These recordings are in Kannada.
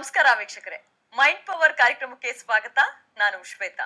ನಮಸ್ಕಾರ ವೀಕ್ಷಕರೇ ಮೈಂಡ್ ಪವರ್ ಕಾರ್ಯಕ್ರಮಕ್ಕೆ ಸ್ವಾಗತ ನಾನು ಶ್ವೇತಾ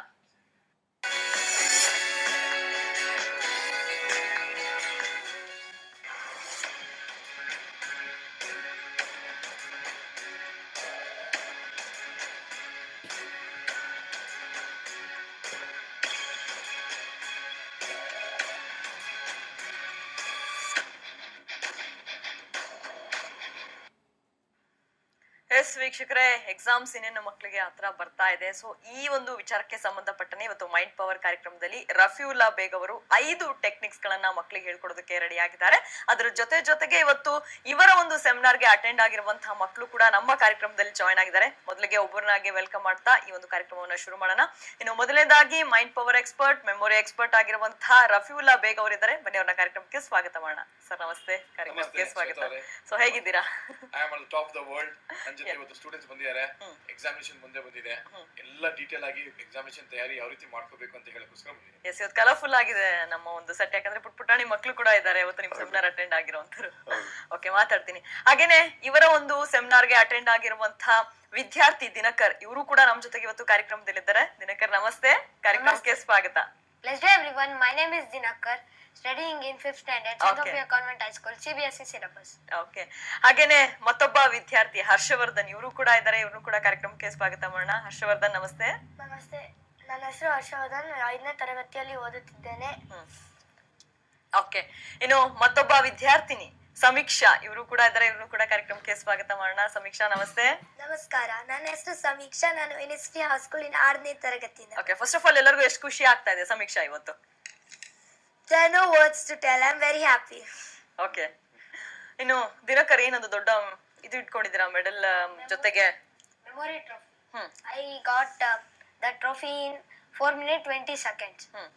ಎಸ್ ವೀಕ್ಷಕರೇ ಎಕ್ಸಾಮ್ಸ್ ಇನ್ನೇನು ಮಕ್ಕಳಿಗೆ ಹತ್ರ ಬರ್ತಾ ಇದೆ ಸೊ ಈ ಒಂದು ವಿಚಾರಕ್ಕೆ ಸಂಬಂಧಪಟ್ಟನೆ ಇವತ್ತು ಮೈಂಡ್ ಪವರ್ ಕಾರ್ಯಕ್ರಮದಲ್ಲಿ ರಫಿಯುಲ್ಲಾ ಬೇಗ್ ಅವರು ಐದು ಟೆಕ್ನಿಕ್ಸ್ ಗಳನ್ನ ಮಕ್ಕಳಿಗೆ ಹೇಳ್ಕೊಡೋದಕ್ಕೆ ರೆಡಿ ಆಗಿದ್ದಾರೆ ಅದ್ರ ಜೊತೆ ಜೊತೆಗೆ ಇವತ್ತು ಇವರ ಒಂದು ಸೆಮಿನಾರ್ಗೆ ಅಟೆಂಡ್ ಆಗಿರುವಂತಹ ಮಕ್ಕಳು ಕೂಡ ನಮ್ಮ ಕಾರ್ಯಕ್ರಮದಲ್ಲಿ ಜಾಯ್ನ್ ಆಗಿದ್ದಾರೆ ಮೊದಲಿಗೆ ಒಬ್ಬರನ್ನಾಗಿ ವೆಲ್ಕಮ್ ಮಾಡ್ತಾ ಈ ಒಂದು ಕಾರ್ಯಕ್ರಮವನ್ನ ಶುರು ಮಾಡೋಣ ಇನ್ನು ಮೊದಲನೇದಾಗಿ mind power expert memory expert ಆಗಿರುವಂತಹ ರಫಿಯುಲ್ಲಾ ಬೇಗ್ ಅವರಿದ್ದಾರೆ ಬನ್ನಿ ಅವ್ರನ್ನ ಕಾರ್ಯಕ್ರಮಕ್ಕೆ ಸ್ವಾಗತ ಮಾಡೋಣ ಸರ್ ನಮಸ್ತೆ ಕಾರ್ಯಕ್ರಮಕ್ಕೆ ನಮಸ್ತೆ, ಸ್ವಾಗತ ಶ್ವೇತಾ ಅವರೇ. ಸೊ ಹೇಗಿದ್ದೀರಾ I am all top the world ನನ್ನ ಜೊತೆ ಇವತ್ತು ಸ್ಟೂಡೆಂಟ್ಸ್ ಬಂದಿದ್ದಾರೆ ಎಕ್ಸಾಮಿನೇಷನ್ ಮುಂದೆ ಬಂದಿದೆ ಎಲ್ಲ ಡೀಟೇಲ್ ಆಗಿ ಎಕ್ಸಾಮಿನೇಷನ್ ತಯಾರಿ ಯಾವ ರೀತಿ ಮಾಡ್ಕೋಬೇಕು ಅಂತ ಹೇಳಕ್ಕೋಸ್ಕರ ಬಂದಿದೆ ಎಸ್ ಇವತ್ತು ಕಲರ್ಫುಲ್ ಆಗಿದೆ ನಮ್ಮ ಒಂದು ಸೆಟ್ ಯಾಕಂದ್ರೆ ಪುಟ್ ಪುಟಾಣಿ ಮಕ್ಕಳು ಕೂಡ ಇದ್ದಾರೆ ಇವತ್ತು ನಿಮ್ ಸೆಮಿನಾರ್ ಅಟೆಂಡ್ ಆಗಿರುವಂತರು ಓಕೆ ಮಾತಾಡ್ತೀನಿ ಹಾಗೇನೆ ಇವರ ಒಂದು ಸೆಮಿನಾರ್ಗೆ ಅಟೆಂಡ್ ಆಗಿರುವಂತಹ ವಿದ್ಯಾರ್ಥಿ ದಿನಕರ್ ಇವರು ಕೂಡ ನಮ್ಮ ಜೊತೆಗೆ ಇವತ್ತು ಕಾರ್ಯಕ್ರಮದಲ್ಲಿದ್ದಾರೆ ದಿನಕರ್ ನಮಸ್ತೆ ಕಾರ್ಯಕ್ರಮಕ್ಕೆ ಸ್ವಾಗತ Blessed day everyone, my name is Dinakar, studying in 5th standard, St. Okay. Sophia Convent High School, CBSE syllabus. Okay ಹಾಗೇನೆ ಮತ್ತೊಬ್ಬ ವಿದ್ಯಾರ್ಥಿ ಹರ್ಷವರ್ಧನ್ ಇವರು ಕೂಡ ಇದ್ದಾರೆ ಇವರು ಕೂಡ ಕಾರ್ಯಕ್ರಮಕ್ಕೆ ಸ್ವಾಗತ ಮಾಡೋಣ ಹರ್ಷವರ್ಧನ್ ನಮಸ್ತೆ ನಮಸ್ತೆ ನನ್ನ ಹೆಸರು ಹರ್ಷವರ್ಧನ್ ಐದನೇ ತರಗತಿಯಲ್ಲಿ ಓದುತ್ತಿದ್ದೇನೆ ಓಕೆ ಇನ್ನು ಮತ್ತೊಬ್ಬ ವಿದ್ಯಾರ್ಥಿನಿ ಸಮೀಕ್ಷಾ ಇವರು ಕೂಡ ಇದ್ದಾರೆ ಇವರು ಕೂಡ ಕಾರ್ಯಕ್ರಮಕ್ಕೆ ಸ್ವಾಗತ ಮಾಡೋಣ ಸಮೀಕ್ಷಾ ನಮಸ್ತೆ ನಮಸ್ಕಾರ ನನ್ನ ಹೆಸರು ಸಮೀಕ್ಷಾ ನಾನು ಎನ್ಎಸ್ಟಿ ಹೈಸ್ಕೂಲಿನ ಆರನೇ ತರಗತಿಯಿಂದ ಓಕೆ ಫಸ್ಟ್ ಆಫ್ ಆಲ್ ಎಲ್ಲರಿಗೂ ಎಷ್ಟು ಖುಷಿ ಆಗ್ತಾ ಇದೆ ಸಮೀಕ್ಷಾ ಇವತ್ತು There are no words to tell, I'm very happy. Okay ಇನ್ನು ದಿನಕರ್ ಏನೊಂದು ದೊಡ್ಡ ಇದು ಇಟ್ಕೊಂಡಿದ್ದೀರಾ ಮೆಡಲ್ ಜೊತೆಗೆ Memory trophy. Hmm I got uh, the trophy in 4 minutes 20 seconds. Hmm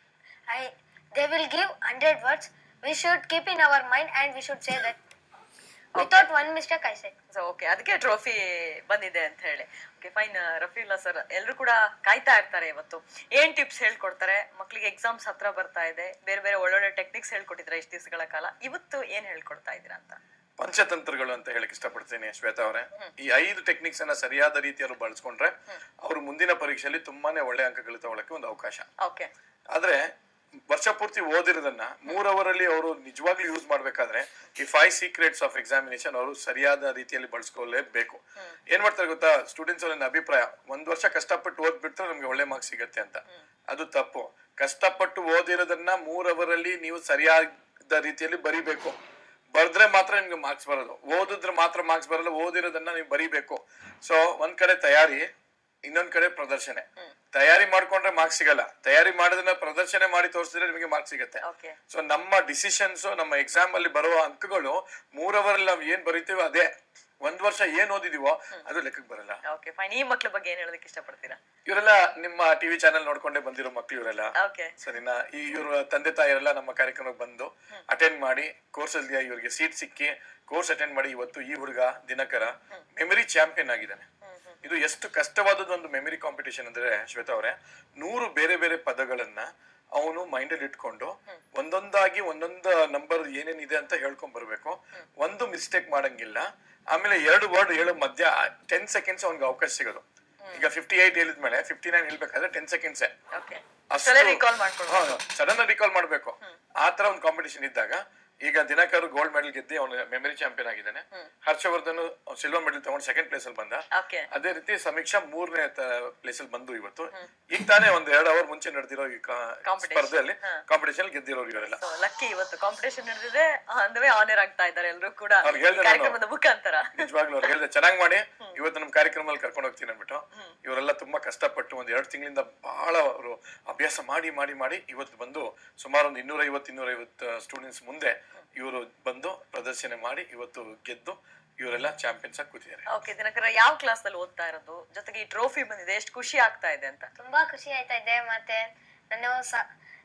I they will give 100 words. We should keep in our mind and we should say that. Without one mistake, I said. So okay ಅದಕ್ಕೆ ಟ್ರೋಫಿ ಬಂದಿದೆ ಅಂತ ಹೇಳಿ ಓಕೆ ಫೈನ್ ರಫೀಲ್ಲಾ ಸರ್ ಎಲ್ಲರೂ ಕೂಡ ಕಾಯ್ತಾ ಇರ್ತಾರೆ ಇವತ್ತು ಏನ್ ಟಿಪ್ಸ್ ಹೇಳ್ಕೊಡ್ತಾರೆ ಮಕ್ಕಳಿಗೆ ಎಕ್ಸಾಮ್ಸ್ ಹತ್ರ ಬರ್ತಾ ಇದೆ ಬೇರೆ ಬೇರೆ ಒಳ್ಳೊಳ್ಳೆ ಟೆಕ್ನಿಕ್ಸ್ ಹೇಳ್ಕೊಟ್ಟಿದ್ರೆ ಇಷ್ಟು ದಿವಸಗಳ ಕಾಲ ಇವತ್ತು ಏನ್ ಹೇಳ್ಕೊಡ್ತಾ ಇದ್ದೀರಾ ಅಂತ ಪಂಚತಂತ್ರಗಳು ಅಂತ ಹೇಳಕ್ ಇಷ್ಟಪಡ್ತೀನಿ ಶ್ವೇತಾ ಅವರೇ ಈ ಐದು ಟೆಕ್ನಿಕ್ಸ್ ಅನ್ನ ಸರಿಯಾದ ರೀತಿಯಲ್ಲಿ ಬಳಸ್ಕೊಂಡ್ರೆ ಅವರು ಮುಂದಿನ ಪರೀಕ್ಷೆಯಲ್ಲಿ ತುಂಬಾನೇ ಒಳ್ಳೆ ಅಂಕಗಳು ತಗೊಳಕ್ಕೆ ಒಂದು ಅವಕಾಶ ಓಕೆ ಆದ್ರೆ ವರ್ಷ ಪೂರ್ತಿ ಓದಿರೋದನ್ನ ಮೂರ್ ಅವರಲ್ಲಿ ಅವರು ನಿಜವಾಗ್ಲೂ ಯೂಸ್ ಮಾಡ್ಬೇಕಾದ್ರೆ ಈ ಫೈವ್ ಸೀಕ್ರೆಟ್ಸ್ ಆಫ್ ಎಕ್ಸಾಮಿನೇಷನ್ ಅವರು ಸರಿಯಾದ ರೀತಿಯಲ್ಲಿ ಬಳಸ್ಕೊಳ್ಳೇಬೇಕು ಏನ್ ಮಾಡ್ತಾರೆ ಗೊತ್ತಾ ಸ್ಟೂಡೆಂಟ್ಸ್ ನನ್ನ ಅಭಿಪ್ರಾಯ ಒಂದ್ ವರ್ಷ ಕಷ್ಟಪಟ್ಟು ಓದ್ಬಿಟ್ರೆ ನಮ್ಗೆ ಒಳ್ಳೆ ಮಾರ್ಕ್ಸ್ ಸಿಗತ್ತೆ ಅಂತ ಅದು ತಪ್ಪು ಕಷ್ಟಪಟ್ಟು ಓದಿರೋದನ್ನ ಮೂರ್ ಅವರಲ್ಲಿ ನೀವು ಸರಿಯಾದ ರೀತಿಯಲ್ಲಿ ಬರಿಬೇಕು ಬರ್ದ್ರೆ ಮಾತ್ರ ನಿಮ್ಗೆ ಮಾರ್ಕ್ಸ್ ಬರೋದು ಓದಿದ್ರೆ ಮಾತ್ರ ಮಾರ್ಕ್ಸ್ ಬರಲ್ಲ ಓದಿರೋದನ್ನ ನೀವು ಬರಿಬೇಕು ಸೊ ಒಂದ್ ಕಡೆ ತಯಾರಿ ಇನ್ನೊಂದ್ ಕಡೆ ಪ್ರದರ್ಶನ ತಯಾರಿ ಮಾಡ್ಕೊಂಡ್ರೆ ಮಾರ್ಕ್ಸ್ ಸಿಗಲ್ಲ ತಯಾರಿ ಮಾಡೋದನ್ನ ಪ್ರದರ್ಶನ ಮಾಡಿ ತೋರಿಸಿದ್ರೆ ನಿಮಗೆ ಮಾರ್ಕ್ಸ್ ಸಿಗತ್ತೆ ಓಕೆ ಸೊ ನಮ್ಮ ಡಿಸಿಷನ್ಸ್ ನಮ್ಮ ಎಕ್ಸಾಮ್ ಅಲ್ಲಿ ಬರುವ ಅಂಕಗಳು ಮೂರವರಲ್ಲಿ ನಾವು ಏನ್ ಬರೀತೀವೋ ಅದೇ ಒಂದ್ ವರ್ಷ ಏನ್ ಓದಿದೀವೋ ಅದು ಲೆಕ್ಕಕ್ಕೆ ಬರಲ್ಲ ಓಕೆ ಫೈನ್ ಈ ಮಕ್ಳ ಬಗ್ಗೆ ಏನ್ ಹೇಳೋದಕ್ಕೆ ಇಷ್ಟಪಡ್ತೀರಾ ಇವರೆಲ್ಲ ನಿಮ್ಮ ಟಿವಿ ಚಾನೆಲ್ ನೋಡ್ಕೊಂಡೇ ಬಂದಿರೋ ಮಕ್ಳು ಇವರೆಲ್ಲ ಓಕೆ ಸರಿನಾ ಈ ಇವ್ರ ತಂದೆ ತಾಯಿಯರೆಲ್ಲ ನಮ್ಮ ಕಾರ್ಯಕ್ರಮಕ್ಕೆ ಬಂದು ಅಟೆಂಡ್ ಮಾಡಿ ಕೋರ್ಸ್ ಅಲ್ಲಿ ಇವ್ರಿಗೆ ಸೀಟ್ ಸಿಕ್ಕಿ ಕೋರ್ಸ್ ಅಟೆಂಡ್ ಮಾಡಿ ಇವತ್ತು ಈ ಹುಡುಗ ದಿನಕರ ಮೆಮರಿ ಚಾಂಪಿಯನ್ ಆಗಿದ್ದಾನೆ ಇದು ಎಷ್ಟು ಕಷ್ಟವಾದದ್ದು ಒಂದು ಮೆಮರಿ ಕಾಂಪಿಟೇಷನ್ ಅಂದ್ರೆ ಶ್ವೇತಾ ಅವರೇ ನೂರು ಬೇರೆ ಬೇರೆ ಪದಗಳನ್ನ ಅವನು ಮೈಂಡ್ ಅಲ್ಲಿ ಇಟ್ಕೊಂಡು ಒಂದೊಂದಾಗಿ ಒಂದೊಂದು ನಂಬರ್ ಏನೇನಿದೆ ಅಂತ ಹೇಳ್ಕೊಂಡ್ ಬರ್ಬೇಕು ಒಂದು ಮಿಸ್ಟೇಕ್ ಮಾಡಂಗಿಲ್ಲ ಆಮೇಲೆ ಎರಡು ವರ್ಡ್ ಹೇಳೋ ಮಧ್ಯ ಟೆನ್ ಸೆಕೆಂಡ್ಸ್ ಅವ್ನಿಗೆ ಅವಕಾಶ ಸಿಗೋದು ಈಗ ಫಿಫ್ಟಿ ಏಟ್ ಹೇಳಿದ್ಮೇಲೆ ಫಿಫ್ಟಿ ನೈನ್ ಹೇಳ್ಬೇಕಾದ್ರೆ ಟೆನ್ ಸೆಕೆಂಡ್ಸೇ ಓಕೆ ಅಷ್ಟು- ಸಲ ರಿಕಾಲ್ ಮಾಡ್ಕೊಂಡು ಸಡನ್ ರಿಕಾಲ್ ಮಾಡ್ಬೇಕು ಆ ತರ ಒಂದು ಕಾಂಪಿಟೇಷನ್ ಇದ್ದಾಗ ಈಗ ದಿನಕರ್ ಗೋಲ್ಡ್ ಮೆಡಲ್ ಗೆದ್ದಿ ಅವನು ಮೆಮರಿ ಚಾಂಪಿಯನ್ ಆಗಿದ್ದಾನೆ ಹರ್ಷವರ್ಧನ್ ಸಿಲ್ವರ್ ಮೆಡಲ್ ತಗೊಂಡು ಸೆಕೆಂಡ್ ಪ್ಲೇಸ್ ಅಲ್ಲಿ ಬಂದ ಓಕೆ ಅದೇ ರೀತಿ ಸಮೀಕ್ಷಾ ಮೂರನೇ ಪ್ಲೇಸ್ ಅಲ್ಲಿ ಬಂದು ಇವತ್ತು ಈಗ ತಾನೇ ಒಂದ್ ಎರಡು ಅವರ್ ಮುಂಚೆ ನಡೆದಿರೋ ಈ ಕಾ- Competition. ಸ್ಪರ್ಧೆಯಲ್ಲಿ ಕಾಂಪಿಟೇಷನ್ ಗೆದ್ದಿರೋರು ಇವರೆಲ್ಲ ಸೊ ಲಕ್ಕಿ ಇವತ್ತು ಕಾಂಪಿಟೇಷನ್ ನಡೆದಿದೆ ಅಂದ್ರೆ ಆನರ್ ಆಗ್ತಾ ಇದ್ದಾರೆ ಎಲ್ಲರೂ ಕೂಡ ಅವ್ರಿಗೆ ಹೇಳ್ದೆ ಈ ಕಾರ್ಯಕ್ರಮದ ಮುಖಾಂತರ ನಿಜವಾಗ್ಲೂ ಅವ್ರು ಹೇಳಿದೆ ಚೆನ್ನಾಗಿ ಮಾಡಿ ಇವತ್ತು ನಮ್ಮ ಕಾರ್ಯಕ್ರಮದಲ್ಲಿ ಕರ್ಕೊಂಡು ಹೋಗ್ತೀನಿ ಅಂದ್ಬಿಟ್ಟು ಇವರೆಲ್ಲ ತುಂಬಾ ಕಷ್ಟಪಟ್ಟು ಒಂದ್ ಎರಡು ತಿಂಗಳಿಂದ ಬಹಳ ಅವರು ಅಭ್ಯಾಸ ಮಾಡಿ ಮಾಡಿ ಮಾಡಿ ಇವತ್ತು ಬಂದು ಸುಮಾರು ಒಂದು ಇನ್ನೂರ ಐವತ್ತು ಇನ್ನೂರ ಐವತ್ತು ಸ್ಟೂಡೆಂಟ್ಸ್ ಮುಂದೆ ಇವರು ಬಂದು ಪ್ರದರ್ಶನ ಮಾಡಿ ಇವತ್ತು ಗೆದ್ದು ಇವರೆಲ್ಲ ಚಾಂಪಿಯನ್ಸ್ ಆಗಿ ಕೂತಿದ್ದಾರೆ ಓಕೆ ದಿನಕರ ಯಾವ ಕ್ಲಾಸ್ ಅಲ್ಲಿ ಓದ್ತಾ ಇರೋದು ಜೊತೆಗೆ ಈ ಟ್ರೋಫಿ ಬಂದಿದೆ ಎಷ್ಟು ಖುಷಿ ಆಗ್ತಾ ಇದೆ ಅಂತ ತುಂಬಾ ಖುಷಿ ಆಯ್ತಾ ಇದೆ ಮತ್ತೆ ನಾನು ಸ-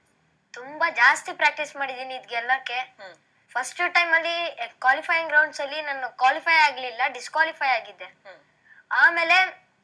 ತುಂಬಾ ಜಾಸ್ತಿ ಪ್ರಾಕ್ಟೀಸ್ ಮಾಡಿದ್ದೀನಿ ಇದ್ ಗೆಲ್ಲಕ್ಕೆ ಹ್ಮ್ ಫಸ್ಟ್ ಟೈಮ್ ಅಲ್ಲಿ ಕ್ವಾಲಿಫೈಯಿಂಗ್ ರೌಂಡ್ಸ್ ಅಲ್ಲಿ ನಾನು ಕ್ವಾಲಿಫೈ ಆಗ್ಲಿಲ್ಲ ಡಿಸ್ಕ್ವಾಲಿಫೈ ಆಗಿದ್ದೆ ಹ್ಮ್ ಆಮೇಲೆ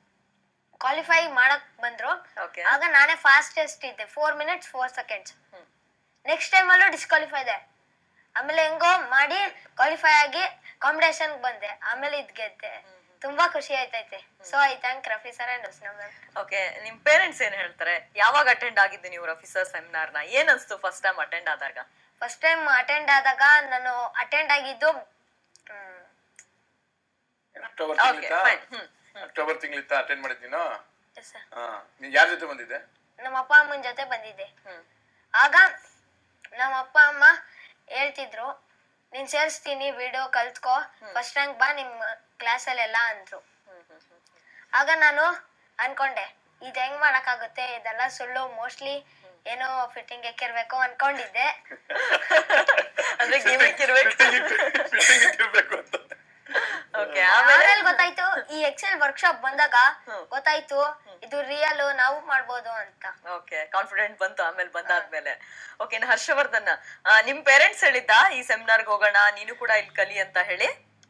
ಕ್ವಾಲಿಫೈ ಮಾಡಕ್ ಬಂದ್ರು ಓಕೆ ಆಗ ನಾನೇ ಫಾಸ್ಟೆಸ್ಟ್ ಇದ್ದೆ four minutes four seconds hmm next time ಅಲ್ಲೂ ಡಿಸ್ಕ್ವಾಲಿಫೈ ಇದೆ ಆಮೇಲೆ ಹೆಂಗೋ ಮಾಡಿ ಕ್ವಾಲಿಫೈ ಆಗಿ ಕಾಂಪಿಟೇಷನ್ ಬಂದೆ ಆಮೇಲೆ ಇದ್ ಗೆದ್ದೆ ತುಂಬಾ ಖುಷಿ ಆಯ್ತೈತೆ so I thank Rafi sir and Usna ma'am okay ನಿಮ್ ಪೇರೆಂಟ್ಸ್ ಏನ್ ಹೇಳ್ತಾರೆ ಯಾವಾಗ ಅಟೆಂಡ್ ಆಗಿದ್ದು ನೀವು ರಫೀಸರ್ ಸೆಮಿನಾರ್ ನ ಏನ್ ಅನ್ಸ್ತು ಫಸ್ಟ್ ಟೈಮ್ ಅಟೆಂಡ್ ಆದಾಗ ಫಸ್ಟ್ ಟೈಮ್ ಅಟೆಂಡ್ ಆದಾಗ ನಾನು ಅಟೆಂಡ್ ಆಗಿದ್ದು ಮ್, ಅಕ್ಟೋಬರ್ ಓಕೆ ತಿಂಗಳಿತ್ತ ಫೈನ್ ಹ್ಮ್ ಅಕ್ಟೋಬರ್ ತಿಂಗಳಿತ್ತ ಅಟೆಂಡ್ ಮಾಡಿದ್ ನೀನು yes sir. ಹಾ ನೀ ಯಾರ ಜೊತೆ ಬಂದಿದ್ದೆ ನಮ್ಮ ಅಪ್ಪ ಅಮ್ಮನ ಜೊತೆ ಬಂದಿದ್ದೆ ಹ್ಮ್ ಆಗ ನಮ್ಮ ಅಪ್ಪ ಅಮ್ಮ ಹೇಳ್ತಿದ್ರು ನೀನ್ ಸೇರಿಸ್ತೀನಿ ವಿಡಿಯೋ ಕಲ್ತ್ಕೋ ಫಸ್ಟ್ ರ್ಯಾಂಕ್ ಬಾ ನಿಮ್ ಕ್ಲಾಸಲ್ಲೆಲ್ಲ ಅಂದ್ರು ಹ್ಮ್ ಹ್ಮ್ ಹ್ಮ್ ಆಗ ನಾನು ಅನ್ಕೊಂಡೆ ಇದ್ ಹೆಂಗ್ ಮಾಡಕ್ಕಾಗುತ್ತೆ ಇದೆಲ್ಲ ಸುಳ್ಳು ಮೋಸ್ಟ್ಲಿ ಏನೋ ಫಿಟ್ಟಿಂಗ್ ಎಕ್ಕಿರ್ಬೇಕು ಅನ್ಕೊಂಡಿದ್ದೆ ಅಂದ್ರೆ ಗಿಮಿಕ್ ಇರ್ಬೇಕು ಫಿಟ್ಟಿಂಗ್ ಇರ್ಬೇಕು ಅಂತ ಓಕೆ ಆಮೇಲೆ ಆಮೇಲೆ ಗೊತ್ತಾಯ್ತು ಈ ಎಕ್ಸೆಲ್ ವರ್ಕ್ಶಾಪ್ ಬಂದಾಗ ಹ್ಮ್. ಗೊತ್ತಾಯ್ತು ಇದು ರಿಯಲ್ ನಾವು ಮಾಡ್ಬೋದು ಅಂತ ಓಕೆ ಕಾನ್ಫಿಡೆಂಟ್ ಬಂತು ಆಮೇಲೆ ಬಂದಾದ್ಮೇಲೆ ಓಕೆ ಇನ್ನು ಹರ್ಷವರ್ಧನ್ ಆ, ನಿಮ್ ಪೇರೆಂಟ್ಸ್ ಹೇಳಿದ್ದ ಈ ಸೆಮಿನಾರ್ಗೆ ಹೋಗೋಣ ನೀನು ಕೂಡ ಇಲ್ಲಿ ಕಲಿ ಅಂತ ಹೇಳಿ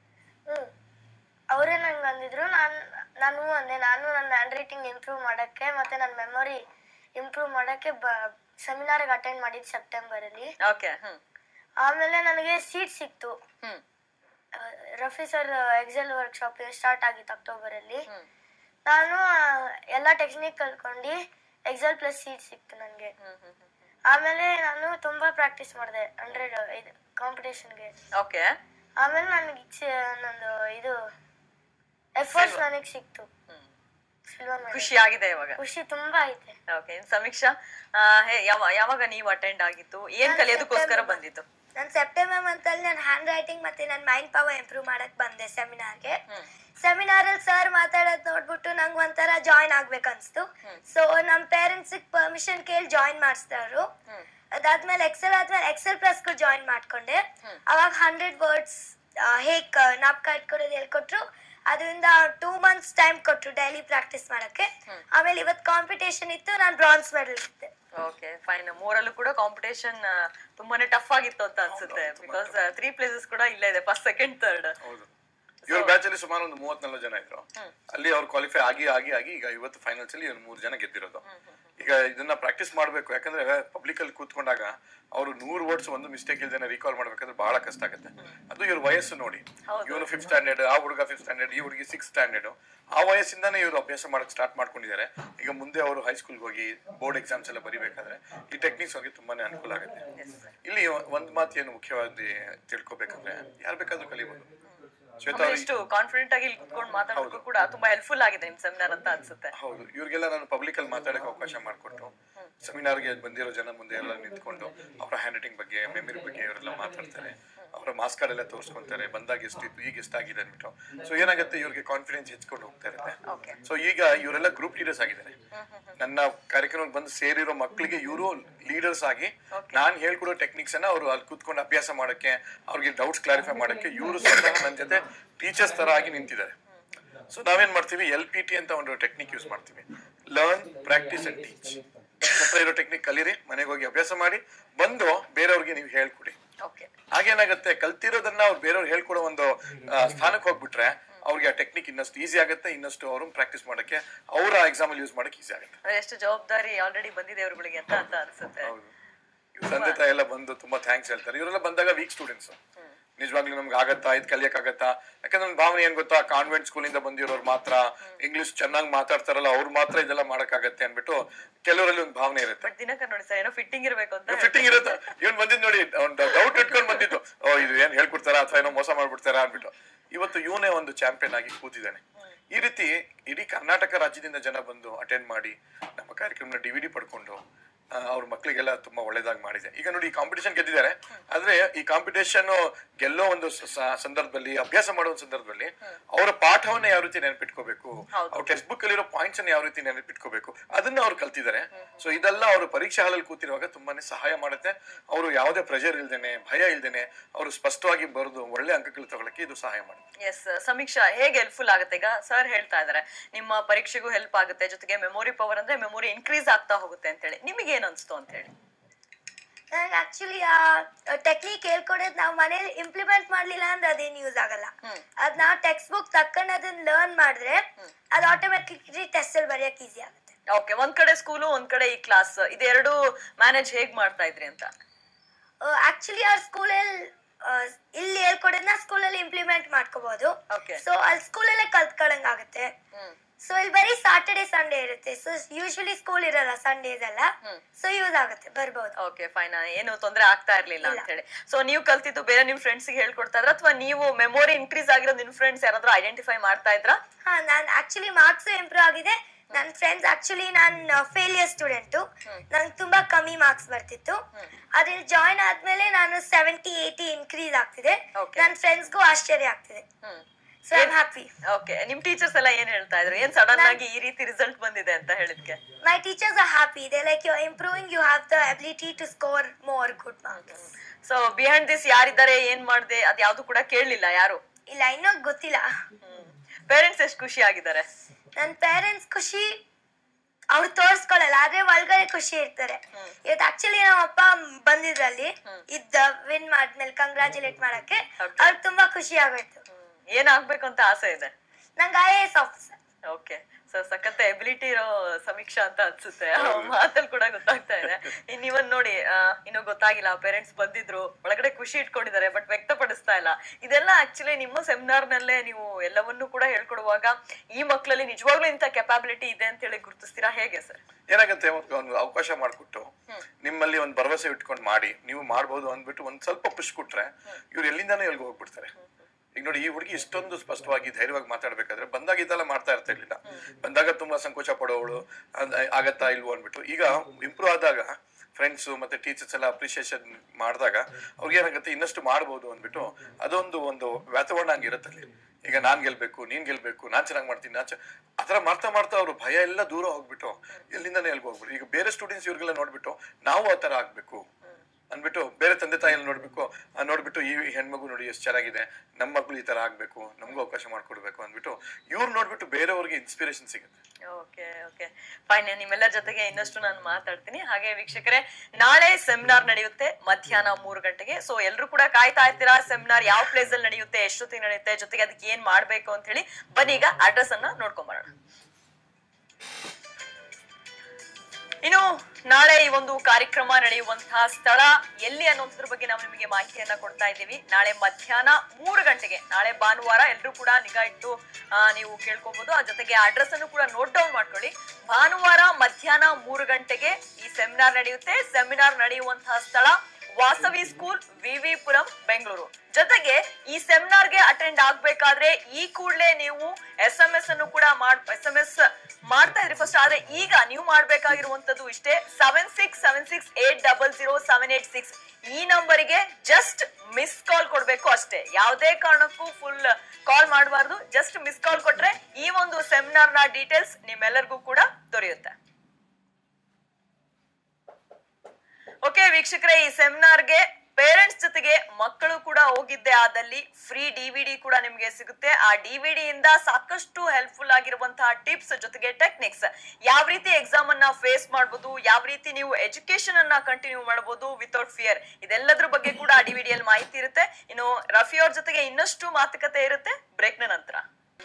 ಅವರೇ ನಂಗೆ ಅಂದಿದ್ರು ನಾನು ನಾನು ಅಂದೆ ನಾನು ನನ್ನ ಹ್ಯಾಂಡ್ ರೈಟಿಂಗ್ ಇಂಪ್ರೂವ್ ಮಾಡೋಕ್ಕೆ ಮತ್ತೆ ನನ್ನ ಮೆಮೊರಿ ಇಂಪ್ರೂವ್ ಮಾಡೋಕ್ಕೆ ಬ ಸೆಮಿನಾರ್ಗೆ ಅಟೆಂಡ್ ಮಾಡಿದ್ದು ಸೆಪ್ಟೆಂಬರಲ್ಲಿ ಓಕೆ ಹ್ಮ್ ಆಮೇಲೆ ನನಗೆ ಸೀಟ್ ಸಿಕ್ತು ಹ್ಮ್ ಆ, Rafi sir Excel workshop start ಆಗಿತ್ತು ಅಕ್ಟೋಬರಲ್ಲಿ ಹ್ಮ್ ನಾನು ಆ, ಎಲ್ಲ ಟೆಕ್ನಿಕ್ ಕಲ್ತ್ಕೊಂಡು ಎಕ್ಸೆಲ್ ಪ್ಲಸ್ ಸೀಟ್ ಸಿಕ್ತು ನನಗೆ ಹ್ಮ್ ಹ್ಮ್ ಹ್ಮ್ ಆಮೇಲೆ ನಾನು ತುಂಬಾ ಪ್ರಾಕ್ಟೀಸ್ ಮಾಡಿದೆ ಹಂಡ್ರೆಡ್ ಇದು ಕಾಂಪಿಟೇಷನ್ಗೆ ಓಕೆ ಆಮೇಲೆ ನನಗೆ ನಂದು ಇದು ಎಫರ್ಟ್ಸ್ ನನಗೆ ಸಿಕ್ತು ಹ್ಮ್ ಸಿಲ್ವರ್ ಖುಷಿ ಆಗಿದೆ ಇವಾಗ ಖುಷಿ ತುಂಬಾ ಐತೆ ಓಕೆ ಇನ್ ಸಮೀಕ್ಷಾ ಆ, ಹೇ- ಯಾವ ಯಾವಾಗ ನೀವು ಅಟೆಂಡ್ ಆಗಿತ್ತು ಏನ್ ಕಲಿಯೋದಕ್ಕೋಸ್ಕರ ಬಂದಿತ್ತು ನಾನು ಸೆಪ್ಟೆಂಬರ್ ಮಂತಲ್ಲಿ ನನ್ನ ಹ್ಯಾಂಡ್ ರೈಟಿಂಗ್ ಮತ್ತೆ ನನ್ನ ಮೈಂಡ್ ಪವರ್ ಇಂಪ್ರೂವ್ ಮಾಡಕ್ ಬಂದೆ ಸೆಮಿನಾರ್ಗೆ ಹ್ಮ್ ಸೆಮಿನಾರಲ್ಲಿ ಸರ್ ಮಾತಾಡೋದು ನೋಡ್ಬಿಟ್ಟು ನಂಗೆ ಒಂಥರ ಜಾಯ್ನ್ ಆಗ್ಬೇಕು ಅನ್ಸ್ತು ಹ್ಮ್. ಸೊ ನಮ್ಮ ಪೇರೆಂಟ್ಸಿಗೆ ಪರ್ಮಿಷನ್ ಕೇಳಿ ಜಾಯ್ನ್ ಮಾಡಿಸ್ತಾರು ಹ್ಮ್ ಅದಾದ್ಮೇಲೆ ಎಕ್ಸೆಲ್ ಆದ್ಮೇಲೆ ಎಕ್ಸೆಲ್ ಪ್ಲಸ್ಗೂ ಜಾಯಿನ್ ಮಾಡ್ಕೊಂಡೆ ಹ್ಮ್. ಅವಾಗ ಹಂಡ್ರೆಡ್ ವರ್ಡ್ಸ್ ಹೇಗ್ ನಾಪ್ಕ ಇಟ್ಕೊಡೋದು ಹೇಳ್ಕೊಟ್ರು ಅದರಿಂದ ಟೂ ಮಂತ್ಸ್ ಟೈಮ್ ಕೊಟ್ರು ಡೈಲಿ ಪ್ರಾಕ್ಟೀಸ್ ಮಾಡಕ್ಕೆ ಹ್ಮ್. ಆಮೇಲೆ ಇವತ್ತು ಕಾಂಪಿಟೇಷನ್ ಇತ್ತು ನಾನು ಬ್ರಾನ್ಸ್ ಮೆಡಲ್ ಸಿಕ್ತೆ ಓಕೆ ಫೈನ್ ಮೂರಲ್ಲೂ ಕೂಡ ಕಾಂಪಿಟೇಷನ್ ತುಂಬಾನೇ ಟಫ್ ಆಗಿತ್ತು ಅಂತ ಅನ್ಸುತ್ತೆ ಬಿಕಾಸ್ ತ್ರೀ ಪ್ಲೇಸಸ್ ಕೂಡ ಇಲ್ಲೇ ಇದೆ ಫಸ್ಟ್ ಸೆಕೆಂಡ್ ಥರ್ಡ್ ಹೌದು ಇವ್ರ ಬ್ಯಾಚ್ ಅಲ್ಲಿ ಸುಮಾರು ಒಂದು ಮೂವತ್ನಾಲ್ಕು ಜನ ಇದ್ರು ಹ್ಮ್. ಅಲ್ಲಿ ಅವ್ರು ಕ್ವಾಲಿಫೈ ಆಗಿ ಆಗಿ ಆಗಿ ಈಗ ಇವತ್ತು ಫೈನಲ್ಸ್ ಅಲ್ಲಿ ಇವ್ರು ಮೂರು ಜನ ಗೆದ್ದಿರೋದು ಈಗ ಇದನ್ನ ಪ್ರಾಕ್ಟೀಸ್ ಮಾಡ್ಬೇಕು ಯಾಕಂದ್ರೆ ಪಬ್ಲಿಕ್ ಅಲ್ಲಿ ಕೂತ್ಕೊಂಡಾಗ ಅವರು ನೂರು ವರ್ಡ್ಸ್ ಒಂದು ಮಿಸ್ಟೇಕ್ ಇಲ್ದೇನೆ ರೀಕಾಲ್ ಮಾಡ್ಬೇಕಾದ್ರೆ ಬಹಳ ಕಷ್ಟ ಆಗುತ್ತೆ ಅದು ಇವ್ರ ವಯಸ್ಸು ನೋಡಿ ಹೌದು. ಇವನು ಫಿಫ್ತ್ ಸ್ಟ್ಯಾಂಡರ್ಡ್ ಆ ಹುಡುಗ ಫಿಫ್ತ್ ಸ್ಟ್ಯಾಂಡರ್ಡ್ ಈ ಹುಡುಗಿ ಸಿಕ್ಸ್ ಸ್ಟ್ಯಾಂಡರ್ಡ್ ಆ ವಯಸ್ಸಿಂದಾನೇ ಇವರು ಅಭ್ಯಾಸ ಮಾಡಕ್ ಸ್ಟಾರ್ಟ್ ಮಾಡ್ಕೊಂಡಿದ್ದಾರೆ ಈಗ ಮುಂದೆ ಅವರು ಹೈಸ್ಕೂಲ್ಗೆ ಹೋಗಿ ಬೋರ್ಡ್ ಎಕ್ಸಾಮ್ಸ್ ಎಲ್ಲ ಬರಿಬೇಕಾದ್ರೆ ಈ ಟೆಕ್ನಿಕ್ಸ್ ಅವ್ರಿಗೆ ತುಂಬಾನೇ ಅನುಕೂಲ ಆಗುತ್ತೆ ಇಲ್ಲಿ ಒಂದ್ ಮಾತು ಏನು ಮುಖ್ಯವಾಗಿ ತಿಳ್ಕೊಬೇಕಂದ್ರೆ ಯಾರು ಬೇಕಾದ್ರೂ ಕಲಿಬಹುದು ಶ್ವೇತಾ ಆಮೇಲೆ ಅವ್ರಿಗೆ- ಇಷ್ಟು ಕಾನ್ಫಿಡೆಂಟ್ ಆಗಿ ಇಲ್ಲಿ ಕುತ್ಕೊಂಡು ಮಾತಾಡೋದಕ್ಕೂ ಕೂಡ ತುಂಬಾ ಹೆಲ್ಪ್ಫುಲ್ ಆಗಿದೆ ನಿಮ್ ಸೆಮಿನಾರ್ ಅಂತ ಅನ್ಸುತ್ತೆ ಹೌದು ಇವ್ರಿಗೆಲ್ಲ ನಾನು ಪಬ್ಲಿಕ್ ಅಲ್ಲಿ ಮಾತಾಡಕ್ಕೆ ಅವಕಾಶ ಮಾಡಿಕೊಟ್ಟು ಸೆಮಿನಾರ್ಗೆ ಬಂದಿರೋ ಜನ ಮುಂದೆ ಎಲ್ಲ ನಿಂತ್ಕೊಂಡು ಅವರ ಹ್ಯಾಂಡ್ ರೈಟಿಂಗ್ ಬಗ್ಗೆ ಮೆಮರಿ ಬಗ್ಗೆ ಇವರೆಲ್ಲ ಮಾತಾಡ್ತಾರೆ ಅವರ ಮಾರ್ಕ್ಸ್ ಕಾರ್ಡ್ ಎಲ್ಲ ತೋರಿಸ್ಕೊಂತಾರೆ ಬಂದಾಗ ಎಷ್ಟಿತ್ತು ಈಗ ಎಷ್ಟಾಗಿದೆ ಅಂದ್ಬಿಟ್ಟು ಸೊ ಏನಾಗುತ್ತೆ ಇವ್ರಿಗೆ ಕಾನ್ಫಿಡೆನ್ಸ್ ಹೆಚ್ಚಿಕೊಂಡು ಹೋಗ್ತಾ ಇರುತ್ತೆ ಓಕೆ ಸೊ ಈಗ ಇವರೆಲ್ಲ ಗ್ರೂಪ್ ಲೀಡರ್ಸ್ ಆಗಿದ್ದಾರೆ ನನ್ನ ಕಾರ್ಯಕ್ರಮಕ್ಕೆ ಬಂದು ಸೇರಿರೋ ಮಕ್ಕಳಿಗೆ ಇವರು ಲೀಡರ್ಸ್ ಆಗಿ ನಾನ್ ಹೇಳ್ಕೊಡೋ ಟೆಕ್ನಿಕ್ಸ್ ಅನ್ನ ಅವರು ಅಲ್ಲಿ ಕೂತ್ಕೊಂಡು ಅಭ್ಯಾಸ ಮಾಡಕ್ಕೆ ಅವ್ರಿಗೆ ಡೌಟ್ಸ್ ಕ್ಲಾರಿಫೈ ಮಾಡಕ್ಕೆ ಇವರು ಸ್ವತಃ ನನ್ನ ಜೊತೆ ಟೀಚರ್ಸ್ ತರ ಆಗಿ ನಿಂತಿದ್ದಾರೆ ಸೊ ನಾವೇನ್ ಮಾಡ್ತೀವಿ ಎಲ್ ಪಿ ಟಿ ಅಂತ ಒಂದು ಟೆಕ್ನಿಕ್ ಯೂಸ್ ಮಾಡ್ತೀವಿ ಲರ್ನ್ ಪ್ರಾಕ್ಟೀಸ್ ಅಂಡ್ ಟೀಚ್ ಹತ್ರ ಇರೋ ಟೆಕ್ನಿಕ್ ಕಲೀರಿ ಮನೆಗೆ ಹೋಗಿ ಅಭ್ಯಾಸ ಮಾಡಿ ಬಂದು ಬೇರೆಯವ್ರಿಗೆ ನೀವು ಹೇಳ್ಕೊಡಿ ಓಕೆ ಹಾಗೇನಾಗುತ್ತೆ ಕಲ್ತಿರೋದನ್ನ ಅವ್ರು ಬೇರೆಯವ್ರು ಹೇಳ್ಕೊಡೋ ಒಂದು ಆ, ಸ್ಥಾನಕ್ಕೆ ಹೋಗ್ಬಿಟ್ರೆ ಅವ್ರಿಗೆ ಆ ಟೆಕ್ನಿಕ್ ಇನ್ನಷ್ಟು ಈಸಿ ಆಗುತ್ತೆ ಇನ್ನಷ್ಟು ಅವರು ಪ್ರಾಕ್ಟೀಸ್ ಮಾಡಕ್ಕೆ ಅವರ ಎಕ್ಸಾಮ್ ಯೂಸ್ ಮಾಡಕ್ಕೆ ಈಸಿ ಆಗುತ್ತೆ ಅಂದ್ರೆ ಎಷ್ಟು ಜವಾಬ್ದಾರಿ ಆಲ್ರೆಡಿ ಬಂದಿದೆ ಇವ್ರುಗಳಿಗೆ ಅಂತ ಅಂತ ಅನ್ಸುತ್ತೆ ಹೌದು ಇವ್ರ ತಂದೆ ತಾಯಿ ಎಲ್ಲ ಬಂದು ತುಂಬಾ ಥ್ಯಾಂಕ್ಸ್ ಹೇಳ್ತಾರೆ ಇವರೆಲ್ಲ ಬಂದಾಗ ವೀಕ್ ಸ್ಟೂಡೆಂಟ್ಸ್ ನಿಜವಾಗ್ಲೂ ನಮ್ಗೆ ಆಗತ್ತಾ ಇದು ಕಲಿಯಕ್ಕಾಗತ್ತಾ ಯಾಕಂದ್ರೆ ನನ್ನ ಭಾವನೆ ಏನ್ ಗೊತ್ತಾ ಕಾನ್ವೆಂಟ್ ಸ್ಕೂಲಿಂದ ಬಂದಿರೋರು ಮಾತ್ರ ಇಂಗ್ಲಿಷ್ ಚೆನ್ನಾಗಿ ಮಾತಾಡ್ತಾರಲ್ಲ ಅವ್ರು ಮಾತ್ರ ಇದೆಲ್ಲ ಮಾಡಕ್ಕಾಗತ್ತೆ ಅನ್ಬಿಟ್ಟು ಕೆಲವರಲ್ಲಿ ಒಂದು ಭಾವನೆ ಇರುತ್ತೆ ಬಟ್ ದಿನಕರ್ ನೋಡಿ ಸರ್ ಏನೋ ಫಿಟ್ಟಿಂಗ್ ಇರ್ಬೇಕು ಅಂತ ಫಿಟ್ಟಿಂಗ್ ಇರುತ್ತೆ ಇವ್ನು ಬಂದಿದ್ ನೋಡಿ ಒಂದು ಡೌಟ್ ಇಟ್ಕೊಂಡು ಬಂದಿದ್ದು ಓ ಇದು ಏನ್ ಹೇಳ್ಕೊಡ್ತಾರ ಅಥವಾ ಏನೋ ಮೋಸ ಮಾಡ್ಬಿಡ್ತಾರಾ ಅನ್ಬಿಟ್ಟು ಇವತ್ತು ಇವನೇ ಒಂದು ಚಾಂಪಿಯನ್ ಆಗಿ ಕೂತಿದ್ದಾನೆ ಈ ರೀತಿ ಇಡೀ ಕರ್ನಾಟಕ ರಾಜ್ಯದಿಂದ ಜನ ಬಂದು ಅಟೆಂಡ್ ಮಾಡಿ ನಮ್ಮ ಕಾರ್ಯಕ್ರಮನ ಡಿವಿಡಿ ಪಡ್ಕೊಂಡು ಆ, ಅವ್ರ ಮಕ್ಕಳಿಗೆಲ್ಲ ತುಂಬಾ ಒಳ್ಳೇದಾಗಿ ಮಾಡಿದೆ ಈಗ ನೋಡಿ ಈ ಕಾಂಪಿಟೇಷನ್ ಗೆದ್ದಿದ್ದಾರೆ ಆದ್ರೆ ಈ ಕಾಂಪಿಟೇಷನ್ ಗೆಲ್ಲೋ ಒಂದು ಸ- ಸ- ಸಂದರ್ಭದಲ್ಲಿ ಅಭ್ಯಾಸ ಮಾಡೋ ಒಂದು ಸಂದರ್ಭದಲ್ಲಿ ಅವರ ಪಾಠವನ್ನ ಯಾವ ರೀತಿ ನೆನಪಿಟ್ಕೋಬೇಕು ಹೌದು. ಅವ್ರ ಟೆಕ್ಸ್ಟ್ ಬುಕ್ ಅಲ್ಲಿರೋ ಪಾಯಿಂಟ್ಸ್ ಅನ್ನ ಯಾವ ರೀತಿ ನೆನಪಿಟ್ಕೋಬೇಕು ಅದನ್ನ ಅವ್ರು ಕಲ್ತಿದ್ದಾರೆ ಸೊ ಇದೆಲ್ಲ ಅವರು ಪರೀಕ್ಷಾ ಹಾಲಲ್ಲಿ ಕೂತಿರುವಾಗ ತುಂಬಾನೇ ಸಹಾಯ ಮಾಡುತ್ತೆ ಅವರು ಯಾವುದೇ ಪ್ರೆಷರ್ ಇಲ್ದೇನೆ ಭಯ ಇಲ್ದೇನೆ ಅವರು ಸ್ಪಷ್ಟವಾಗಿ ಬರೆದು ಒಳ್ಳೆ ಅಂಕಗಳು ತಗೊಳಕ್ಕೆ ಇದು ಸಹಾಯ ಮಾಡುತ್ತೆ ಎಸ್ ಸಮೀಕ್ಷಾ ಹೇಗೆ ಹೆಲ್ಪ್ಫುಲ್ ಆಗುತ್ತೆ ಈಗ ಸರ್ ಹೇಳ್ತಾ ಇದಾರೆ ನಿಮ್ಮ ಪರೀಕ್ಷೆಗೂ ಹೆಲ್ಪ್ ಆಗುತ್ತೆ ಜೊತೆಗೆ ಮೆಮೊರಿ ಪವರ್ ಅಂದ್ರೆ ಮೆಮೊರಿ ಇನ್ಕ್ರೀಸ್ ಆಗ್ತಾ ಹೋಗುತ್ತೆ ಅಂತ ಹೇಳಿ ನಿಮಗೆ ಏನ್ ಅನ್ಸ್ತು ಅಂತ ಹೇಳಿ ನನಗೆ ಆಕ್ಚುಲಿ ಆ ಟೆಕ್ನಿಕ್ ಹೇಳ್ಕೊಡೋದು ನಾವು ಮನೇಲಿ ಇಂಪ್ಲಿಮೆಂಟ್ ಮಾಡ್ಲಿಲ್ಲ ಅಂದ್ರೆ ಅದೇನು ಯೂಸ್ ಆಗಲ್ಲ ಹ್ಮ್. ಅದ್ ನಾವು ಟೆಕ್ಸ್ಟ್ ಬುಕ್ ತಕ್ಕೊಂಡು ಅದನ್ನ ಲರ್ನ್ ಮಾಡಿದ್ರೆ ಅದು ಆಟೋಮೆಟಿಕ್ಲಿ ಟೆಸ್ಟ್ ಅಲ್ಲಿ ಬರೆಯಕ್ ಈಸಿ ಆಗುತ್ತೆ ಓಕೆ ಒಂದ್ ಕಡೆ ಸ್ಕೂಲು ಒಂದ್ ಕಡೆ ಈ ಕ್ಲಾಸ್ ಇದೆರಡು ಮ್ಯಾನೇಜ್ ಹೇಗ್ ಮಾಡ್ತಾ ಇದ್ರಿ ಅಂತ ಆಕ್ಚುಲಿ ಅವ್ರ ಸ್ಕೂಲಲ್ಲಿ ಇಲ್ಲಿ ಹೇಳ್ಕೊಡೋದನ್ನ ಸ್ಕೂಲಲ್ಲಿ ಇಂಪ್ಲಿಮೆಂಟ್ ಮಾಡ್ಕೋಬಹುದು Okay. ಸೊ ಅಲ್ಲಿ ಸ್ಕೂಲಲ್ಲೇ ಕಲ್ತ್ಕೊಳಂಗ್ ಆಗುತ್ತೆ ಹ್ಮ್ ಸೊ ಇಲ್ಲಿ ಬರೀ ಸಾಟರ್ಡೆ ಸಂಡೇ ಇರುತ್ತೆ ಸೊ ಯೂಶಲಿ ಸ್ಕೂಲ್ ಇರಲ್ಲ ಸಂಡೇಸ್ ಎಲ್ಲ ಹ್ಮ್. ಸೊ ಯೂಸ್ ಆಗುತ್ತೆ ಬರ್ಬೋದು ಓಕೆ ಫೈನ್ ಏನು ತೊಂದರೆ ಆಗ್ತಾ ಇರ್ಲಿಲ್ಲ ಇಲ್ಲ. ಅಂತ ಹೇಳಿ ಸೊ ನೀವು ಕಲ್ತಿದ್ದು ಬೇರೆ ನಿಮ್ ಫ್ರೆಂಡ್ಸ್ ಹೇಳ್ಕೊಡ್ತಾ ಇದ್ರ ಅಥವಾ ನೀವು ಮೆಮೊರಿ ಇನ್ಕ್ರೀಸ್ ಆಗಿರೋ ನಿಮ್ ಫ್ರೆಂಡ್ಸ್ ಯಾರಾದ್ರೂ ಐಡೆಂಟಿಫೈ ಮಾಡ್ತಾ ಇದ್ರಾ ಹಾ ನಾನು ಆಕ್ಚುಲಿ ಮಾರ್ಕ್ಸ್ ಇಂಪ್ರೂವ್ ಆಗಿದೆ ನನ್ನ ಫ್ರೆಂಡ್ಸ್ ಆಕ್ಚುಲಿ ನಾನು ಫೇಲಿಯರ್ ಸ್ಟೂಡೆಂಟು ನಂಗೆ ತುಂಬಾ ಕಮ್ಮಿ ಮಾರ್ಕ್ಸ್ ಬರ್ತಿತ್ತು ಅದ್ರಲ್ಲಿ ಜಾಯಿನ್ ಆದ್ಮೇಲೆ ನಾನು ಸೆವೆಂಟಿ ಏಯ್ಟಿ ಇನ್ಕ್ರೀಸ್ ಆಗ್ತಿದೆ Okay. ನನ್ನ ಫ್ರೆಂಡ್ಸ್ಗೂ ಆಶ್ಚರ್ಯ ಆಗ್ತಿದೆ hmm so I happy okay ನಿಮ್ ಟೀಚರ್ಸ್ ಎಲ್ಲ ಏನ್ ಹೇಳ್ತಾ ಇದ್ರು ಏನ್ ಸಡನ್ ಆಗಿ ಈ ರೀತಿ ರಿಸಲ್ಟ್ ಬಂದಿದೆ ಅಂತ ಹೇಳಿದ್ಕೆ my teachers are happy they like you improving you have the ability to score more good marks so behind this ಯಾರಿದ್ದಾರೆ ಏನ್ ಮಾಡ್ದೆ ಅದ್ ಯಾವ್ದು ಕೂಡ ಕೇಳಲಿಲ್ಲ ಯಾರು ಇಲ್ಲ ಇನ್ನೂ ಗೊತ್ತಿಲ್ಲ ಪೇರೆಂಟ್ಸ್ ಎಷ್ಟು ಖುಷಿ ಆಗಿದ್ದಾರೆ ನನ್ನ ಪೇರೆಂಟ್ಸ್ ಖುಷಿ ಅವ್ರು ತೋರ್ಸ್ಕೊಳಲ್ಲ ಆದ್ರೆ ಒಳಗಡೆ ಖುಷಿ ಇರ್ತಾರೆ ಇವತ್ತು ಆಕ್ಚುಲಿ ನಮ್ಮ ಅಪ್ಪ ಬಂದಿದ್ರಲ್ಲಿ ಇದ್ದ ವಿನ್ ಮಾಡಿದ್ಮೇಲೆ ಕಂಗ್ರಾಚುಲೇಟ್ ಮಾಡಕ್ಕೆ Okay. ಅವ್ರಿಗೆ ತುಂಬಾ ಖುಷಿ ಆಗೋಯ್ತು ಏನ್ ಆಗ್ಬೇಕು ಅಂತ ಆಸೆ ಇದೆ ನಂಗೆ I A S officer okay so ಸಖತ್ ಎಬಿಲಿಟಿ ಇರೋ ಸಮೀಕ್ಷಾ ಅಂತ ಅನ್ಸುತ್ತೆ ಆ ಮಾತಲ್ಲಿ ಕೂಡ ಗೊತ್ತಾಗ್ತಾ ಇದೆ ಇನ್ ಇವನ್ ನೋಡಿ ಆ, ಇನ್ನು ಗೊತ್ತಾಗಿಲ್ಲ ಪೇರೆಂಟ್ಸ್ ಬಂದಿದ್ರು ಒಳಗಡೆ ಖುಷಿ ಇಟ್ಕೊಂಡಿದ್ದಾರೆ ಬಟ್ ವ್ಯಕ್ತಪಡಿಸ್ತಾ ಇಲ್ಲ ಇದೆಲ್ಲ ಆಕ್ಚುಲಿ ನಿಮ್ಮ ಸೆಮಿನಾರ್ ನಲ್ಲೇ ನೀವು ಎಲ್ಲವನ್ನೂ ಕೂಡ ಹೇಳ್ಕೊಡುವಾಗ ಈ ಮಕ್ಕಳಲ್ಲಿ ನಿಜವಾಗ್ಲೂ ಇಂಥ ಕೆಪಾಬಿಲಿಟಿ ಇದೆ ಅಂತ ಹೇಳಿ ಗುರುತಿಸ್ತೀರಾ ಹೇಗೆ ಸರ್ ಏನಾಗುತ್ತೆ ಒಂದು ಒಂದು ಅವಕಾಶ ಮಾಡಿಕೊಟ್ಟು ನಿಮ್ಮಲ್ಲಿ ಒಂದು ಭರವಸೆ ಇಟ್ಕೊಂಡು ಮಾಡಿ ನೀವು ಮಾಡ್ಬೋದು ಅಂದ್ಬಿಟ್ಟು ಒಂದ್ ಸ್ವಲ್ಪ ಪುಷ್ ಕೊಟ್ರೆ ಇವ್ರು ಎಲ್ಲಿಂದಾನೂ ಎಲ್ಗೂ ಹೋಗ್ಬಿಡ್ತಾರೆ ಈಗ ನೋಡಿ ಈ ಹುಡುಗಿ ಇಷ್ಟೊಂದು ಸ್ಪಷ್ಟವಾಗಿ ಧೈರ್ಯವಾಗಿ ಮಾತಾಡ್ಬೇಕಾದ್ರೆ ಬಂದಾಗ ಇದೆಲ್ಲ ಮಾಡ್ತಾ ಇರ್ತಾ ಇರ್ಲಿಲ್ಲ ಬಂದಾಗ ತುಂಬಾ ಸಂಕೋಚ ಪಡೋವಳು ಅದ್- ಆಗತ್ತಾ ಇಲ್ವೋ ಅಂದ್ಬಿಟ್ಟು ಈಗ ಇಂಪ್ರೂವ್ ಆದಾಗ ಫ್ರೆಂಡ್ಸ್ ಮತ್ತೆ ಟೀಚರ್ಸ್ ಎಲ್ಲ ಅಪ್ರಿಸಿಯೇಷನ್ ಮಾಡಿದಾಗ ಅವ್ರಿಗೆ ಏನಾಗುತ್ತೆ ಇನ್ನಷ್ಟು ಮಾಡ್ಬೋದು ಅಂದ್ಬಿಟ್ಟು ಅದೊಂದು ಒಂದು ವಾತಾವರಣ ಹಂಗಿರುತ್ತೆ ಅಲ್ಲಿ ಈಗ ನಾನ್ ಗೆಲ್ಬೇಕು ನೀನ್ ಗೆಲ್ಬೇಕು ನಾನ್ ಚೆನ್ನಾಗಿ ಮಾಡ್ತೀನಿ ನಾನ್ ಚೆ- ಆ ಥರ ಮಾಡ್ತಾ ಮಾಡ್ತಾ ಅವ್ರು ಭಯ ಎಲ್ಲ ದೂರ ಹೋಗ್ಬಿಟ್ಟು ಎಲ್ಲಿಂದಾನೆ ಎಲ್ಗೂ ಹೋಗ್ಬಿಟ್ಟು ಈಗ ಬೇರೆ ಸ್ಟೂಡೆಂಟ್ಸ್ ಇವ್ರಿಗೆಲ್ಲ ನೋಡ್ಬಿಟ್ಟು ನಾವು ಆ ಥರ ಆಗ್ಬೇಕು ಅಂದ್ಬಿಟ್ಟು ಬೇರೆ ತಂದೆ ತಾಯಿಯಲ್ಲಿ ನೋಡ್ಬೇಕು ಆ ನೋಡ್ಬಿಟ್ಟು ಈ ಹೆಣ್ಮಗು ನೋಡಿ ಎಷ್ಟು ಚೆನ್ನಾಗಿದೆ ನಮ್ಮ ಮಗಳು ಈ ತರ ಆಗ್ಬೇಕು ನಮಗೂ ಅವಕಾಶ ಮಾಡ್ಕೊಡ್ಬೇಕು ಅಂದ್ಬಿಟ್ಟು ಇವ್ರು ನೋಡ್ಬಿಟ್ಟು ಬೇರೆಯವ್ರಿಗೆ ಇನ್ಸ್ಪಿರೇಷನ್ ಸಿಗುತ್ತೆ ಓಕೆ ಓಕೆ ಫೈನ್ ನಿಮ್ಮೆಲ್ಲರ ಜೊತೆಗೆ ಇನ್ನಷ್ಟು ನಾನು ಮಾತಾಡ್ತೀನಿ ಹಾಗೆ ವೀಕ್ಷಕರೇ ನಾಳೆ ಸೆಮಿನಾರ್ ನಡೆಯುತ್ತೆ ಮಧ್ಯಾಹ್ನ ಮೂರು ಗಂಟೆಗೆ ಸೊ ಎಲ್ಲರೂ ಕೂಡ ಕಾಯ್ತಾ ಇರ್ತೀರಾ ಸೆಮಿನಾರ್ ಯಾವ ಪ್ಲೇಸ್ ಅಲ್ಲಿ ನಡೆಯುತ್ತೆ ಎಷ್ಟೊತ್ತಿಗೆ ನಡೆಯುತ್ತೆ ಜೊತೆಗೆ ಅದಕ್ಕೆ ಏನ್ ಮಾಡ್ಬೇಕು ಅಂತ ಹೇಳಿ ಬನ್ನಿ ಈಗ ಅಡ್ರೆಸ್ ಅನ್ನ ನೋಡ್ಕೊಂಬರೋಣ ಇನ್ನು ನಾಳೆ ಈ ಒಂದು ಕಾರ್ಯಕ್ರಮ ನಡೆಯುವಂತಹ ಸ್ಥಳ ಎಲ್ಲಿ ಅನ್ನೋದ್ರ ಬಗ್ಗೆ ನಾವು ನಿಮಗೆ ಮಾಹಿತಿಯನ್ನ ಕೊಡ್ತಾ ಇದ್ದೀವಿ ನಾಳೆ ಮಧ್ಯಾಹ್ನ ಮೂರು ಗಂಟೆಗೆ ನಾಳೆ ಭಾನುವಾರ ಎಲ್ಲರೂ ಕೂಡ ನಿಗಾ ಇಟ್ಟು ಆ, ನೀವು ಕೇಳ್ಕೊಬಹುದು ಆ ಜೊತೆಗೆ ಅಡ್ರೆಸ್ ಅನ್ನು ಕೂಡ ನೋಟ್ ಡೌನ್ ಮಾಡ್ಕೊಳ್ಳಿ ಭಾನುವಾರ ಮಧ್ಯಾಹ್ನ ಮೂರು ಗಂಟೆಗೆ ಈ ಸೆಮಿನಾರ್ ನಡೆಯುತ್ತೆ ಸೆಮಿನಾರ್ ನಡೆಯುವಂತಹ ಸ್ಥಳ ವಾಸವಿ ಸ್ಕೂಲ್ ವಿವಿ ಪುರಂ ಬೆಂಗಳೂರು ಜೊತೆಗೆ ಈ ಸೆಮಿನಾರ್ಗೆ ಅಟೆಂಡ್ ಆಗ್ಬೇಕಾದ್ರೆ ಈ ಕೂಡಲೇ ನೀವು ಎಸ್ ಎಂ ಎಸ್ ಅನ್ನು ಕೂಡ ಮಾಡ್ ಎಸ್ ಎಂ ಎಸ್ ಮಾಡ್ತಾ ಇದ್ರಿ ಫಸ್ಟ್ ಆದ್ರೆ ಈಗ ನೀವು ಮಾಡ್ಬೇಕಾಗಿರುವಂತದ್ದು ಇಷ್ಟೇ seven six seven six eight double zero seven eight six ಈ ನಂಬರಿಗೆ ಜಸ್ಟ್ ಮಿಸ್ ಕಾಲ್ ಕೊಡ್ಬೇಕು ಅಷ್ಟೇ ಯಾವುದೇ ಕಾರಣಕ್ಕೂ ಫುಲ್ ಕಾಲ್ ಮಾಡಬಾರ್ದು ಜಸ್ಟ್ ಮಿಸ್ ಕಾಲ್ ಕೊಟ್ರೆ ಈ ಒಂದು ಸೆಮಿನಾರ್ ನ ಡೀಟೇಲ್ಸ್ ನಿಮ್ಮೆಲ್ಲರಿಗೂ ಕೂಡ ದೊರೆಯುತ್ತೆ ಓಕೆ ವೀಕ್ಷಕರೇ ಈ ಸೆಮಿನಾರ್ಗೆ ಪೇರೆಂಟ್ಸ್ ಜೊತೆಗೆ ಮಕ್ಕಳು ಕೂಡ ಹೋಗಿದ್ದೆ ಆದಲ್ಲಿ ಫ್ರೀ ಡಿವಿಡಿ ಕೂಡ ನಿಮಗೆ ಸಿಗುತ್ತೆ ಆ ಡಿವಿಡಿ ಇಂದ ಸಾಕಷ್ಟು ಹೆಲ್ಪ್ಫುಲ್ ಆಗಿರುವಂತಹ ಟಿಪ್ಸ್ ಜೊತೆಗೆ ಟೆಕ್ನಿಕ್ಸ್ ಯಾವ ರೀತಿ ಎಕ್ಸಾಮ್ ಅನ್ನ ಫೇಸ್ ಮಾಡಬಹುದು ಯಾವ ರೀತಿ ನೀವು ಎಜುಕೇಶನ್ ಅನ್ನ ಕಂಟಿನ್ಯೂ ಮಾಡಬಹುದು ವಿತೌಟ್ ಫಿಯರ್ ಇದೆಲ್ಲದ್ರ ಬಗ್ಗೆ ಕೂಡ ಆ ಡಿವಿಡಿಯಲ್ಲಿ ಮಾಹಿತಿ ಇರುತ್ತೆ ಇನ್ನು ರಫಿ ಅವ್ರ ಜೊತೆಗೆ ಇನ್ನಷ್ಟು ಮಾತುಕತೆ ಇರುತ್ತೆ ಬ್ರೇಕ್ನ ನಂತರ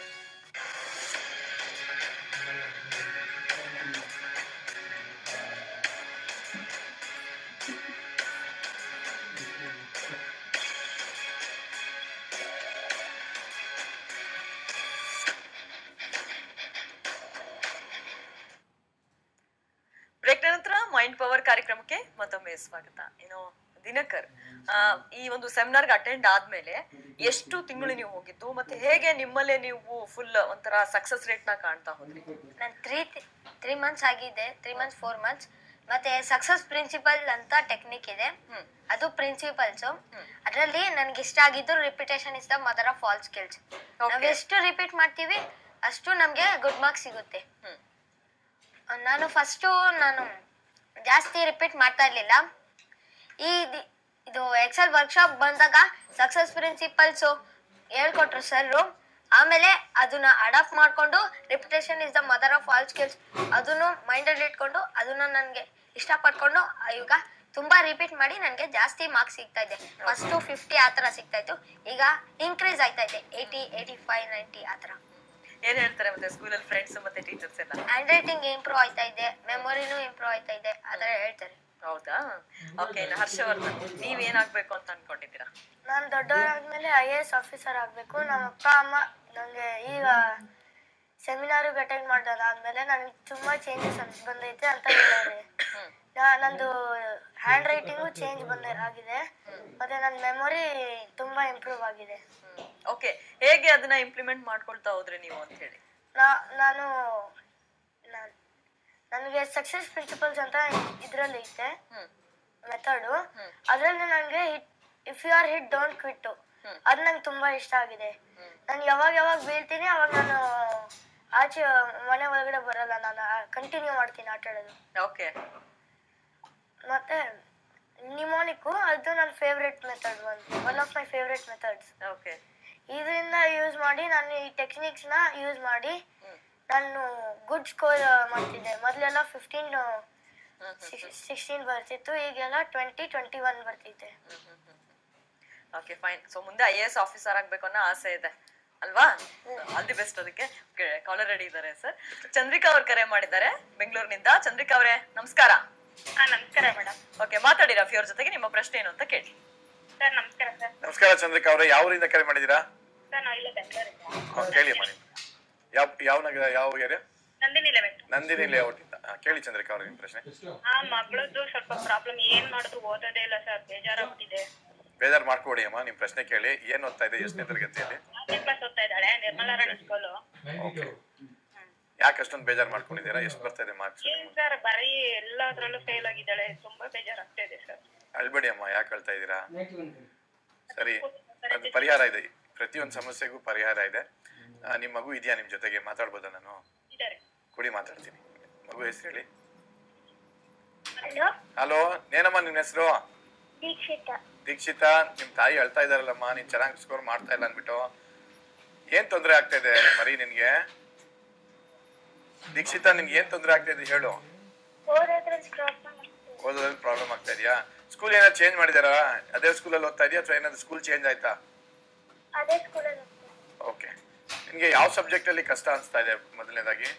ಬ್ರೇಕ್ ನಂತರ ಮೈಂಡ್ ಪವರ್ ಕಾರ್ಯಕ್ರಮಕ್ಕೆ ಮತ್ತೊಮ್ಮೆ ಸ್ವಾಗತ ಇನ್ನು ದಿನಕರ್ ಆ, ಈ ಒಂದು ಸೆಮಿನಾರ್ಗೆ ಅಟೆಂಡ್ ಆದ್ಮೇಲೆ ಎಷ್ಟು ತಿಂಗಳು ನೀವು ಹೋಗಿದ್ದು ಮತ್ತೆ ಹೇಗೆ ನಿಮ್ಮಲ್ಲೇ ನೀವು ಫುಲ್ ಒಂಥರ ಸಕ್ಸಸ್ ರೇಟ್ ನ ಕಾಣ್ತಾ ಹೋದ್ರಿ ನಾನು ತ್ರೀ ತ್ರೀ ಮಂತ್ಸ್ ಆಗಿದೆ ತ್ರೀ ಮಂತ್ಸ್ ಫೋರ್ ಮಂತ್ಸ್ ಮತ್ತೆ ಸಕ್ಸಸ್ ಪ್ರಿನ್ಸಿಪಲ್ ಅಂತ ಟೆಕ್ನಿಕ್ ಇದೆ ಹ್ಮ್. ಅದು ಪ್ರಿನ್ಸಿಪಲ್ಸ್ ಅದರಲ್ಲಿ ನನ್ಗೆ ಇಷ್ಟ ಆಗಿದ್ದು repetition is the mother of all skills ನಾವ್ ಎಷ್ಟು ರಿಪೀಟ್ ಮಾಡ್ತೀವಿ ಅಷ್ಟು ನಮ್ಗೆ ಗುಡ್ ಮಾರ್ಕ್ಸ್ ಸಿಗುತ್ತೆ ಹ್ಮ್. ನಾನು ಫಸ್ಟು ನಾನು ಜಾಸ್ತಿ ರಿಪೀಟ್ ಮಾಡ್ತಾ ಇರ್ಲಿಲ್ಲ ಈ ದಿ- ಇದು ಎಕ್ಸೆಲ್ ವರ್ಕ್ಶಾಪ್ ಬಂದಾಗ ಸಕ್ಸಸ್ ಪ್ರಿನ್ಸಿಪಲ್ಸು ಹೇಳ್ಕೊಟ್ರು ಸರ್ರು ಆಮೇಲೆ ಅದನ್ನ ಅಡಾಪ್ಟ್ ಮಾಡ್ಕೊಂಡು repetition is the mother of all skills ಅದನ್ನು ಮೈಂಡಲ್ಲಿ ಇಟ್ಕೊಂಡು ಅದನ್ನ ನನಗೆ ಇಷ್ಟಪಟ್ಕೊಂಡು ಈಗ ತುಂಬಾ ರಿಪೀಟ್ ಮಾಡಿ ನನಗೆ ಜಾಸ್ತಿ ಮಾರ್ಕ್ಸ್ ಸಿಗ್ತಾ ಇದೆ ಫಸ್ಟು ಫಿಫ್ಟಿ ಆ ಥರ ಸಿಗ್ತಾ ಇತ್ತು ಈಗ ಇನ್ಕ್ರೀಸ್ ಆಯ್ತಾ ಇದೆ ಏಯ್ಟಿ ಏಯ್ಟಿ ಫೈವ್ ನೈಂಟಿ ಆ ಥರ ಏನ್ ಹೇಳ್ತಾರೆ ಮತ್ತೆ ಸ್ಕೂಲಲ್ಲಿ ಫ್ರೆಂಡ್ಸ್ ಮತ್ತೆ ಟೀಚರ್ಸ್ ಎಲ್ಲ ಹ್ಯಾಂಡ್ ರೈಟಿಂಗ್ ಇಂಪ್ರೂವ್ ಆಯ್ತಾ ಇದೆ ಮೆಮೊರಿನೂ ಇಂಪ್ರೂವ್ ಆಯ್ತಾ ಇದೆ ಆ ಥರ ಹೇಳ್ತಾರೆ ಹೌದಾ ಓಕೆ ಇನ್ನು ಹರ್ಷವರ್ಧನ್ ನೀವೇನಾಗ್ಬೇಕು ಅಂತ ಅನ್ಕೊಂಡಿದ್ದೀರಾ ನಾನು ದೊಡ್ಡವರಾದ್ಮೇಲೆ ಐ ಎ ಎಸ್ ಆಫೀಸರ್ ಆಗಬೇಕು ನಮ್ಮ ಅಪ್ಪ ಅಮ್ಮ ನನಗೆ ಈಗ ಸೆಮಿನಾರಿಗೆ ಅಟೆಂಡ್ ಮಾಡೋದಾದ್ಮೇಲೆ ನನಗೆ ತುಂಬ ಚೇಂಜಸ್ ಅಂತ ಬಂದೈತೆ ಅಂತ ಹೇಳೋರೆ ಹ್ಮ್ ನಾ- ನಂದು ಹ್ಯಾಂಡ್ ರೈಟಿಂಗು ಚೇಂಜ್ ಬಂದ ಆಗಿದೆ ಮತ್ತೆ ನನ್ನ ಮೆಮೊರಿ ತುಂಬ ಇಂಪ್ರೂವ್ ಆಗಿದೆ ಓಕೆ ಹೇಗೆ ಅದನ್ನ ಇಂಪ್ಲಿಮೆಂಟ್ ಮಾಡ್ಕೊಳ್ತಾ ಹೋದ್ರಿ ನೀವು ಅಂತ ಹೇಳಿ ನಾ ನಾನು ನಾನ್- ನನಗೆ ಸಕ್ಸಸ್ ಪ್ರಿನ್ಸಿಪಲ್ಸ್ ಅಂತ ಇದರಲ್ಲಿ ಐತೆ ಹ್ಮ್ ಮೆಥಡು ಹ್ಮ್. ಅದರಲ್ಲಿ ನನಗೆ if you are hit don't quit hmm. ಅದು ನಂಗೆ ತುಂಬ ಇಷ್ಟ ಆಗಿದೆ ಹ್ಮ್. ನಾನು ಯಾವಾಗ ಯಾವಾಗ ಬೀಳ್ತೀನಿ ಅವಾಗ ನಾನು ಆಚೆ ಮನೆ ಒಳಗಡೆ ಬರಲ್ಲ ನಾನು ಕಂಟಿನ್ಯೂ ಮಾಡ್ತೀನಿ ಆಟ ಆಡೋದು ಓಕೆ ಮತ್ತೆ ನಿಮೋನಿಕ್ಕು ಅದು ನನ್ನ ಫೇವ್ರೆಟ್ ಮೆಥಡ್ ಒಂದು one of my favourite methods okay ಇದರಿಂದ ಯೂಸ್ ಮಾಡಿ ನಾನು ಈ ಟೆಕ್ನಿಕ್ಸ್ನ ಯೂಸ್ ಮಾಡಿ ಹ್ಮ್ ನಾನು ಗುಡ್ ಸ್ಕೋರ್ ಮಾಡ್ತಿದ್ದೆ ಮೊದಲೆಲ್ಲ ಫಿಫ್ಟೀನ್ ಹ್ಮ್ ಸಿಕ್ಸ್ಟೀನ್ ಬರ್ತಿತ್ತು ಈಗೆಲ್ಲ ಟ್ವೆಂಟಿ ಟ್ವೆಂಟಿ ಒನ್ ಬರ್ತಿದೆ ಓಕೆ ಫೈನ್ ಸೊ ಮುಂದೆ ಐ ಎ ಎಸ್ ಆಫೀಸರ್ ಆಗ್ಬೇಕು ಅನ್ನೋ ಆಸೆ ಇದೆ ಅಲ್ವಾ ಆಲ್ ದಿ ಬೆಸ್ಟ್ ಅದಕ್ಕೆ ಕಾಲರ್ ರೆಡಿ ಇದ್ದಾರೆ ಸರ್ ಚಂದ್ರಿಕಾ ಅವ್ರು ಕರೆ ಮಾಡಿದ್ದಾರೆ ಬೆಂಗಳೂರಿನಿಂದ ಚಂದ್ರಿಕಾ ಅವರೇ ನಮಸ್ಕಾರ ಹಾ ನಮಸ್ಕಾರ ಮೇಡಮ್ ಓಕೆ ಮಾತಾಡಿ ರಫಿ ಅವ್ರ ಜೊತೆಗೆ ನಿಮ್ಮ ಪ್ರಶ್ನೆ ಏನು ಅಂತ ಕೇಳಿ ಸರ್ ನಮಸ್ಕಾರ ಸರ್ ನಮಸ್ಕಾರ ಚಂದ್ರಿಕಾ ಅವರೇ ಯಾವ ಊರಿಂದ ಕರೆ ಮಾಡಿದ್ದೀರಾ ಸರ್ ನಾವು ಇಲ್ಲೇ ಬೆಂಗಳೂರಿಂದ ಹಾ, ಕೇಳಿ ಮಾಡಿ ಯಾವ ಯಾವ ನಗರ ಯಾವ ಏರಿಯಾ ನಂದಿನಿ ಲೆವೆನ್ ನಂದಿನಿ ಲೇಔಟ್ ಇಂದ ಹಾ, ಕೇಳಿ ಚಂದ್ರಿಕಾ ಅವ್ರ ನಿಮ್ಮ ಪ್ರಶ್ನೆ ಆ ಮಗಳದ್ದು ಸ್ವಲ್ಪ ಪ್ರಾಬ್ಲಮ್ ಏನ್ ಮಾಡಿದ್ರು ಓದೋದೇ ಇಲ್ಲ ಸರ್ ಬೇಜಾರಾಗ್ಬಿಟ್ಟಿದೆ ಬೇಜಾರು ಮಾಡ್ಕೊಡಿ ಅಮ್ಮ ನಿಮ್ಮ ಪ್ರಶ್ನೆ ಕೇಳಿ ಏನ್ ಓದ್ತಾ ಇದೆ ಎಷ್ಟನೇ ತರಗತಿಯಲ್ಲಿ ಆರನೇ ಕ್ಲಾಸ್ ಓದ್ತಾ ಇದ್ದಾಳೆ ನಿರ್ಮಲಾ ರಾಣಿ ಸ್ಕೂಲು ಓಕೆ ಯಾಕೆ ಅಷ್ಟೊಂದು ಬೇಜಾರು ಮಾಡ್ಕೊಂಡಿದ್ದೀರಾ ಎಷ್ಟು ಬರ್ತಾ ಇದೆ ಮಾರ್ಕ್ಸ್ ಏನ್ ಸರ್ ಬರೀ ಎಲ್ಲದ್ರಲ್ಲೂ ಫೇಲ್ ಆಗಿದ್ದಾಳೆ ತುಂಬಾ ಬೇಜಾರಾಗ್ತಾ ಇದೆ ಸರ್ ಅಳ್ಬೇಡಿ ಅಮ್ಮ ಯಾಕೆ ಹೇಳ್ತಾ ಇದ್ದೀರಾ ಸರಿ ಅದು ಪರಿಹಾರ ಇದೆ ಪ್ರತಿಯೊಂದು ಸಮಸ್ಯೆಗೂ ಪರಿಹಾರ ಇದೆ ಆ, ನಿಮ್ಮ ಮಗು ಇದೆಯಾ ನಿಮ್ಮ ಜೊತೆಗೆ ಮಾತಾಡ್ಬೋದಾ ನಾನು ಇದ್ದಾರೆ ಕೊಡಿ ಮಾತಾಡ್ತೀನಿ ಮಗು ಹೆಸರು ಹೇಳಿ ಹಲೋ ಹಲೋ ಏನಮ್ಮ ನಿನ್ನ ಹೆಸರು ದೀಕ್ಷಿತ ದೀಕ್ಷಿತಾ ನಿಮ್ ತಾಯಿ ಅಳ್ತಾ ಇದಾರಲ್ಲಮ್ಮ ನೀನ್ ಚೆನ್ನಾಗಿ ಸ್ಕೋರ್ ಮಾಡ್ತಾ ಇಲ್ಲ ಅನ್ಬಿಟ್ಟು ಏನ್ ತೊಂದರೆ ಆಗ್ತಾ ಇದೆ ಮರಿ ನಿನ್ಗೆ ದೀಕ್ಷಿತಾ ನಿನ್ಗೆ ಏನ್ ತೊಂದರೆ ಆಗ್ತಾ ಇದೆ ಹೇಳು ಓದೋದ್ರಲ್ಲಿ ಪ್ರಾಬ್ಲಮ್ ಓದೋದ್ರಲ್ಲಿ ಪ್ರಾಬ್ಲಮ್ ಆಗ್ತಾ ಇದೆಯಾ ಸ್ಕೂಲ್ ಏನಾದ್ರು ಚೇಂಜ್ ಮಾಡಿದಾರಾ ಅದೇ ಸ್ಕೂಲಲ್ಲಿ ಓದ್ತಾ ಇದೆಯಾ ಅಥವಾ ಏನಾದ್ರು ಸ್ಕೂಲ್ ಚೇಂಜ್ ಆಯ್ತಾ ಅದೇ ಸ್ಕೂಲಲ್ಲಿ ಓಕೆ ನಿನ್ಗೆ ಯಾವ ಸಬ್ಜೆಕ್ಟ್ ಅಲ್ಲಿ ಕಷ್ಟ ಅನ್ಸ್ತಾ ಇದೆ ಮೊದಲನೇದಾಗಿ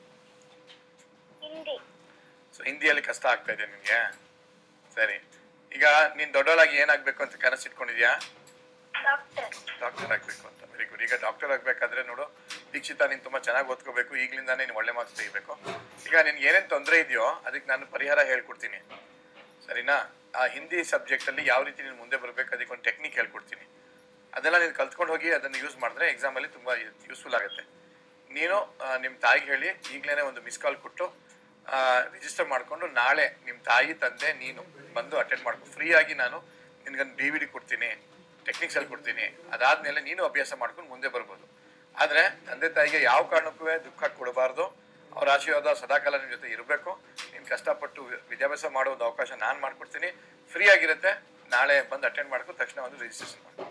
ಹಿಂದಿ ಸೊ ಹಿಂದಿಯಲ್ಲಿ ಕಷ್ಟ ಆಗ್ತಾ ಇದೆ ನಿನ್ಗೆ ಸರಿ ಈಗ ನೀನ್ ದೊಡ್ಡವಳಾಗಿ ಏನಾಗ್ಬೇಕು ಅಂತ ಕನಸು ಇಟ್ಕೊಂಡಿದ್ಯಾ ಡಾಕ್ಟರ್ ಡಾಕ್ಟರ್ ಆಗ್ಬೇಕು ಅಂತ ವೆರಿ ಗುಡ್ ಈಗ ಡಾಕ್ಟರ್ ಆಗ್ಬೇಕಾದ್ರೆ ನೋಡು ದೀಕ್ಷಿತಾ ನೀನ್ ತುಂಬಾ ಚೆನ್ನಾಗಿ ಓದ್ಕೋಬೇಕು ಈಗ್ಲಿಂದಾನೇ ನೀನು ಒಳ್ಳೆ ಮಾರ್ಕ್ಸ್ ತೆಗಿಬೇಕು ಈಗ ನಿನ್ಗೆ ಏನೇನ್ ತೊಂದರೆ ಇದೆಯೋ ಅದಕ್ಕೆ ನಾನು ಪರಿಹಾರ ಹೇಳ್ಕೊಡ್ತೀನಿ ಸರಿನಾ ಆ ಹಿಂದಿ ಸಬ್ಜೆಕ್ಟ್ ಅಲ್ಲಿ ಯಾವ ರೀತಿ ನೀನು ಮುಂದೆ ಬರ್ಬೇಕು ಅದಕ್ಕೆ ಒಂದು ಟೆಕ್ನಿಕ್ ಹೇಳ್ಕೊಡ್ತೀನಿ ಅದೆಲ್ಲ ನೀನು ಕಲ್ತ್ಕೊಂಡು ಹೋಗಿ ಅದನ್ನು ಯೂಸ್ ಮಾಡಿದ್ರೆ ಎಕ್ಸಾಮ್ ಅಲ್ಲಿ ತುಂಬಾ ಯೂಸ್ಫುಲ್ ಆಗುತ್ತೆ ನೀನು ಆ, ನಿಮ್ ತಾಯಿಗೆ ಹೇಳಿ ಈಗ್ಲೇನೆ ಒಂದು ಮಿಸ್ ಕಾಲ್ ಕೊಟ್ಟು ರಿಜಿಸ್ಟರ್ ಮಾಡ್ಕೊಂಡು ನಾಳೆ ನಿಮ್ ತಾಯಿ ತಂದೆ ನೀನು ಬಂದು ಅಟೆಂಡ್ ಮಾಡ್ಕೊ ಫ್ರೀ ಆಗಿ ನಾನು ನಿನ್ಗೊಂದು ಡಿ ವಿ ಡಿ ಕೊಡ್ತೀನಿ ಟೆಕ್ನಿಕ್ಸ್ ಅಲ್ಲಿ ಕೊಡ್ತೀನಿ ಅದಾದ್ಮೇಲೆ ನೀನು ಅಭ್ಯಾಸ ಮಾಡ್ಕೊಂಡು ಮುಂದೆ ಬರ್ಬೋದು ಆದ್ರೆ ತಂದೆ ತಾಯಿಗೆ ಯಾವ ಕಾರಣಕ್ಕೂ ದುಃಖ ಕೊಡಬಾರ್ದು ಅವ್ರ ಆಶೀರ್ವಾದ ಸದಾಕಾಲ ನಿಮ್ ಜೊತೆ ಇರಬೇಕು ನೀನ್ ಕಷ್ಟಪಟ್ಟು ವಿ- ವಿದ್ಯಾಭ್ಯಾಸ ಮಾಡೋ ಒಂದು ಅವಕಾಶ ನಾನು ಮಾಡ್ಕೊಡ್ತೀನಿ ಫ್ರೀ ಆಗಿರುತ್ತೆ ನಾಳೆ ಬಂದು ಅಟೆಂಡ್ ಮಾಡ್ಕೊಂಡು ತಕ್ಷಣ ಒಂದು ರಿಜಿಸ್ಟ್ರೇಷನ್ ಮಾಡಿ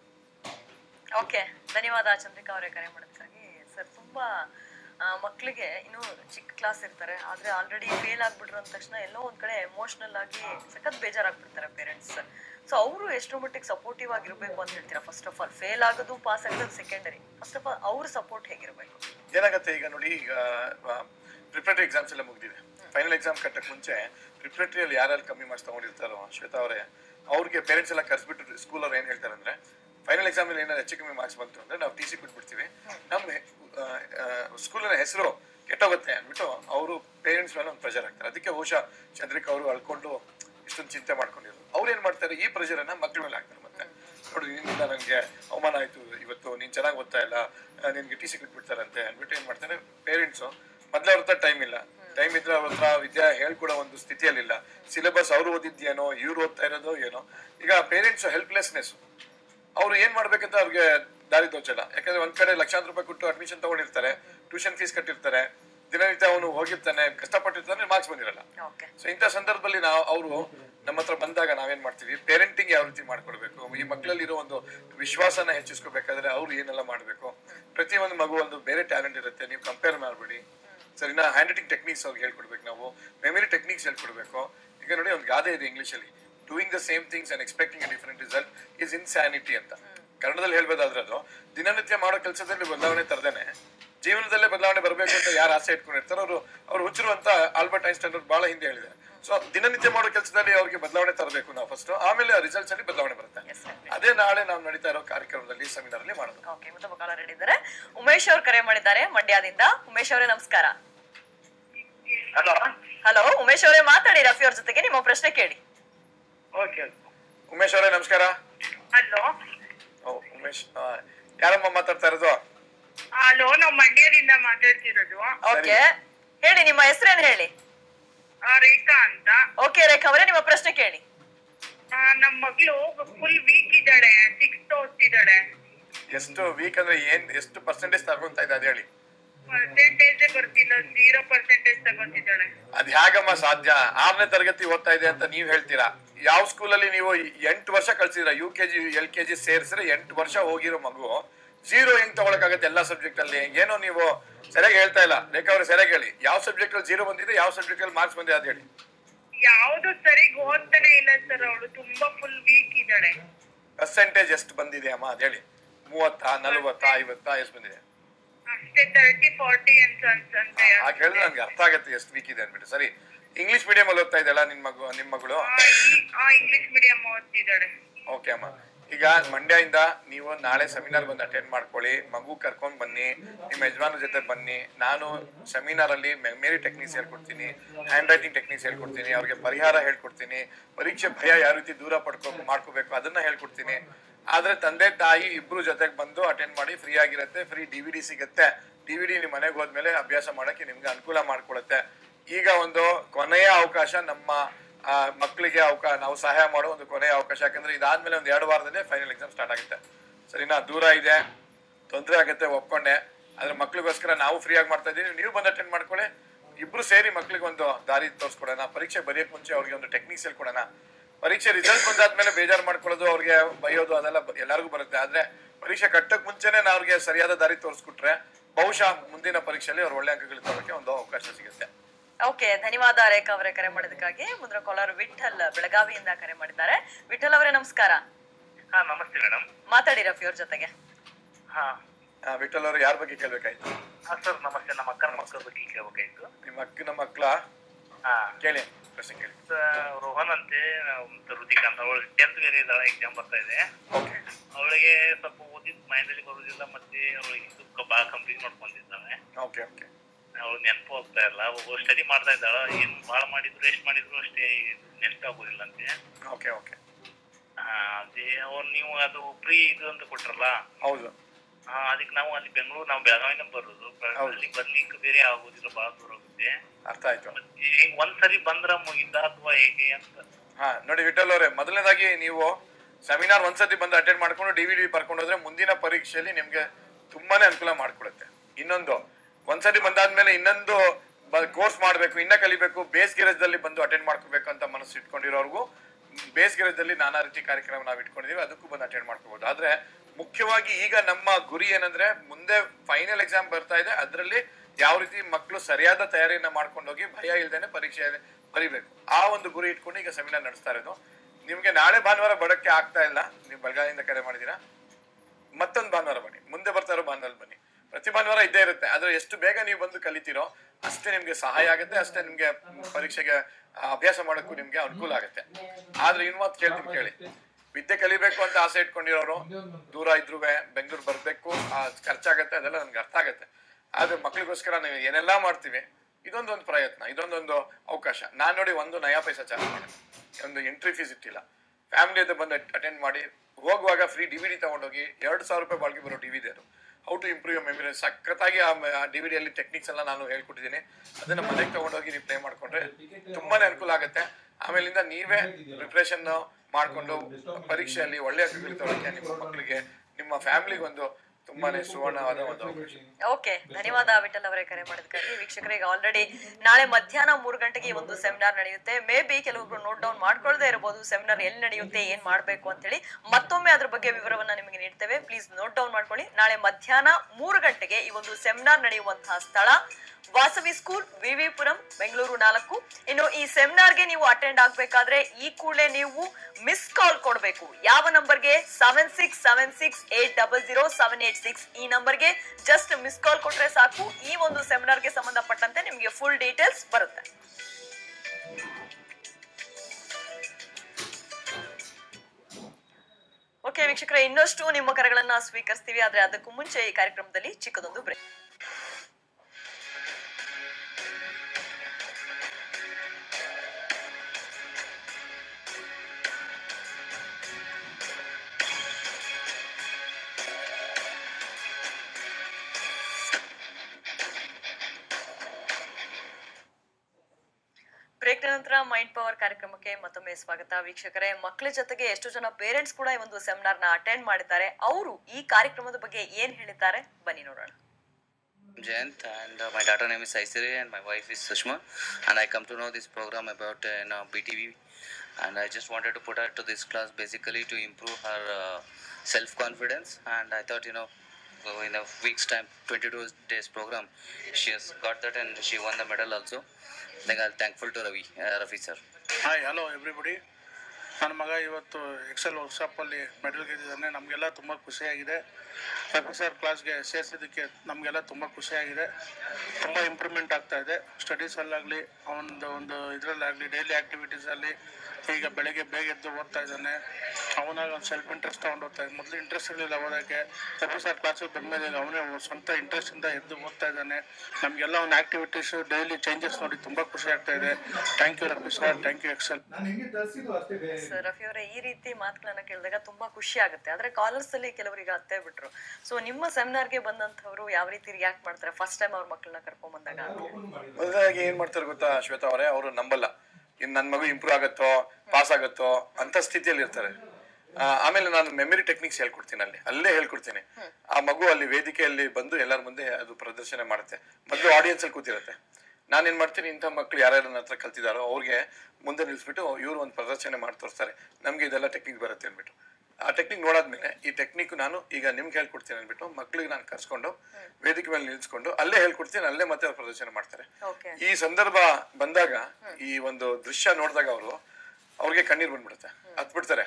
ಓಕೆ ಧನ್ಯವಾದ ಚಂದ್ರಿಕಾ ಅವರೇ ಕರೆ ಮಾಡೋದಕ್ಕಾಗಿ ಸರ್ ತುಂಬಾ ಆ, ಮಕ್ಳಿಗೆ ಇನ್ನು ಚಿಕ್ಕ ಕ್ಲಾಸ್ ಇರ್ತಾರೆ ಆದ್ರೆ ಆಲ್ರೆಡಿ ಫೇಲ್ ಆಗ್ಬಿಟ್ರು ಅಂದ ತಕ್ಷಣ ಎಲ್ಲೋ ಒಂದ್ ಕಡೆ ಎಮೋಷನಲ್ ಆಗಿ ಸಖತ್ ಬೇಜಾರಾಗ್ಬಿಡ್ತಾರೆ ಪೇರೆಂಟ್ಸ್ ಸೊ ಅವರು ಎಷ್ಟೋ ಮಟ್ಟಿಗೆ ಸಪೋರ್ಟಿವ್ ಆಗಿರ್ಬೇಕು ಅಂತ ಹೇಳ್ತೀರಾ ಫಸ್ಟ್ ಆಫ್ ಆಲ್ ಫೇಲ್ ಆಗೋದು ಪಾಸ್ ಆಗೋದು ಸೆಕೆಂಡರಿ ಫಸ್ಟ್ ಆಫ್ ಆಲ್ ಅವ್ರ ಸಪೋರ್ಟ್ ಹೇಗಿರ್ಬೇಕು ಏನಾಗುತ್ತೆ ಈಗ ನೋಡಿ ಈಗ ಪ್ರಿಪರೇಟರಿ ಎಕ್ಸಾಮ್ಸ್ ಎಲ್ಲ ಮುಗಿದಿದೆ ಫೈನಲ್ ಎಕ್ಸಾಮ್ ಕಟ್ಟಕ್ ಮುಂಚೆ ಪ್ರಿಪರೇಟರಿಯಲ್ಲಿ ಯಾರ್ಯಾರು ಕಮ್ಮಿ ಮಾರ್ಕ್ಸ್ ತಗೊಂಡಿರ್ತಾರೋ ಶ್ವೇತಾ ಅವರೇ ಅವ್ರಿಗೆ ಪೇರೆಂಟ್ಸ್ ಎಲ್ಲ ಕರೆಸ್ಬಿಟ್ಟು ಸ್ಕೂಲ್ ಅವ್ರು ಏನ್ ಹೇಳ್ತಾರೆ ಅಂದ್ರೆ ಫೈನಲ್ ಎಕ್ಸಾಮ್ ಅಲ್ಲಿ ಏನಾದ್ರು ಹೆಚ್ಚು ಕಮ್ಮಿ ಮಾರ್ಕ್ಸ್ ಬಂತು ಅಂದ್ರೆ ನಾವು ಟಿ ಸಿ ಕೊಟ್ಬಿಡ್ತೀವಿ ನಮ್ಮ ಸ್ಕೂಲಿನ ಹೆಸರು ಕೆಟ್ಟೋಗುತ್ತೆ ಅಂದ್ಬಿಟ್ಟು ಅವರು ಪೇರೆಂಟ್ಸ್ ಮೇಲೆ ಒಂದು ಪ್ರೆಷರ್ ಆಗ್ತಾರೆ ಅದಕ್ಕೆ ಬಹುಶಃ ಚಂದ್ರಿಕಾ ಅವರು ಅಳ್ಕೊಂಡು ಇಷ್ಟೊಂದು ಚಿಂತೆ ಮಾಡ್ಕೊಂಡಿರೋದು ಅವ್ರು ಏನ್ ಮಾಡ್ತಾರೆ ಈ ಪ್ರೆಷರ್ ಅನ್ನ ಮಕ್ಳ ಮೇಲೆ ಹಾಕ್ತಾರೆ ಮತ್ತೆ ನೋಡಿ ನಿನ್ನಿಂದ ನನಗೆ ಅವಮಾನ ಆಯ್ತು ಇವತ್ತು ನೀನ್ ಚೆನ್ನಾಗಿ ಓದ್ತಾ ಇಲ್ಲ ಆ, ನಿನ್ಗೆ ಟಿ ಸಿ ಬಿಟ್ಬಿಡ್ತಾರಂತೆ ಅಂದ್ಬಿಟ್ಟು ಏನ್ ಮಾಡ್ತಾರೆ ಪೇರೆಂಟ್ಸು ಮೊದ್ಲೇ ಅವ್ರ ಹತ್ರ ಟೈಮ್ ಇಲ್ಲ ಟೈಮ್ ಇದ್ರೆ ಅವ್ರ ಹತ್ರ ವಿದ್ಯಾ ಹೇಳ್ಕೊಡೋ ಒಂದು ಸ್ಥಿತಿಯಲ್ಲಿಲ್ಲ ಸಿಲೆಬಸ್ ಅವ್ರು ಓದಿದ್ಯೇನೋ ಇವ್ರು ಓದ್ತಾ ಇರೋದೋ ಏನೋ ಈಗ ಪೇರೆಂಟ್ಸ್ ಹೆಲ್ಪ್ಲೆಸ್ನೆಸ್ ಅವ್ರು ಏನ್ ಮಾಡ್ಬೇಕಂತ ಅವ್ರಿಗೆ ದಾರಿ ತೋಚಲ್ಲ ಯಾಕಂದ್ರೆ ಒಂದ್ ಕಡೆ ಲಕ್ಷಾಂತರ ರೂಪಾಯಿ ಕೊಟ್ಟು ಅಡ್ಮಿಷನ್ ತಗೊಂಡಿರ್ತಾರೆ ಟ್ಯೂಷನ್ ಫೀಸ್ ಕಟ್ಟಿರ್ತಾರೆ ದಿನನಿತ್ಯ ಅವನು ಹೋಗಿರ್ತಾನೆ ಕಷ್ಟಪಟ್ಟಿರ್ತಾನೆ ಮಾರ್ಕ್ಸ್ ಬಂದಿರಲ್ಲ ಓಕೆ ಸೊ ಇಂಥ ಸಂದರ್ಭದಲ್ಲಿ ನಾವು ಅವರು ನಮ್ಮ ಹತ್ರ ಬಂದಾಗ ನಾವೇನ್ ಮಾಡ್ತೀವಿ ಪೇರೆಂಟಿಂಗ್ ಯಾವ ರೀತಿ ಮಾಡ್ಕೊಡ್ಬೇಕು ಈ ಮಕ್ಕಳಲ್ಲಿರೋ ಒಂದು ವಿಶ್ವಾಸನ ಹೆಚ್ಚಿಸ್ಕೋಬೇಕಾದ್ರೆ ಅವ್ರು ಏನೆಲ್ಲ ಮಾಡ್ಬೇಕು ಪ್ರತಿಯೊಂದು ಮಗು ಒಂದು ಬೇರೆ ಟ್ಯಾಲೆಂಟ್ ಇರುತ್ತೆ ನೀವು ಕಂಪೇರ್ ಮಾಡ್ಬೇಡಿ ಸರಿನಾ ಹ್ಯಾಂಡ್ ರೈಟಿಂಗ್ ಟೆಕ್ನಿಕ್ಸ್ ಅವ್ರಿಗೆ ಹೇಳ್ಕೊಡ್ಬೇಕು ನಾವು ಮೆಮರಿ ಟೆಕ್ನಿಕ್ಸ್ ಹೇಳ್ಕೊಡ್ಬೇಕು ಈಗ ನೋಡಿ ಒಂದು ಗಾದೆ ಇದೆ ಇಂಗ್ಲಿಷ್ ಅಲ್ಲಿ doing the same things and expecting a different result is insanity ಅಂತ ಕನ್ನಡದಲ್ಲಿ ಹೇಳ್ಬೋದಾದ್ರೆ ಅದು ದಿನನಿತ್ಯ ಮಾಡೋ ಕೆಲಸದಲ್ಲಿ ಬದಲಾವಣೆ ತರದೇನೆ ಜೀವನದಲ್ಲೇ ಬದಲಾವಣೆ ಬರಬೇಕು ಅಂತ ಯಾರು ಆಸೆ ಇಟ್ಕೊಂಡಿರ್ತಾರೋ ಅವರು ಅವ್ರು ಹುಚ್ಚರು ಅಂತ ಆಲ್ಬರ್ಟ್ ಐನ್ಸ್ಟೈನ್ ಅವ್ರು ಬಹಳ ಹಿಂದೆ ಹೇಳಿದ್ದಾರೆ ಸೊ ದಿನನಿತ್ಯ ಮಾಡೋ ಕೆಲಸದಲ್ಲಿ ಅವ್ರಿಗೆ ಬದಲಾವಣೆ ತರಬೇಕು ನಾವು ಫಸ್ಟ್ ಆಮೇಲೆ ರಿಸಲ್ಟ್ಸ್ ಅಲ್ಲಿ ಬದಲಾವಣೆ ಬರುತ್ತೆ Yes, sir. ಅದೇ ನಾಳೆ ನಾವು ನಡೀತಾ ಇರೋ ಕಾರ್ಯಕ್ರಮದಲ್ಲಿ ಸೆಮಿನಾರ್ ಅಲ್ಲಿ ಮಾಡೋದು ಓಕೆ ಮತ್ತೊಬ್ಬ ಕಾಲರ್ ರೆಡಿ ಇದ್ದಾರೆ ಉಮೇಶ್ ಅವ್ರು ಕರೆ ಮಾಡಿದ್ದಾರೆ ಮಂಡ್ಯದಿಂದ ಉಮೇಶ್ ಅವರೇ ನಮಸ್ಕಾರ ಹಲೋ ಹಲೋ ಉಮೇಶ್ ಅವರೇ ಮಾತಾಡಿ ರಫಿ ಅವ್ರ ಜೊತೆಗೆ ನಿಮ್ಮ ಪ್ರಶ್ನೆ ಕೇಳಿ ಓಕೆ ಉಮೇಶ್ ಅವರೇ ನಮಸ್ಕಾರ ಹಲೋ ಓ ಉಮೇಶ್ ಆ, ಯಾರಮ್ಮ ಮಾತಾಡ್ತಾ ಇರೋದು ಹಲೋ ನಾವು ಮಂಡ್ಯದಿಂದ ಮಾತಾಡ್ತಿರೋದು ಓಕೆ ಹೇಳಿ ನಿಮ್ಮ ಹೆಸರೇನು ಹೇಳಿ ಆ, ರೇಖಾ ಅಂತ ಓಕೆ ರೇಖಾ ಅವರೇ ನಿಮ್ಮ ಪ್ರಶ್ನೆ ಕೇಳಿ ಆ, ನಮ್ ಮಗಳು ಫುಲ್ ವೀಕ್ ಇದ್ದಾಳೆ ಸಿಕ್ಸ್ ಓದ್ತಿದ್ದಾಳೆ ಎಷ್ಟು ವೀಕ್ ಅಂದ್ರೆ ಏನ್ ಎಷ್ಟು ಪರ್ಸೆಂಟೇಜ್ ತಗೊಂತಾ ಇದೆ ಅದ್ ಹೇಳಿ ಪರ್ಸೆಂಟೇಜ್ ಬರ್ತಿಲ್ಲ ಜೀರೋ ಪರ್ಸೆಂಟೇಜ್ ತಗೋತಿದ್ದಾಳೆ ಅದ್ ಹೇಗಮ್ಮ ಸಾಧ್ಯ ಆರನೇ ತರಗತಿ ಓದ್ತಾ ಇದೆ ಅಂತ ನೀವ್ ಹೇಳ್ತೀರಾ ಯಾವ ಸ್ಕೂಲಲ್ಲಿ ನೀವು ಎಂಟು ವರ್ಷ ಕಳ್ಸಿದ್ರ U K G L K G ಸೇರಿಸಿದ್ರೆ ಎಂಟು ವರ್ಷ ಹೋಗಿರೋ ಮಗು ಜೀರೋ ಹೆಂಗ್ ತಗೊಳಕಾಗತ್ತೆ ಎಲ್ಲಾ ಸಬ್ಜೆಕ್ಟ್ ಅಲ್ಲಿ ಏನೋ ನೀವು ಸರಿಯಾಗಿ ಹೇಳ್ತಾ ಇಲ್ಲ ರೇಖಾ ಅವ್ರೆ ಸರಿಯಾಗಿ ಹೇಳಿ ಯಾವ ಸಬ್ಜೆಕ್ಟ್ ಅಲ್ಲಿ ಜೀರೋ ಬಂದಿದೆ ಯಾವ ಸಬ್ಜೆಕ್ಟ್ ಅಲ್ಲಿ ಮಾರ್ಕ್ಸ್ ಬಂದಿದೆ ಅದ್ ಹೇಳಿ ಯಾವ್ದು ಸರಿಗ್ ಓದ್ತಾನೆ ಇಲ್ಲ ಸರ್ ಅವಳು ತುಂಬಾ ಫುಲ್ ವೀಕ್ ಇದ್ದಾಳೆ ಪರ್ಸೆಂಟೇಜ್ ಎಷ್ಟು ಬಂದಿದೆ ಅಮ್ಮ ಅದ್ ಹೇಳಿ ಮೂವತ್ತಾ ನಲ್ವತ್ತಾ ಐವತ್ತಾ ಎಷ್ಟು ಬಂದಿದೆ ಅಷ್ಟೇ ತರ್ಟಿ ಫಾರ್ಟಿ ಅಂತ ಅನ್ಸಂತೆ ಆಗ ಹೇಳಿದ್ರೆ ನನ್ಗೆ ಅರ್ಥ ಆಗತ್ತೆ ಎಷ್ಟು ವೀಕ್ ಇದೆ ಅನ್ಬಿಟ್ಟು ಸರಿ ಇಂಗ್ಲಿಷ್ ಮೀಡಿಯಂ ಅಲ್ಲಿ ಓದ್ತಾ ಇದೆಯಲ್ಲ ನಿಮ್ ಮಗು ನಿಮ್ ಮಗಳು ಆ ಇಂಗ್ಲಿಷ್ ಮೀಡಿಯಂ ಓದ್ತಿದ್ದಾಳೆ ಓಕೆ ಅಮ್ಮ ಈಗ ಮಂಡ್ಯದಿಂದ ನೀವು ನಾಳೆ ಸೆಮಿನಾರ್ ಬಂದು ಅಟೆಂಡ್ ಮಾಡ್ಕೊಳ್ಳಿ ಮಗು ಕರ್ಕೊಂಡ್ ಬನ್ನಿ ನಿಮ್ಮ ಯಜಮಾನ ಜೊತೆ ಬನ್ನಿ ನಾನು ಸೆಮಿನಾರ್ ಅಲ್ಲಿ ಮೆಮರಿ ಟೆಕ್ನಿಕ್ಸ್ ಹೇಳ್ಕೊಡ್ತೀನಿ ಹ್ಯಾಂಡ್ ರೈಟಿಂಗ್ ಟೆಕ್ನಿಕ್ಸ್ ಹೇಳ್ಕೊಡ್ತೀನಿ ಅವ್ರಿಗೆ ಪರಿಹಾರ ಹೇಳ್ಕೊಡ್ತೀನಿ ಪರೀಕ್ಷೆ ಭಯ ಯಾವ ರೀತಿ ದೂರ ಪಡ್ಕೊ ಮಾಡ್ಕೋಬೇಕು ಅದನ್ನ ಹೇಳ್ಕೊಡ್ತೀನಿ ಆದ್ರೆ ತಂದೆ ತಾಯಿ ಇಬ್ರು ಜೊತೆಗೆ ಬಂದು ಅಟೆಂಡ್ ಮಾಡಿ ಫ್ರೀ ಆಗಿರುತ್ತೆ ಫ್ರೀ ಡಿ ವಿ ಡಿ ಸಿಗುತ್ತೆ ಡಿ ವಿ ಡಿ ನಿಮ್ಮ ಮನೆಗೆ ಹೋದ್ಮೇಲೆ ಅಭ್ಯಾಸ ಮಾಡಕ್ಕೆ ನಿಮ್ಗೆ ಅನುಕೂಲ ಮಾಡ್ಕೊಳುತ್ತೆ ಈಗ ಒಂದು ಕೊನೆಯ ಅವಕಾಶ ನಮ್ಮ ಆ, ಮಕ್ಕಳಿಗೆ ಅವಕಾಶ ನಾವು ಸಹಾಯ ಮಾಡೋ ಒಂದು ಕೊನೆಯ ಅವಕಾಶ ಯಾಕಂದ್ರೆ ಇದಾದ್ಮೇಲೆ ಒಂದು ಎರಡು ವಾರದಲ್ಲೇ ಫೈನಲ್ ಎಕ್ಸಾಮ್ ಸ್ಟಾರ್ಟ್ ಆಗುತ್ತೆ ಸರಿನಾ ದೂರ ಇದೆ ತೊಂದರೆ ಆಗುತ್ತೆ ಒಪ್ಕೊಂಡೆ ಆದ್ರೆ ಮಕ್ಳಿಗೋಸ್ಕರ ನಾವು ಫ್ರೀ ಆಗಿ ಮಾಡ್ತಾ ಇದೀವಿ ನೀವು ಬಂದು ಅಟೆಂಡ್ ಮಾಡ್ಕೊಳ್ಳಿ ಇಬ್ರು ಸೇರಿ ಮಕ್ಳಿಗೆ ಒಂದು ದಾರಿ ತೋರಿಸ್ಕೊಡೋಣ ಪರೀಕ್ಷೆ ಬರೆಯಕ್ ಮುಂಚೆ ಅವ್ರಿಗೆ ಒಂದು ಟೆಕ್ನಿಕ್ಸ್ ಹೇಳ್ಕೊಡೋಣ ಪರೀಕ್ಷೆ ರಿಸಲ್ಟ್ ಬಂದಾದ್ಮೇಲೆ ಬೇಜಾರು ಮಾಡ್ಕೊಳ್ಳೋದು ಅವ್ರಿಗೆ ಬೈಯೋದು ಅದೆಲ್ಲ ಬ- ಎಲ್ಲರಿಗೂ ಬರುತ್ತೆ ಆದ್ರೆ ಪರೀಕ್ಷೆ ಕಟ್ಟಕ್ ಮುಂಚೆನೆ ನಾವು ಅವ್ರಿಗೆ ಸರಿಯಾದ ದಾರಿ ತೋರಿಸ್ಕೊಟ್ರೆ ಬಹುಶಃ ಮುಂದಿನ ಪರೀಕ್ಷೆಯಲ್ಲಿ ಅವ್ರು ಒಳ್ಳೆ ಅಂಕಗಳು ತಗೊಳಕ್ಕೆ ಒಂದು ಅವಕಾಶ ಸಿಗುತ್ತೆ ಓಕೆ ಧನ್ಯವಾದ ರೇಖಾ ಅವರೇ ಕರೆ ಮಾಡಿದಕ್ಕಾಗಿ ಮುಂದಿನ ಕಾಲರ್ ವಿಠಲ್ ಬೆಳಗಾವಿಯಿಂದ ಕರೆ ಮಾಡಿದ್ದಾರೆ ವಿಠಲ್ ಅವರೇ ನಮಸ್ಕಾರ ಹಾ ನಮಸ್ತೆ ಮೇಡಮ್ ಮಾತಾಡಿ ರಫಿ ಅವ್ರ ಜೊತೆಗೆ ಹಾ ಆ, ವಿಠಲ್ ಅವರು ಯಾರ ಬಗ್ಗೆ ಕೇಳ್ಬೇಕಾಯ್ತು ಹಾ ಸರ್ ನಮಸ್ತೆ ನಮ್ಮ ಅಕ್ಕನ ಮಕ್ಕಳ ಬಗ್ಗೆ ಕೇಳ್ಬೇಕಾಯ್ತು ನಿಮ್ಮ ಅಕ್ಕನ ಮಕ್ಕಳ ಹಾ ಕೇಳಿ ಪ್ರಶ್ನೆ ಕೇಳಿ ಸ- ರೋಹನ್ ಅಂತೆ ಒಂದು ಋತಿಕ್ ಅಂತ ಅವಳು ಟೆಂತ್ ಬೇರೆ ಇದ್ದಾಳೆ ಎಕ್ಸಾಮ್ ಬರ್ತಾ ಇದೆ ಓಕೆ ಅವಳಿಗೆ ಸ್ವಲ್ಪ ಓದಿದ್ ಮೈಂಡಲ್ಲಿ ಬರುದಿಲ್ಲ ಮತ್ತೆ ಅವಳಿಗೆ ಭಾಳ ಕಂಪ್ಲೀಟ್ ಮಾಡ್ಕೊಂಡಿದ್ದಾಳೆ ಓಕೆ ಓಕೆ ಅವಳು ನೆನಪು ಹೋಗ್ತಾ ಇಲ್ಲ ಸ್ಟಡಿ ಮಾಡ್ತಾ ಇದ್ದಾಳ ಏನ್ ಭಾಳ ಮಾಡಿದ್ರು ಎಷ್ಟು ಮಾಡಿದ್ರು ಅಷ್ಟೇ ನೆನಪು ಆಗೋದಿಲ್ಲ ಅಂತೆ ಓಕೆ ಓಕೆ ಹಾ ಅದೇ ಅವ್ರು ನೀವು ಅದು ಫ್ರೀ ಇದು ಅಂತ ಕೊಟ್ರಲ್ಲ ಹೌದು ಹಾ ಅದಕ್ಕೆ ನಾವು ಅಲ್ಲಿ ಬೆಂಗಳೂರು ನಾವು ಬೆಳಗಾವಿನ ಬರೋದು ಹೌದು. ಅಲ್ಲಿ ಬರ್ಲಿಕ್ಕೆ ಬೇರೆ ಆಗೋದಿಲ್ಲ ಭಾಳ ದೂರ ಹೋಗುತ್ತೆ ಅರ್ಥ ಆಯ್ತು ಮತ್ತೆ ಹೆಂಗ್ ಒಂದ್ಸರಿ ಬಂದ್ರ ಮುಗಿದ ಅಥವಾ ಹೇಗೆ ಅಂತ ಹಾ ನೋಡಿ ವಿಠಲ್ ಅವರೇ ಮೊದಲನೇದಾಗಿ ನೀವು ಸೆಮಿನಾರ್ ಒಂದ್ಸತಿ ಬಂದು ಅಟೆಂಡ್ ಮಾಡ್ಕೊಂಡು ಡಿ ವಿ ಡಿ ಬರ್ಕೊಂಡು ಹೋದ್ರೆ ಮುಂದಿನ ಪರೀಕ್ಷೆಯಲ್ಲಿ ನಿಮ್ಗೆ ತುಂಬಾನೇ ಅನುಕೂಲ ಮಾಡ್ಕೊಡುತ್ತೆ ಇನ್ನೊಂದು ಒಂದ್ಸತಿ ಬಂದಾದ್ಮೇಲೆ ಇನ್ನೊಂದು ಕೋರ್ಸ್ ಮಾಡ್ಬೇಕು ಇನ್ನ ಕಲಿಬೇಕು ಬೇಸ್ ಗಿರಜದಲ್ಲಿ ಬಂದು ಅಟೆಂಡ್ ಮಾಡ್ಕೋಬೇಕು ಅಂತ ಮನಸ್ಸು ಇಟ್ಕೊಂಡಿರೋರ್ಗು ಬೇಸ್ ಗಿರಜದಲ್ಲಿ ನಾನಾ ರೀತಿ ಕಾರ್ಯಕ್ರಮ ನಾವು ಇಟ್ಕೊಂಡಿದೀವಿ ಅದಕ್ಕೂ ಬಂದು ಅಟೆಂಡ್ ಮಾಡ್ಕೋಬಹುದು ಆದ್ರೆ ಮುಖ್ಯವಾಗಿ ಈಗ ನಮ್ಮ ಗುರಿ ಏನಂದ್ರೆ ಮುಂದೆ ಫೈನಲ್ ಎಕ್ಸಾಮ್ ಬರ್ತಾ ಇದೆ ಅದರಲ್ಲಿ ಯಾವ ರೀತಿ ಮಕ್ಕಳು ಸರಿಯಾದ ತಯಾರಿಯನ್ನ ಮಾಡ್ಕೊಂಡೋಗಿ ಭಯ ಇಲ್ದೇನೆ ಪರೀಕ್ಷೆ ಬರಿಬೇಕು ಆ ಒಂದು ಗುರಿ ಇಟ್ಕೊಂಡು ಈಗ ಸೆಮಿನಾರ್ ನಡೆಸ್ತಾ ಇರೋದು ನಿಮ್ಗೆ ನಾಳೆ ಭಾನುವಾರ ಬರೋಕ್ಕೆ ಆಗ್ತಾ ಇಲ್ಲ ನೀವು ಬೆಳಗಾವಿಯಿಂದ ಕರೆ ಮಾಡಿದೀರಾ ಮತ್ತೊಂದು ಭಾನುವಾರ ಬನ್ನಿ ಮುಂದೆ ಬರ್ತಾ ಇರೋ ಭಾನುವಾರ ಬನ್ನಿ ಪ್ರತಿ ಭಾನುವಾರ ಇದ್ದೇ ಇರುತ್ತೆ ಆದ್ರೆ ಎಷ್ಟು ಬೇಗ ನೀವು ಬಂದು ಕಲಿತೀರೋ ಅಷ್ಟೇ ನಿಮ್ಗೆ ಸಹಾಯ ಆಗುತ್ತೆ ಅಷ್ಟೇ ನಿಮ್ಗೆ ಪರೀಕ್ಷೆಗೆ ಆ, ಅಭ್ಯಾಸ ಮಾಡೋಕ್ಕೂ ನಿಮ್ಗೆ ಅನುಕೂಲ ಆಗುತ್ತೆ ಆದ್ರೆ ಇನ್ ಮಾತು ಕೇಳ್ತೀನಿ ಕೇಳಿ ವಿದ್ಯೆ ಕಲಿಬೇಕು ಅಂತ ಆಸೆ ಇಟ್ಕೊಂಡಿರೋರು ದೂರ ಇದ್ರು ಬೆಂಗಳೂರು ಬರ್ಬೇಕು ಆ ಖರ್ಚಾಗತ್ತೆ ಅದೆಲ್ಲ ನನ್ಗೆ ಅರ್ಥ ಆಗತ್ತೆ ಆದ್ರೆ ಮಕ್ಳಿಗೋಸ್ಕರ ನೀವು ಏನೆಲ್ಲಾ ಮಾಡ್ತೀವಿ ಇದೊಂದು ಒಂದು ಪ್ರಯತ್ನ ಇದೊಂದೊಂದು ಅವಕಾಶ ನಾನ್ ನೋಡಿ ಒಂದು ನಯಾ ಪೈಸಾ ಚಾರ್ಜ್ ಮಾಡಿಲ್ಲ ಒಂದು ಎಂಟ್ರಿ ಫೀಸ್ ಇಟ್ಟಿಲ್ಲ ಫ್ಯಾಮಿಲಿ ಜೊತೆ ಬಂದು ಅಟೆಂಡ್ ಮಾಡಿ ಹೋಗುವಾಗ ಫ್ರೀ ಡಿ ವಿ ಡಿ ತಗೊಂಡೋಗಿ ಎರಡು ಸಾವಿರ ರೂಪಾಯಿ ಬಾಳ್ಗೆ ಬರೋ ಡಿ ವಿ ಅದು ಹೌ ಟು ಇಂಪ್ರೂವ್ ಮೆಮರಿ ಸಖತ್ತಾಗಿ ಆ ಡಿ ವಿ ಡಿಯಲ್ಲಿ ಟೆಕ್ನಿಕ್ಸ್ ಎಲ್ಲ ನಾನು ಹೇಳ್ಕೊಟ್ಟಿದ್ದೀನಿ ಅದನ್ನ ಮನೆಗೆ ತಗೊಂಡೋಗಿ ನೀವು ಪ್ಲೇ ಮಾಡ್ಕೊಂಡ್ರೆ ತುಂಬಾನೇ ಅನುಕೂಲ ಆಗುತ್ತೆ ಆಮೇಲಿಂದ ನೀವೇ ಪ್ರಿಪ್ರೇಷನ್ ಮಾಡ್ಕೊಂಡು ಪರೀಕ್ಷೆಯಲ್ಲಿ ಒಳ್ಳೆ ಅಂಕಗಳು ತಗೊಳಕ್ಕೆ ನಿಮ್ಮ ಮಕ್ಕಳಿಗೆ ನಿಮ್ಮ ಫ್ಯಾಮಿಲಿಗೆ ಒಂದು ತುಂಬಾನೇ ಸುವರ್ಣವಾದ ಒಂದು ಅವಕಾಶ ಓಕೆ ಧನ್ಯವಾದ ವಿಠಲ್ ಅವರೇ ಕರೆ ಮಾಡಿದಕ್ಕಾಗಿ ವೀಕ್ಷಕರಿಗೆ ಆಲ್ರೆಡಿ ನಾಳೆ ಮಧ್ಯಾಹ್ನ ಮೂರು ಗಂಟೆಗೆ ಈ ಒಂದು ಸೆಮಿನಾರ್ ನಡೆಯುತ್ತೆ ಮೇ ಬಿ ಕೆಲವೊಬ್ರು ನೋಟ್ ಡೌನ್ ಮಾಡ್ಕೊಳ್ಳದೆ ಇರಬಹುದು ಸೆಮಿನಾರ್ ಎಲ್ಲಿ ನಡೆಯುತ್ತೆ ಏನ್ ಮಾಡ್ಬೇಕು ಅಂತ ಹೇಳಿ ಮತ್ತೊಮ್ಮೆ ಅದ್ರ ಬಗ್ಗೆ ವಿವರವನ್ನ ನಿಮಗೆ ನೀಡ್ತೇವೆ ಪ್ಲೀಸ್ ನೋಟ್ ಡೌನ್ ಮಾಡ್ಕೊಳ್ಳಿ ನಾಳೆ ಮಧ್ಯಾಹ್ನ ಮೂರು ಗಂಟೆಗೆ ಈ ಒಂದು ಸೆಮಿನಾರ್ ನಡೆಯುವಂತಹ ಸ್ಥಳ ವಾಸವಿ ಸ್ಕೂಲ್ ವಿವಿಪುರಂ ಬೆಂಗಳೂರು ನಾಲ್ಕು ಇನ್ನು ಈ ಸೆಮಿನಾರ್ಗೆ ನೀವು ಅಟೆಂಡ್ ಆಗ್ಬೇಕಾದ್ರೆ ಈ ಕೂಡಲೇ ನೀವು ಮಿಸ್ ಕಾಲ್ ಕೊಡಬೇಕು ಯಾವ ನಂಬರ್ಗೆ seven six seven six eight double zero seven eight six ಈ ನಂಬರ್ಗೆ ಜಸ್ಟ್ ಮಿಸ್ ಕಾಲ್ ಕೊಟ್ರೆ ಸಾಕು ಈ ಒಂದು ಸೆಮಿನಾರ್ಗೆ ಸಂಬಂಧಪಟ್ಟಂತೆ ನಿಮಗೆ ಫುಲ್ ಡೀಟೇಲ್ಸ್ ಬರುತ್ತೆ ಓಕೆ ವೀಕ್ಷಕರೇ ಇನ್ನಷ್ಟು ನಿಮ್ಮ ಕರೆಗಳನ್ನ ಸ್ವೀಕರಿಸ್ತೀವಿ ಆದ್ರೆ ಅದಕ್ಕೂ ಮುಂಚೆ ಈ ಕಾರ್ಯಕ್ರಮದಲ್ಲಿ ಚಿಕ್ಕದೊಂದು ಬ್ರೇಕ್ ಬ್ರೇಕ್ ನಂತರ ಮೈಂಡ್ ಪವರ್ ಕಾರ್ಯಕ್ರಮಕ್ಕೆ ಮತ್ತೊಮ್ಮೆ ಸ್ವಾಗತ ವೀಕ್ಷಕರೇ ಮಕ್ಕಳ ಜೊತೆಗೆ ಎಷ್ಟು ಜನ ಪೇರೆಂಟ್ಸ್ ಕೂಡ ಈ ಒಂದು ಸೆಮಿನಾರ್ ನ ಅಟೆಂಡ್ ಮಾಡಿದ್ದಾರೆ ಅವರು ಈ ಕಾರ್ಯಕ್ರಮದ ಬಗ್ಗೆ ಏನ್ ಹೇಳಿದ್ದಾರೆ ಬನ್ನಿ ನೋಡೋಣ Jayant and uh, my daughter name is Saisiri and my wife is Sushma and I come to know this program about uh, you know, BTV and I just wanted to put her to this class basically to improve her uh, self confidence and I thought you know so in a week's time 22 days program she has got that and she won the medal also then I'm thankful to Ravi uh, Rafi sir hi hello everybody ನನ್ನ ಮಗ ಇವತ್ತು ಎಕ್ಸೆಲ್ ವರ್ಕ್ಶಾಪಲ್ಲಿ ಮೆಡಲ್ ಗೆದ್ದಿದ್ದಾನೆ ನಮಗೆಲ್ಲ ತುಂಬ ಖುಷಿಯಾಗಿದೆ ಪ್ರೊಫೆಸರ್ ಕ್ಲಾಸ್ಗೆ ಸೇರಿಸಿದ್ದಕ್ಕೆ ನಮಗೆಲ್ಲ ತುಂಬ ಖುಷಿಯಾಗಿದೆ ತುಂಬ ಇಂಪ್ರೂವ್ಮೆಂಟ್ ಆಗ್ತಾ ಇದೆ ಸ್ಟಡೀಸಲ್ಲಾಗಲಿ ಅವನದು ಒಂದು ಇದರಲ್ಲಾಗಲಿ ಡೈಲಿ ಆ್ಯಕ್ಟಿವಿಟೀಸಲ್ಲಿ ಈಗ ಬೆಳಗ್ಗೆ ಬೇಗ ಎದ್ದು ಓದ್ತಾ ಇದ್ದಾನೆ ಅವನಾಗ ಒಂದು ಸೆಲ್ಫ್ ಇಂಟ್ರೆಸ್ಟ್ ತೊಗೊಂಡು ಓದ್ತಾ ಇದ್ದಾನೆ ಮೊದಲು ಇಂಟ್ರೆಸ್ಟ್ ಇರಲಿಲ್ಲ ಓದೋಕ್ಕೆ ಪ್ರೊಫೆಸರ್ ಕ್ಲಾಸಿಗೆ ಬಂದಮೇಲೆ ಈಗ ಅವನೇ ಸ್ವಂತ ಇಂಟ್ರೆಸ್ಟಿಂದ ಎದ್ದು ಓದ್ತಾ ಇದ್ದಾನೆ ನಮಗೆಲ್ಲ ಒಂದು ಆ್ಯಕ್ಟಿವಿಟೀಸ್ ಡೈಲಿ ಚೇಂಜಸ್ ನೋಡಿ ತುಂಬ ಖುಷಿ ಆಗ್ತಾ ಇದೆ thank you Rafi sir thank you Excel ನಾನು ಹೆಂಗೆ ತರಿಸಿದ್ದು ಅಷ್ಟೇ ಬೇರೆ ಸರ್ ರಫಿ ಅವರೇ ಈ ರೀತಿ ಮಾತುಗಳನ್ನ ಕೇಳಿದಾಗ ತುಂಬಾ ಖುಷಿ ಆಗುತ್ತೆ ಆದ್ರೆ ಕಾಲರ್ಸ್ ಅಲ್ಲಿ ಕೆಲವರಿಗೆ ಅತ್ತೇ ಬಿಟ್ರು ಸೊ ನಿಮ್ಮ ಸೆಮಿನಾರ್ಗೆ ಬಂದಂತವ್ರು ಯಾವ ರೀತಿ ರಿಯಾಕ್ಟ್ ಮಾಡ್ತಾರೆ ಫಸ್ಟ್ ಟೈಮ್ ಅವ್ರ ಮಕ್ಕಳನ್ನ ಕರ್ಕೊಂಡ್ ಬಂದಾಗ ಅಂತ ಹೇಳಿ. ಮೊದಲಾಗಿ ಏನ್ ಮಾಡ್ತಾರೆ ಗೊತ್ತಾ ಶ್ವೇತಾ ಅವರೇ ಅವರು ನಂಬಲ್ಲ ಇನ್ ನನ್ ಮಗು ಇಂಪ್ರೂವ್ ಆಗತ್ತೋ ಪಾಸ್ ಆಗತ್ತೋ ಅಂತ ಸ್ಥಿತಿಯಲ್ಲಿ ಇರ್ತಾರೆ ಆ, ಆಮೇಲೆ ನಾನು ಮೆಮರಿ ಟೆಕ್ನಿಕ್ಸ್ ಹೇಳ್ಕೊಡ್ತೀನಿ ಅಲ್ಲಿ ಅಲ್ಲೇ ಹೇಳ್ಕೊಡ್ತೀನಿ ಆ ಮಗು ಅಲ್ಲಿ ವೇದಿಕೆಯಲ್ಲಿ ಬಂದು ಎಲ್ಲರ ಮುಂದೆ ಅದು ಪ್ರದರ್ಶನ ಮಾಡುತ್ತೆ ಮೊದಲು ಆಡಿಯನ್ಸ್ ಅಲ್ಲಿ ಕೂತಿರುತ್ತೆ ನಾನೇನ್ ಮಾಡ್ತೀನಿ ಇಂಥ ಮಕ್ಳು ಯಾರ್ಯಾರು ನನ್ನ ಹತ್ರ ಕಲ್ತಿದಾರೋ ಅವ್ರಿಗೆ ಮುಂದೆ ನಿಲ್ಸ್ಬಿಟ್ಟು ಇವ್ರು ಒಂದು ಪ್ರದರ್ಶನ ಮಾಡಿ ತೋರಿಸ್ತಾರೆ ನಮ್ಗೆ ಇದೆಲ್ಲ ಟೆಕ್ನಿಕ್ ಬರುತ್ತೆ ಅಂದ್ಬಿಟ್ಟು ಆ ಟೆಕ್ನಿಕ್ ನೋಡಾದ್ಮೇಲೆ ಈ ಟೆಕ್ನಿಕ್ ನಾನು ಈಗ ನಿಮ್ಗೆ ಹೇಳ್ಕೊಡ್ತೀನಿ ಅಂದ್ಬಿಟ್ಟು ಮಕ್ಳಿಗೆ ನಾನು ಕರ್ಸ್ಕೊಂಡು ವೇದಿಕೆ ಮೇಲೆ ನಿಲ್ಸ್ಕೊಂಡು ಅಲ್ಲೇ ಹೇಳ್ಕೊಡ್ತೀನಿ ಅಲ್ಲೇ ಮತ್ತೆ ಅವ್ರು ಪ್ರದರ್ಶನ ಮಾಡ್ತಾರೆ Okay. ಈ ಸಂದರ್ಭ ಬಂದಾಗ ಈ ಒಂದು ದೃಶ್ಯ ನೋಡಿದಾಗ ಅವರು ಅವ್ರಿಗೆ ಕಣ್ಣೀರ್ ಬಂದ್ಬಿಡುತ್ತೆ ಹತ್ಬಿಡ್ತಾರೆ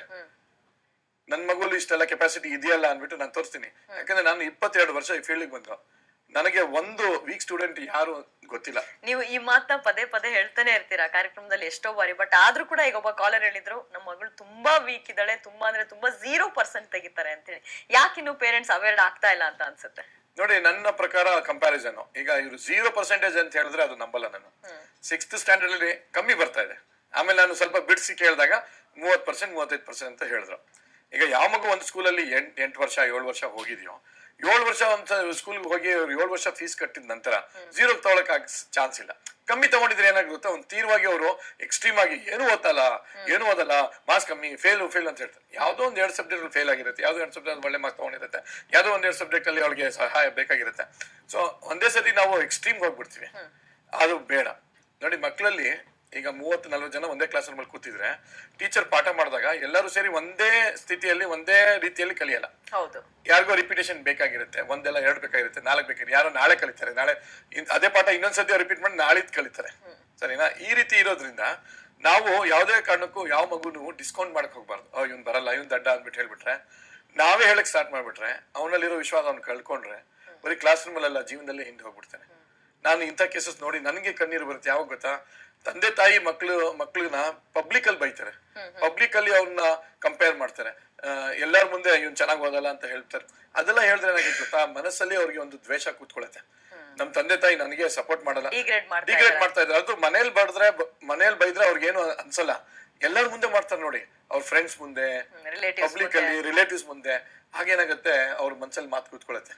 ನನ್ ಮಗುಲಿ ಇಷ್ಟೆಲ್ಲ ಕೆಪಾಸಿಟಿ ಇದೆಯಲ್ಲ ಅನ್ಬಿಟ್ಟು ನಾನು ತೋರಿಸ್ತೀನಿ ಯಾಕಂದ್ರೆ ನಾನು ಇಪ್ಪತ್ತೆರಡು ವರ್ಷ ಈ ಫೀಲ್ಡಿಗೆ ಬಂದು ನನಗೆ ಒಂದು ವೀಕ್ ಸ್ಟೂಡೆಂಟ್ ಯಾರು ಗೊತ್ತಿಲ್ಲ ನೀವು ಈ ಮಾತನ್ನ ಪದೇ ಪದೇ ಹೇಳ್ತಾನೆ ಇರ್ತೀರಾ ಕಾರ್ಯಕ್ರಮದಲ್ಲಿ ಎಷ್ಟೋ ಬಾರಿ ಬಟ್ ಆದ್ರೂ ಕೂಡ ಈಗ ಒಬ್ಬ ಕಾಲರ್ ಹೇಳಿದ್ರು ನಮ್ಮ ಮಗಳು ತುಂಬಾ ವೀಕ್ ಇದ್ದಾಳೆ ತುಂಬಾ ಅಂದ್ರೆ ತುಂಬಾ ಝೀರೋ ಪರ್ಸೆಂಟ್ ತೆಗಿತಾರೆ ಅಂತೇಳಿ ಯಾಕಿನ್ನು ಪೇರೆಂಟ್ಸ್ ಅವೇರ್ಡ್ ಆಗ್ತಾ ಇಲ್ಲ ಅಂತ ಅನ್ಸುತ್ತೆ ನೋಡಿ ನನ್ನ ಪ್ರಕಾರ ಕಂಪ್ಯಾರಿಸನ್ ಈಗ ಇವರು ಝೀರೋ ಪರ್ಸೆಂಟೇಜ್ ಅಂತ ಹೇಳಿದ್ರೆ ಅದು ನಂಬಲ್ಲ ನಾನು ಸಿಕ್ಸ್ತ್ ಸ್ಟ್ಯಾಂಡರ್ಡ್ ಅಲ್ಲಿ ಕಮ್ಮಿ ಬರ್ತಾ ಇದೆ ಆಮೇಲೆ ನಾನು ಸ್ವಲ್ಪ ಬಿಡಿಸಿ ಕೇಳಿದಾಗ ಮೂವತ್ ಪರ್ಸೆಂಟ್ ಮೂವತ್ತೈದು ಪರ್ಸೆಂಟ್ ಅಂತ ಹೇಳಿದ್ರು ಈಗ ಯಾವ ಮಗು ಒಂದು ಸ್ಕೂಲಲ್ಲಿ ಎಂಟ್ ಎಂಟು ವರ್ಷ ಏಳು ವರ್ಷ ಹೋಗಿದೆಯೋ ಏಳು ವರ್ಷ ಒಂದು ಸ್ಕೂಲ್ಗೆ ಹೋಗಿ ಅವ್ರು ಏಳು ವರ್ಷ ಫೀಸ್ ಕಟ್ಟಿದ ನಂತರ ಝೀರೋ ತಗೊಳಕ್ ಚಾನ್ಸ್ ಇಲ್ಲ ಕಮ್ಮಿ ತಗೊಂಡಿದ್ರೆ ಏನಾಗುತ್ತೆ ಗೊತ್ತಾ ಒಂದು ತೀವ್ರವಾಗಿ ಅವರು ಎಕ್ಸ್ಟ್ರೀಮ್ ಆಗಿ ಏನು ಓದಲ್ಲ ಏನು ಓದಲ್ಲ ಮಾರ್ಕ್ಸ್ ಕಮ್ಮಿ ಫೇಲ್ ಫೇಲ್ ಅಂತ ಹೇಳ್ತಾರೆ ಯಾವುದೋ ಒಂದು ಎರಡು ಸಬ್ಜೆಕ್ಟ್ ಅಲ್ಲಿ ಫೇಲ್ ಆಗಿರುತ್ತೆ ಯಾವುದೋ ಎರಡು ಸಬ್ಜೆಕ್ಟ್ ಒಳ್ಳೆ ಮಾರ್ಕ್ಸ್ ತಗೊಂಡಿರುತ್ತೆ ಯಾವುದೋ ಒಂದು ಎರಡು ಸಬ್ಜೆಕ್ಟ್ ಅಲ್ಲಿ ಅವಳಿಗೆ ಸಹಾಯ ಬೇಕಾಗಿರುತ್ತೆ ಸೊ ಒಂದೇ ಸತಿ ನಾವು ಎಕ್ಸ್ಟ್ರೀಮ್ ಹೋಗ್ಬಿಡ್ತೀವಿ ಅದು ಬೇಡ ನೋಡಿ ಮಕ್ಕಳಲ್ಲಿ ಈಗ ಮೂವತ್ತು ನಲ್ವತ್ತು ಜನ ಒಂದೇ ಕ್ಲಾಸ್ ರೂಮಲ್ಲಿ ಕೂತಿದ್ರೆ ಟೀಚರ್ ಪಾಠ ಮಾಡಿದಾಗ ಎಲ್ಲರೂ ಸೇರಿ ಒಂದೇ ಸ್ಥಿತಿಯಲ್ಲಿ ಒಂದೇ ರೀತಿಯಲ್ಲಿ ಕಲಿಯಲ್ಲ ಹೌದು ಯಾರಿಗೋ ರಿಪಿಟೇಷನ್ ಬೇಕಾಗಿರುತ್ತೆ ಒಂದೆಲ್ಲ ಎರಡು ಬೇಕಾಗಿರುತ್ತೆ ನಾಲ್ಕು ಬೇಕಾಗಿರುತ್ತೆ ಯಾರೋ ನಾಳೆ ಕಲಿತಾರೆ ನಾಳೆ ಇನ್- ಅದೇ ಪಾಠ ಇನ್ನೊಂದ್ಸತಿ ರಿಪೀಟ್ ಮಾಡಿ ನಾಳಿದ್ ಕಲಿತಾರೆ ಸರಿನಾ ಈ ರೀತಿ ಇರೋದ್ರಿಂದ ನಾವು ಯಾವುದೇ ಕಾರಣಕ್ಕೂ ಯಾವ ಮಗುನು ಡಿಸ್ಕೌಂಟ್ ಮಾಡಕ್ ಹೋಗ್ಬಾರ್ದು ಅವ್ ಇವ್ನ್ ಬರಲ್ಲ ಇವ್ನ್ ದಡ್ಡ ಅಂದ್ಬಿಟ್ಟು ಹೇಳ್ಬಿಟ್ರೆ ನಾವೇ ಹೇಳಕ್ ಸ್ಟಾರ್ಟ್ ಮಾಡ್ಬಿಟ್ರೆ ಅವನಲ್ಲಿರೋ ವಿಶ್ವಾಸ ಅವ್ನು ಕಳ್ಕೊಂಡ್ರೆ ಬರೀ ಕ್ಲಾಸ್ ರೂಮ್ ಅಲ್ಲ ಜೀವನದಲ್ಲೇ ಹಿಂದೆ ಹೋಗ್ಬಿಡ್ತಾನೆ ನಾನು ಇಂಥ ಕೇಸಸ್ ನೋಡಿ ನನಗೆ ಕಣ್ಣೀರು ಬರುತ್ತೆ ಯಾವಾಗ ಗೊತ್ತಾ ತಂದೆ ತಾಯಿ ಮಕ್ಳು ಮಕ್ಳನ್ನ ಪಬ್ಲಿಕ್ ಅಲ್ಲಿ ಬೈತಾರೆ ಪಬ್ಲಿಕ್ ಅಲ್ಲಿ ಅವ್ರನ್ನ ಕಂಪೇರ್ ಮಾಡ್ತಾರೆ ಎಲ್ಲರ ಮುಂದೆ ಇವ್ನು ಚೆನ್ನಾಗಿ ಓದಲ್ಲ ಅಂತ ಹೇಳ್ತಾರೆ ಅದೆಲ್ಲ ಹೇಳಿದ್ರೆ ಏನಾಗುತ್ತೆ ಗೊತ್ತಾ ಮನಸ್ಸಲ್ಲಿ ಅವ್ರಿಗೆ ಒಂದು ದ್ವೇಷ ಕೂತ್ಕೊಳ್ಳುತ್ತೆ ನಮ್ ತಂದೆ ತಾಯಿ ನನಗೆ ಸಪೋರ್ಟ್ ಮಾಡಲ್ಲ Degrade ಮಾಡ್ತಾ ಡಿಗ್ರೇಡ್ ಇದ್ದಾರೆ. ಮಾಡ್ತಾ ಇದ್ದಾರೆ ಅದು ಮನೇಲಿ ಬಡಿದ್ರೆ ಮನೇಲಿ ಬೈದ್ರೆ ಅವ್ರಿಗೇನು ಅನ್ಸಲ್ಲ ಎಲ್ಲರ ಮುಂದೆ ಮಾಡ್ತಾರೆ ನೋಡಿ ಅವ್ರ ಫ್ರೆಂಡ್ಸ್ ಮುಂದೆ relatives ಪಬ್ಲಿಕ್ ಮುಂದೆ. ಅಲ್ಲಿ ರಿಲೇಟಿವ್ಸ್ ಮುಂದೆ ಹಾಗೇನಾಗುತ್ತೆ ಅವ್ರ ಮನ್ಸಲ್ಲಿ ಮಾತು ಕೂತ್ಕೊಳ್ಳುತ್ತೆ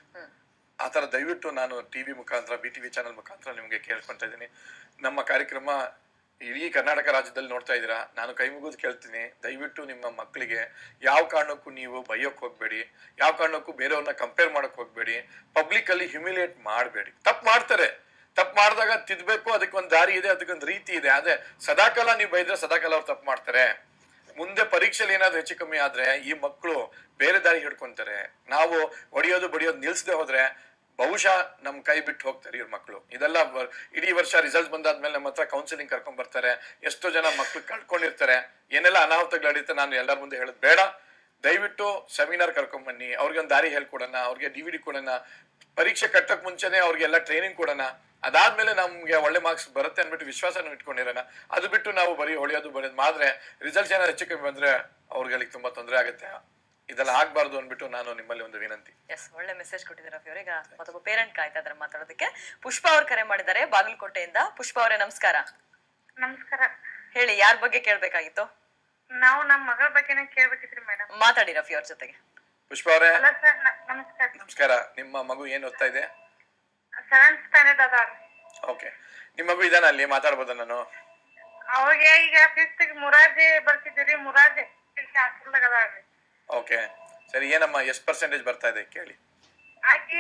ಆ ಥರ ದಯವಿಟ್ಟು ನಾನು ಟಿವಿ ಮುಖಾಂತರ ಬಿ ಟಿವಿ ಚಾನಲ್ ಮುಖಾಂತರ ನಿಮಗೆ ಕೇಳ್ಕೊಂತ ಇದ್ದೀನಿ ನಮ್ಮ ಕಾರ್ಯಕ್ರಮ ಇಡೀ ಕರ್ನಾಟಕ ರಾಜ್ಯದಲ್ಲಿ ನೋಡ್ತಾ ಇದ್ದೀರಾ ನಾನು ಕೈ ಮುಗಿದು ಕೇಳ್ತೀನಿ ದಯವಿಟ್ಟು ನಿಮ್ಮ ಮಕ್ಕಳಿಗೆ ಯಾವ ಕಾರಣಕ್ಕೂ ನೀವು ಬೈಯೋಕ್ ಹೋಗ್ಬೇಡಿ ಯಾವ ಕಾರಣಕ್ಕೂ ಬೇರೆಯವ್ರನ್ನ ಕಂಪೇರ್ ಮಾಡಕ್ ಹೋಗ್ಬೇಡಿ ಪಬ್ಲಿಕ್ ಅಲ್ಲಿ ಹ್ಯುಮಿಲಿಯೇಟ್ ಮಾಡಬೇಡಿ ತಪ್ಪು ಮಾಡ್ತಾರೆ ತಪ್ಪು ಮಾಡಿದಾಗ ತಿದ್ಬೇಕು ಅದಕ್ಕೆ ಒಂದು ದಾರಿ ಇದೆ ಅದಕ್ಕೊಂದು ರೀತಿ ಇದೆ ಅದೇ ಸದಾಕಾಲ ನೀವು ಬೈದ್ರೆ ಸದಾಕಾಲ ಅವ್ರು ತಪ್ಪು ಮಾಡ್ತಾರೆ ಮುಂದೆ ಪರೀಕ್ಷೆಲಿ ಏನಾದ್ರು ಹೆಚ್ಚು ಕಮ್ಮಿ ಆದ್ರೆ ಈ ಮಕ್ಕಳು ಬೇರೆ ದಾರಿ ಹಿಡ್ಕೊಂತಾರೆ ನಾವು ಹೊಡಿಯೋದು ಬಡಿಯೋದು ನಿಲ್ಸದೆ ಹೋದ್ರೆ ಬಹುಶಃ ನಮ್ ಕೈ ಬಿಟ್ಟು ಹೋಗ್ತಾರೆ ಇವ್ರ ಮಕ್ಕಳು ಇದೆಲ್ಲ ಬ- ಇಡೀ ವರ್ಷ ರಿಸಲ್ಟ್ಸ್ ಬಂದಾದ್ಮೇಲೆ ನಮ್ಮ ಹತ್ರ ಕೌನ್ಸಿಲಿಂಗ್ ಕರ್ಕೊಂಡ್ ಬರ್ತಾರೆ ಎಷ್ಟೋ ಜನ ಮಕ್ಳು ಕಳ್ಕೊಂಡಿರ್ತಾರೆ ಏನೆಲ್ಲ ಅನಾಹುತಗಳು ನಡೀತೆ ನಾನು ಎಲ್ಲರ ಮುಂದೆ ಹೇಳೋದು ಬೇಡ ದಯವಿಟ್ಟು ಸೆಮಿನಾರ್ ಕರ್ಕೊಂಡ್ ಬನ್ನಿ ಅವ್ರಿಗೆ ಒಂದು ದಾರಿ ಹೇಳ್ಕೊಡೋಣ ಅವ್ರಿಗೆ ಡಿ ವಿ ಡಿ ಕೊಡೋಣ ಪರೀಕ್ಷೆ ಕಟ್ಟಕ್ ಮುಂಚೆನೆ ಅವ್ರಿಗೆಲ್ಲ ಟ್ರೈನಿಂಗ್ ಕೊಡೋಣ ಅದಾದ್ಮೇಲೆ ನಮ್ಗೆ ಒಳ್ಳೆ ಮಾರ್ಕ್ಸ್ ಬರುತ್ತೆ ಅಂದ್ಬಿಟ್ಟು ವಿಶ್ವಾಸನ ಇಟ್ಕೊಂಡಿರೋಣ ಅದು ಬಿಟ್ಟು ನಾವು ಬರೀ ಹೊಳೆಯೋದು ಬರೆಯೋದು ಮಾಡಿದ್ರೆ ರಿಸಲ್ಟ್ಸ್ ಏನಾದ್ರು ಹೆಚ್ಚು ಕಮ್ಮಿ ಬಂದ್ರೆ ಅವ್ರಿಗೆ ತುಂಬಾ ತೊಂದರೆ ಆಗುತ್ತೆ ಇದೆಲ್ಲ ಆಗ್ಬಾರ್ದು ಅಂದ್ಬಿಟ್ಟು ನಾನು ನಿಮ್ಮಲ್ಲಿ ಒಂದು ವಿನಂತಿ ಎಸ್ ಒಳ್ಳೆ ಮೆಸೇಜ್ ಕೊಟ್ಟಿದ್ದಾರೆ ರಫಿ ಅವ್ರೀಗ ಮತ್ತೊಬ್ಬ ಪೇರೆಂಟ್ ಕಾಯ್ತಾ ಇದಾರೆ ಮಾತಾಡೋದಕ್ಕೆ ಪುಷ್ಪ ಅವ್ರು ಕರೆ ಮಾಡಿದ್ದಾರೆ ಬಾಗಲಕೋಟೆಯಿಂದ ಪುಷ್ಪ ಅವರೇ ನಮಸ್ಕಾರ ನಮಸ್ಕಾರ ಹೇಳಿ ಯಾರ ಬಗ್ಗೆ ಕೇಳ್ಬೇಕಾಗಿತ್ತು ನಾವು ನಮ್ಮ ಮಗಳ ಬಗ್ಗೆನೇ ಕೇಳ್ಬೇಕಿತ್ರಿ ಮೇಡಮ್ ಮಾತಾಡಿ ರಫಿ ಅವ್ರ ಜೊತೆಗೆ ಪುಷ್ಪ ಅವರೇ ಅಲ್ಲ ಸರ್ ನಮಸ್ಕಾರ ನಮಸ್ಕಾರ ನಿಮ್ಮ ಮಗು ಏನ್ ಓದ್ತಾ ಇದೆ ಸೆವೆಂತ್ ಸ್ಟ್ಯಾಂಡರ್ಡ್ ಅದ ಓಕೆ ನಿಮ್ಮ ಮಗು ಇದಾನ ಅಲ್ಲಿ ಮಾತಾಡ್ಬೋದಾ ನಾನು ಅವಾಗ ಈಗ ಫಿಫ್ತ್ ಮುರಾರ್ಜಿ ಬರ್ತಿದ್ದೀರಿ ಮುರಾರ್ಜಿ ಹಾಸ್ಟೆಲ್ದಾಗ ಅದಾಳ್ರಿ ಓಕೆ ಸರಿ ಏನಮ್ಮ ಎಷ್ಟು ಪರ್ಸೆಂಟೇಜ್ ಬರ್ತಾ ಇದೆ ಕೇಳಿ ಆಕಿ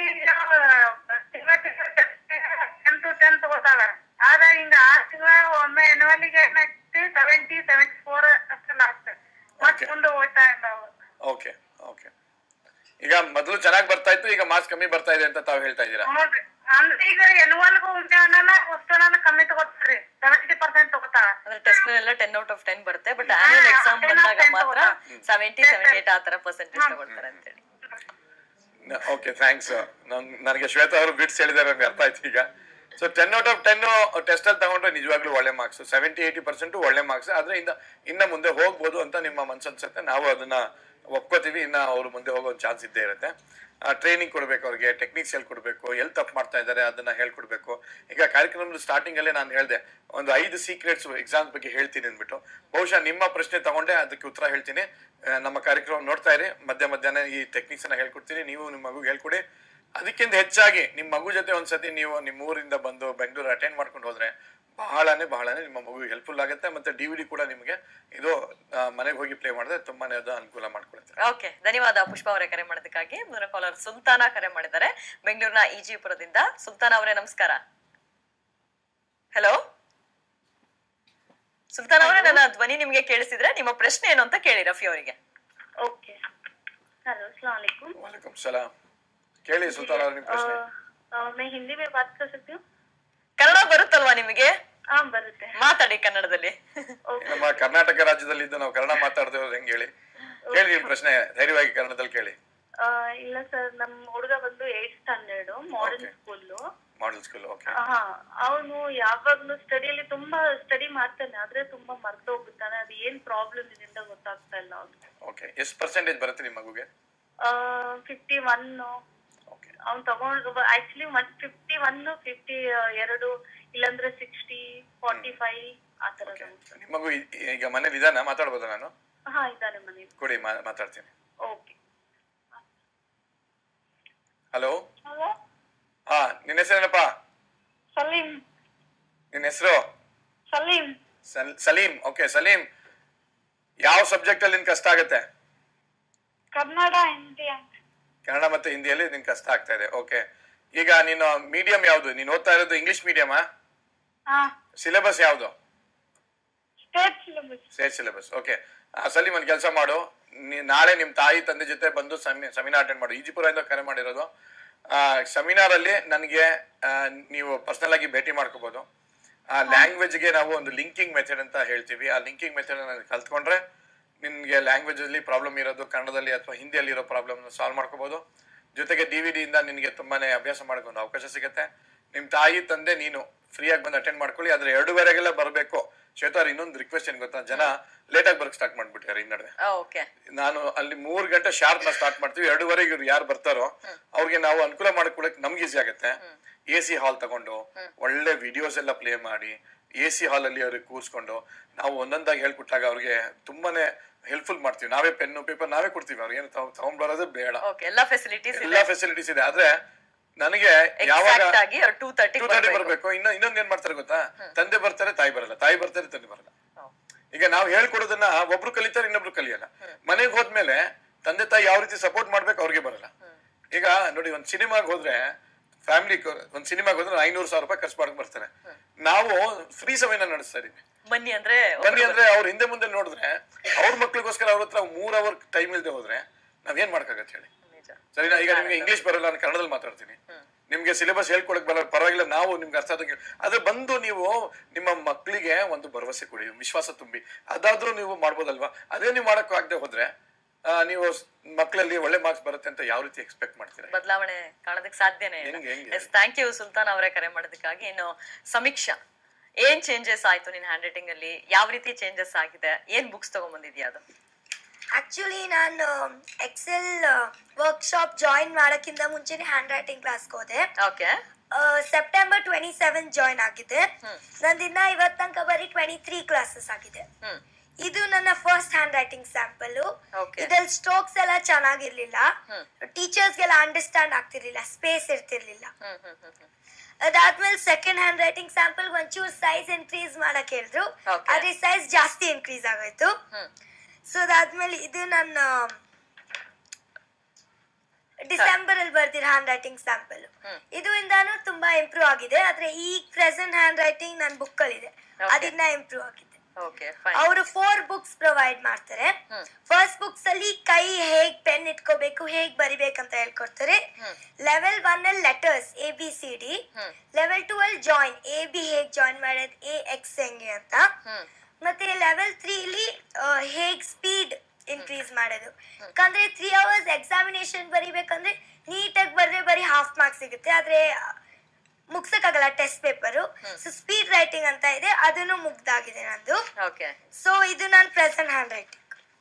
ಟೆಂತ್ ಟೆಂತ್ ಓದಾಳ ಆದ್ರೆ ಹಿಂಗ ಆರ್ ತಿಂಗಳ ಒಮ್ಮೆ ಎನ್ಯುವಲಿಗೆ ಏನಾಗ್ತಿ ಸೆವೆಂಟಿ ಸೆವೆಂಟಿ ಫೋರ್ ಅಷ್ಟೆಲ್ಲ ಆಗ್ತದೆ ಮತ್ Okay. ಮುಂದೆ ಹೋಗ್ತಾ ಇದ್ದಾವ ಓಕೆ ಓಕೆ ಈಗ ಮೊದಲು ಚೆನ್ನಾಗಿ ಬರ್ತಾ ಇತ್ತು ಈಗ ಮಾರ್ಕ್ಸ್ ಕಮ್ಮಿ ಬರ್ತಾ ಇದೆ ಅಂತ ತಾವು ಹೇಳ್ತಾ ಇದ್ದೀರಾ ನೋಡ್ರಿ ಅಂದ್ರೆ ಈಗ ಎನ್ಯುವಲ್ಗೂ ಉಂಟಾನ ವಸ್ತುನ ಕಮ್ಮಿ ತಗೋತಾರ್ರಿ ಸೆವೆಂಟಿ ಪರ್ಸೆಂಟ್ ತಗೋತಾಳ ಅಂದ್ರೆ ಟೆಸ್ಟ್ ಎಲ್ಲ ಟೆನ್ ಔಟ್ ಆಫ್ ಟೆನ್ ಬರುತ್ತೆ ಬಟ್ ಆನ್ಯುವಲ್ ಎಕ್ಸಾಮ್ ten ಬಂದಾಗ out of ten ಮಾತ್ರ ತಗೋತಾರೆ. ಸೆವೆಂಟಿ ಸೆವೆಂಟಿ ಏಟ್ ಆ ತರ ಪರ್ಸೆಂಟೇಜ್ ತಗೊಳ್ತಾರೆ ಅಂತೇಳಿ ಓಕೆ ಥ್ಯಾಂಕ್ಸ್ ನನಗೆ ಶ್ವೇತಾ ಅವರು ಬಿಟ್ಸ್ ಹೇಳಿದಾರೆ ನನಗೆ ಅರ್ಥ ಆಯ್ತು ಈಗ so ten out of ten test ಅಲ್ಲಿ ತಗೊಂಡ್ರೆ ನಿಜವಾಗ್ಲೂ ಒಳ್ಳೆ ಮಾರ್ಕ್ಸ್ ಸೆವೆಂಟಿ ಏಯ್ಟಿ ಪರ್ಸೆಂಟ್ ಒಳ್ಳೆ ಮಾರ್ಕ್ಸ್ ಆದ್ರೆ ಇನ್ನ ಇನ್ನ ಮುಂದೆ ಹೋಗ್ಬೋದು ಅಂತ ನಿಮ್ಮ ಮನ್ಸು ಅನ್ಸುತ್ತೆ ನಾವು ಅದನ್ನ ಒಪ್ಕೋತೀವಿ ಇನ್ನ ಅವ್ರು ಮುಂದೆ ಹೋಗೋ ಚಾನ್ಸ್ ಇದ್ದೇ ಇರುತ್ತೆ ಟ್ರೈನಿಂಗ್ ಕೊಡ್ಬೇಕು ಅವ್ರಿಗೆ ಟೆಕ್ನಿಕ್ಸ್ ಹೇಳ್ಕೊಡ್ಬೇಕು ಎಲ್ಲಿ ತಪ್ಪು ಮಾಡ್ತಾ ಇದ್ದಾರೆ ಅದನ್ನ ಹೇಳ್ಕೊಡ್ಬೇಕು ಈಗ ಕಾರ್ಯಕ್ರಮದ ಸ್ಟಾರ್ಟಿಂಗ್ ಅಲ್ಲೇ ನಾನು ಹೇಳಿದೆ ಒಂದು ಐದು ಸೀಕ್ರೆಟ್ಸ್ ಎಕ್ಸಾಮ್ಸ್ ಬಗ್ಗೆ ಹೇಳ್ತೀನಿ ಅಂದ್ಬಿಟ್ಟು ಬಹುಶಃ ನಿಮ್ಮ ಪ್ರಶ್ನೆ ತಗೊಂಡೆ ಅದಕ್ಕೆ ಉತ್ತರ ಹೇಳ್ತೀನಿ ಆ, ನಮ್ಮ ಕಾರ್ಯಕ್ರಮ ನೋಡ್ತಾ ಇರಿ ಮಧ್ಯ ಮಧ್ಯಾಹ್ನ ಈ ಟೆಕ್ನಿಕ್ಸ್ ಅನ್ನ ಹೇಳ್ಕೊಡ್ತೀನಿ ನೀವು ನಿಮ್ಮ ಮಗುಗೆ ಹೇಳ್ಕೊಡಿ ಅದಕ್ಕಿಂತ ಹೆಚ್ಚಾಗಿ ನಿಮ್ಮ ಮಗು ಜೊತೆ ಒಂದ್ಸತಿ ನೀವು ನಿಮ್ಮ ಊರಿಂದ ಬಂದು ಬೆಂಗಳೂರು ಅಟೆಂಡ್ ಮಾಡ್ಕೊಂಡು ಹೋದ್ರೆ ಬಹಳನೇ ಬಹಳನೇ ನಿಮ್ಮ ಮಗುಗೆ ಹೆಲ್ಪ್ಫುಲ್ ಆಗುತ್ತೆ ಮತ್ತೆ ಡಿ ವಿ ಡಿ ಕೂಡ ನಿಮಗೆ ಇದು ಮನೆಗೆ ಹೋಗಿ ಪ್ಲೇ ಮಾಡಿದ್ರೆ ತುಂಬಾನೇ ಅದು ಅನುಕೂಲ ಮಾಡ್ಕೊಡುತ್ತೆ ಓಕೆ ಧನ್ಯವಾದ ಪುಷ್ಪ ಅವರೇ ಕರೆ ಮಾಡೋದಕ್ಕಾಗಿ ಮುಂದಿನ ಕಾಲರ್ ಸುಲ್ತಾನ ಕರೆ ಮಾಡಿದ್ದಾರೆ ಬೆಂಗಳೂರಿನ ಇಜಿಪುರದಿಂದ ಸುಲ್ತಾನ ಅವರೇ ನಮಸ್ಕಾರ ಹಲೋ ಸುಲ್ತಾನ್ ಅವರೇ ನನ್ನ ಧ್ವನಿ ನಿಮ್ಗೆ ಕೇಳಿಸಿದ್ರೆ ನಿಮ್ಮ ಪ್ರಶ್ನೆ ಏನು ಅಂತ ಕೇಳಿ ರಫಿ ಅವರಿಗೆ ओके हेलो अस्सलाम वालेकुम ವಾಲೇಕುಮ್ ಸಲಾಂ ಕೇಳಿ ಸುಲ್ತಾನ್ ಅವ್ರ ನಿಮ್ಮ ಪ್ರಶ್ನೆ अ, मैं हिंदी में बात कर सकती हूँ ಕನ್ನಡ ಬರುತ್ತಲ್ವಾ ನಿಮಗೆ हाँ बರುತ್ತೆ ಮಾತಾಡಿ ಕನ್ನಡದಲ್ಲಿ ನಮ್ಮ ಕರ್ನಾಟಕ ರಾಜ್ಯದಲ್ಲಿ ಇದ್ದು ನಾವು ಕನ್ನಡ ಮಾತಾಡ್ತೇವೆ ಹೆಂಗ್ ಹೇಳಿ ಕೇಳಿ ನಿಮ್ ಪ್ರಶ್ನೆ ಧೈರ್ಯವಾಗಿ ಕನ್ನಡದಲ್ಲಿ ಕೇಳಿ ಆ, ಇಲ್ಲ ಸರ್ ನಮ್ ಹುಡುಗ ಬಂದು eight standard modern Okay. School model school okay ಹಾ ಅವನು ಯಾವಾಗ್ಲೂ ಸ್ಟಡಿಯಲ್ಲಿ ತುಂಬಾ ಸ್ಟಡಿ ಮಾಡ್ತಾನೆ ಆದ್ರೆ ತುಂಬಾ ಮರ್ತು ಹೋಗುತ್ತಾನೆ ಅದು ಏನ್ ಪ್ರಾಬ್ಲಮ್ ಇದರಿಂದ ಗೊತ್ತಾಗ್ತಾ ಇಲ್ಲ ಅವ್ನು ಓಕೆ ಎಷ್ಟು ಪರ್ಸೆಂಟೇಜ್ ಬರುತ್ತೆ ನಿಮ್ಮ ಮಗುಗೆ ಫಿಫ್ಟಿ ಒನ್ ಓಕೆ ಅವ್ನು ತಗೊಂಡ್ actually one fifty one fifty ಎರಡು ಇಲ್ಲಾಂದ್ರೆ ಸಿಕ್ಸ್ಟಿ ಫಾರ್ಟಿ ಫೈವ್ ಆ ತರದ ನಿಮ್ಮ ಮಗು ಈ- ಈಗ ಮನೇಲಿ ಇದಾನ ಮಾತಾಡ್ಬೋದಾ ನಾನು ಹಾ ಇದ್ದಾನೆ ಮನೇಲಿ ಕೊಡಿ ಮಾ- ಮಾತಾಡ್ತೀನಿ ಓಕೆ ಹಲೋ ಹಲೋ ಹಾ ನಿನ್ನ ಹೆಸರೇನಪ್ಪ ಸಲೀಂ ನಿನ್ನ ಹೆಸರು ಸಲೀಂ ಸಲೀಂ ಓಕೆ ಸಲೀಂ ಯಾವ ಸಬ್ಜೆಕ್ಟ್ ಅಲ್ಲಿ ನಿನ್ ಕಷ್ಟ ಆಗುತ್ತೆ ಕನ್ನಡ ಹಿಂದಿ ಕನ್ನಡ ಮತ್ತೆ ಹಿಂದಿಯಲ್ಲಿ ನಿನ್ ಕಷ್ಟ ಆಗ್ತಾ ಇದೆ ಓಕೆ ಈಗ ನೀನು ಮೀಡಿಯಂ ಯಾವ್ದು ನೀನು ಓದ್ತಾ ಇರೋದು ಇಂಗ್ಲಿಷ್ ಮೀಡಿಯಮಾ ಹಾ ಸಿಲೆಬಸ್ ಯಾವ್ದು state syllabus state syllabus okay Salim ಒಂದು ಕೆಲಸ ಮಾಡು ನೀ- ನಾಳೆ ನಿಮ್ ತಾಯಿ ತಂದೆ ಜೊತೆ ಬಂದು ಸೆಮಿ ಸೆಮಿನಾರ್ ಅಟೆಂಡ್ ಮಾಡು ಈಜಿಪುರದಿಂದ ಕರೆ ಮಾಡಿರೋದು ಸೆಮಿನಾರ್ ಅಲ್ಲಿ ನನಗೆ ನೀವು ಪರ್ಸನಲ್ ಆಗಿ ಭೇಟಿ ಮಾಡ್ಕೋಬಹುದು ಆ ಲ್ಯಾಂಗ್ವೇಜ್ಗೆ ನಾವು ಒಂದು ಲಿಂಕಿಂಗ್ ಮೆಥಡ್ ಅಂತ ಹೇಳ್ತೀವಿ ಆ ಲಿಂಕಿಂಗ್ ಮೆಥಡ್ ಕಲ್ತ್ಕೊಂಡ್ರೆ ನಿನ್ಗೆ ಲ್ಯಾಂಗ್ವೇಜ್ ಅಲ್ಲಿ ಪ್ರಾಬ್ಲಮ್ ಇರೋದು ಕನ್ನಡದಲ್ಲಿ ಅಥವಾ ಹಿಂದಿಯಲ್ಲಿ ಇರೋ ಪ್ರಾಬ್ಲಮ್ ಸಾಲ್ವ್ ಮಾಡ್ಕೋಬಹುದು ಜೊತೆಗೆ ಡಿ ವಿ ಡಿಯಿಂದ ನಿನಗೆ ತುಂಬಾನೇ ಅಭ್ಯಾಸ ಮಾಡೋಕೆ ಒಂದು ಅವಕಾಶ ಸಿಗುತ್ತೆ ನಿಮ್ ತಾಯಿ ತಂದೆ ನೀನು ಫ್ರೀಯಾಗಿ ಬಂದು ಅಟೆಂಡ್ ಮಾಡ್ಕೊಳ್ಳಿ ಆದ್ರೆ ಎರಡೂವರೆಗೆಲ್ಲ ಬರಬೇಕು ಶ್ವೇತಾರ್ ಇನ್ನೊಂದು ರಿಕ್ವೆಸ್ಟ್ ಏನ್ ಗೊತ್ತಾ ಜನ ಲೇಟಾಗಿ ಬರಕ್ ಸ್ಟಾರ್ಟ್ ಮಾಡ್ಬಿಟ್ಟಾರೆ ಈ ನಡುವೆ ಓಕೆ ನಾನು ಅಲ್ಲಿ ಮೂರ್ ಗಂಟೆ ಶಾರ್ಪ್ ನ ಸ್ಟಾರ್ಟ್ ಮಾಡ್ತೀವಿ ಎರಡೂವರೆಗೆ ಇವ್ರು ಯಾರು ಬರ್ತಾರೋ ಅವ್ರಿಗೆ ನಾವು ಅನುಕೂಲ ಮಾಡ್ಕೊಳಕ್ ನಮ್ಗೆ ಈಸಿ ಆಗುತ್ತೆ ಎ ಸಿ ಹಾಲ್ ತಗೊಂಡು ಒಳ್ಳೆ ವಿಡಿಯೋಸ್ ಎಲ್ಲ ಪ್ಲೇ ಮಾಡಿ ಎ ಸಿ ಹಾಲ್ ಅಲ್ಲಿ ಅವ್ರಿಗೆ ಕೂರ್ಸ್ಕೊಂಡು ನಾವು ಒಂದೊಂದಾಗಿ ಹೇಳ್ಕೊಟ್ಟಾಗ ಅವ್ರಿಗೆ ತುಂಬಾನೇ ಹೆಲ್ಪ್ಫುಲ್ ಮಾಡ್ತೀವಿ ನಾವೇ ಪೆನ್ನು ಪೇಪರ್ ನಾವೇ ಕೊಡ್ತೀವಿ ಅವ್ರಿಗೆ ಏನು ತಗೊಂಡ್ ಬರೋದೇ ಬೇಡ ಓಕೆ ಎಲ್ಲಾ ಫೆಸಿಲಿಟೀಸ್ ಇದೆ ಎಲ್ಲಾ ಫೆಸಿಲಿಟೀಸ್ ಇದೆ ಆದ್ರೆ ನನಗೆ ಯಾವಾಗ ಎಕ್ಸಾಕ್ಟ್ ಆಗಿ ಟೂ ತರ್ಟಿ ಟೂ ತರ್ಟಿ ಬರ್ಬೇಕು ಇನ್ನ ಇನ್ನೊಂದ್ ಏನ್ ಮಾಡ್ತಾರೆ ಗೊತ್ತಾ ತಂದೆ ಬರ್ತಾರೆ ತಾಯಿ ಬರಲ್ಲ ತಾಯಿ ಬರ್ತಾರೆ ತಂದೆ ಬರಲ್ಲ ಈಗ ನಾವು ಹೇಳ್ಕೊಡೋದನ್ನ ಒಬ್ರು ಕಲಿತಾರೆ ಇನ್ನೊಬ್ರು ಕಲಿಯಲ್ಲ ಮನೆಗೆ ಹೋದ್ಮೇಲೆ ತಂದೆ ತಾಯಿ ಯಾವ ರೀತಿ ಸಪೋರ್ಟ್ ಮಾಡ್ಬೇಕು ಅವ್ರಿಗೆ ಬರಲ್ಲ ಈಗ ನೋಡಿ ಒಂದ್ ಸಿನಿಮಾಗ್ ಹೋದ್ರೆ ಫ್ಯಾಮಿಲಿ ಒಂದ್ ಸಿನಿಮಾಗ್ ಹೋದ್ರೆ ಐನೂರು ಸಾವಿರ ರೂಪಾಯಿ ಖರ್ಚು ಮಾಡಕ್ ಬರ್ತಾರೆ ನಾವು ಫ್ರೀ ಸಮಯನ ನಡೆಸ್ತಾ ಇದೀವಿ ಬನ್ನಿ ಅಂದ್ರೆ ಬನ್ನಿ ಅಂದ್ರೆ ಅವ್ರ ಹಿಂದೆ ಮುಂದೆ ನೋಡಿದ್ರೆ ಅವ್ರ ಮಕ್ಳಿಗೋಸ್ಕರ ಅವ್ರ ಹತ್ರ ಮೂರ್ ಅವರ್ ಟೈಮ್ ಇಲ್ದೆ ಹೋದ್ರೆ ನಾವ್ ಏನ್ ಮಾಡ್ಕಾಗತ್ತೆ ಹೇಳಿ ನಿಜ ಸರಿನಾ ಈಗ ನಿಮ್ಗೆ ಇಂಗ್ಲಿಷ್ ಬರಲ್ಲ ನಾನು ಕನ್ನಡದಲ್ಲಿ ಮಾತಾಡ್ತೀನಿ ನಿಮ್ಗೆ ಸಿಲೆಬಸ್ ಹೇಳ್ಕೊಡಕ್ ಬರಲ್ಲ ಪರವಾಗಿಲ್ಲ ನಾವು ನಿಮ್ಗೆ ಅರ್ಥ ಆದಂಗೆ ಆದ್ರೆ ಬಂದು ನೀವು ನಿಮ್ಮ ಮಕ್ಕಳಿಗೆ ಒಂದು ಭರವಸೆ ಕೊಡಿ ವಿಶ್ವಾಸ ತುಂಬಿ ಅದಾದ್ರೂ ನೀವು ಮಾಡ್ಬೋದಲ್ವಾ ಅದೇ ನೀವು ಮಾಡಕ್ ಆಗದೆ ಹೋದ್ರೆ ಆ, ನೀವು ಸ್- ಮಕ್ಕಳಲ್ಲಿ ಒಳ್ಳೆ ಮಾರ್ಕ್ಸ್ ಬರುತ್ತೆ ಅಂತ ಯಾವ ರೀತಿ ಎಕ್ಸ್ಪೆಕ್ಟ್ ಮಾಡ್ತೀರಾ ಬದಲಾವಣೆ ಕಾಣೋದಕ್ಕೆ ಸಾಧ್ಯನೇ ಹೆಂಗೆ, ಹೆಂಗೆ? ಎಸ್ ಥ್ಯಾಂಕ್ ಯು ಸುಲ್ತಾನ್ ಅವರೇ ಕರೆ ಮಾಡೋದಕ್ಕಾಗಿ ಇನ್ನು ಸಮೀಕ್ಷಾ ಏನ್ ಚೇಂಜಸ್ ಆಯ್ತು ನಿನ್ ಹ್ಯಾಂಡ್ ರೈಟಿಂಗ್ ಅಲ್ಲಿ ಯಾವ ರೀತಿ ಚೇಂಜಸ್ ಆಗಿದೆ ಏನ್ ಬುಕ್ಸ್ ತಗೊಂಡ್ಬಂದಿದ್ಯಾ ಅದು ಆಕ್ಚುಲಿ ನಾನು ಎಕ್ಸೆಲ್ ವರ್ಕ್ಶಾಪ್ ಜಾಯಿನ್ ಮಾಡೋಕ್ಕಿಂತ ಮುಂಚೆನೆ ಹ್ಯಾಂಡ್ ರೈಟಿಂಗ್ ಕ್ಲಾಸ್ಗೆ ಹೋದೆ okay September twenty seven join ಆಗಿದೆ ಹ್ಮ್. ನಂದಿನ್ನ ಇವತ್ತು ತನಕ ಬರೀ ಟ್ವೆಂಟಿ ತ್ರೀ ಕ್ಲಾಸಸ್ ಆಗಿದೆ ಹ್ಮ್ ಇದು ನನ್ನ first handwriting sample Okay. ಇದ್ರಲ್ಲಿ ಸ್ಟ್ರೋಕ್ಸ್ ಎಲ್ಲ ಚೆನ್ನಾಗಿರ್ಲಿಲ್ಲ ಹ್ಮ್. ಟೀಚರ್ಸ್ಗೆಲ್ಲ ಅಂಡರ್ಸ್ಟ್ಯಾಂಡ್ ಆಗ್ತಿರ್ಲಿಲ್ಲ ಸ್ಪೇಸ್ ಇರ್ತಿರ್ಲಿಲ್ಲ ಹ್ಮ್ ಹ್ಮ್ ಹ್ಮ್ ಹ್ಮ್ ಅದಾದ್ಮೇಲೆ ಸೆಕೆಂಡ್ ಹ್ಯಾಂಡ್ ರೈಟಿಂಗ್ ಸ್ಯಾಂಪಲ್ ಒಂಚೂರು ಸೈಜ್ ಇನ್ಕ್ರೀಸ್ ಮಾಡಕ್ ಹೇಳಿದ್ರು Okay. ಅದ್ರ ಸೈಜ್ ಜಾಸ್ತಿ ಇನ್ಕ್ರೀಸ್ ಆಗೋಯ್ತು ಹ್ಮ್ ಸೊ ಅದಾದ್ಮೇಲೆ ಇದು ನನ್ನ ಡಿಸೆಂಬರ್ ಅಲ್ಲಿ ಬರ್ದಿರೋ ಹ್ಯಾಂಡ್ ರೈಟಿಂಗ್ ಸ್ಯಾಂಪಲ್ ಹ್ಮ್. ಇದು ಇಂದಾನು ತುಂಬಾ ಇಂಪ್ರೂವ್ ಆಗಿದೆ ಆದ್ರೆ ಈ ಪ್ರೆಸೆಂಟ್ ಹ್ಯಾಂಡ್ ರೈಟಿಂಗ್ ನನ್ನ ಬುಕ್ ಅಲ್ಲಿ ಇದೆ Okay. ಅದನ್ನ ಇಂಪ್ರೂವ್ ಆಗಿದೆ ಓಕೆ ಫೈನ್ ಅವರು ಫೋರ್ ಬುಕ್ಸ್ ಪ್ರೊವೈಡ್ ಮಾಡ್ತಾರೆ ಹ್ಮ್. ಫಸ್ಟ್ ಬುಕ್ಸ್ ಅಲ್ಲಿ ಕೈ ಹೇಗ್ ಪೆನ್ ಇಟ್ಕೋಬೇಕು ಹೇಗ್ ಬರಿಬೇಕಂತ ಹೇಳ್ಕೊಡ್ತಾರೆ ಹ್ಮ್. ಲೆವೆಲ್ ಒನ್ ಅಲ್ಲಿ letters A B C D hmm. Level two ಅಲ್ಲಿ ಜಾಯಿನ್ ಎ ಬಿ ಹೇಗ್ ಜಾಯಿನ್ ಮಾಡೋದು ಎ ಎಕ್ಸ್ ಹೆಂಗೆ ಅಂತ ಹ್ಮ್ ಮತ್ತೆ ಲೆವೆಲ್ ತ್ರೀ ಇಲ್ಲಿ ಹೇಗ್ ಸ್ಪೀಡ್ ಇನ್ಕ್ರೀಸ್ ಮಾಡೋದು ಯಾಕಂದ್ರೆ ತ್ರೀ ಅವರ್ಸ್ ಎಕ್ಸಾಮಿನೇಷನ್ ಬರಿಬೇಕಂದ್ರೆ ನೀಟಾಗಿ ಬರ್ರೆ ಬರೀ ಹಾಫ್ ಮಾರ್ಕ್ಸ್ ಸಿಗುತ್ತೆ ಆದ್ರೆ ಮುಗ್ಸಕ್ಕಾಗಲ್ಲ test paper so speed writing ಅಂತ ಇದೆ ಅದನ್ನು ಮುಗ್ದಾಗಿದೆ ನಂದು ಓಕೆ ಸೊ ಇದು ನಾನು ಪ್ರೆಸೆಂಟ್ ಹ್ಯಾಂಡ್ ರೈಟಿಂಗ್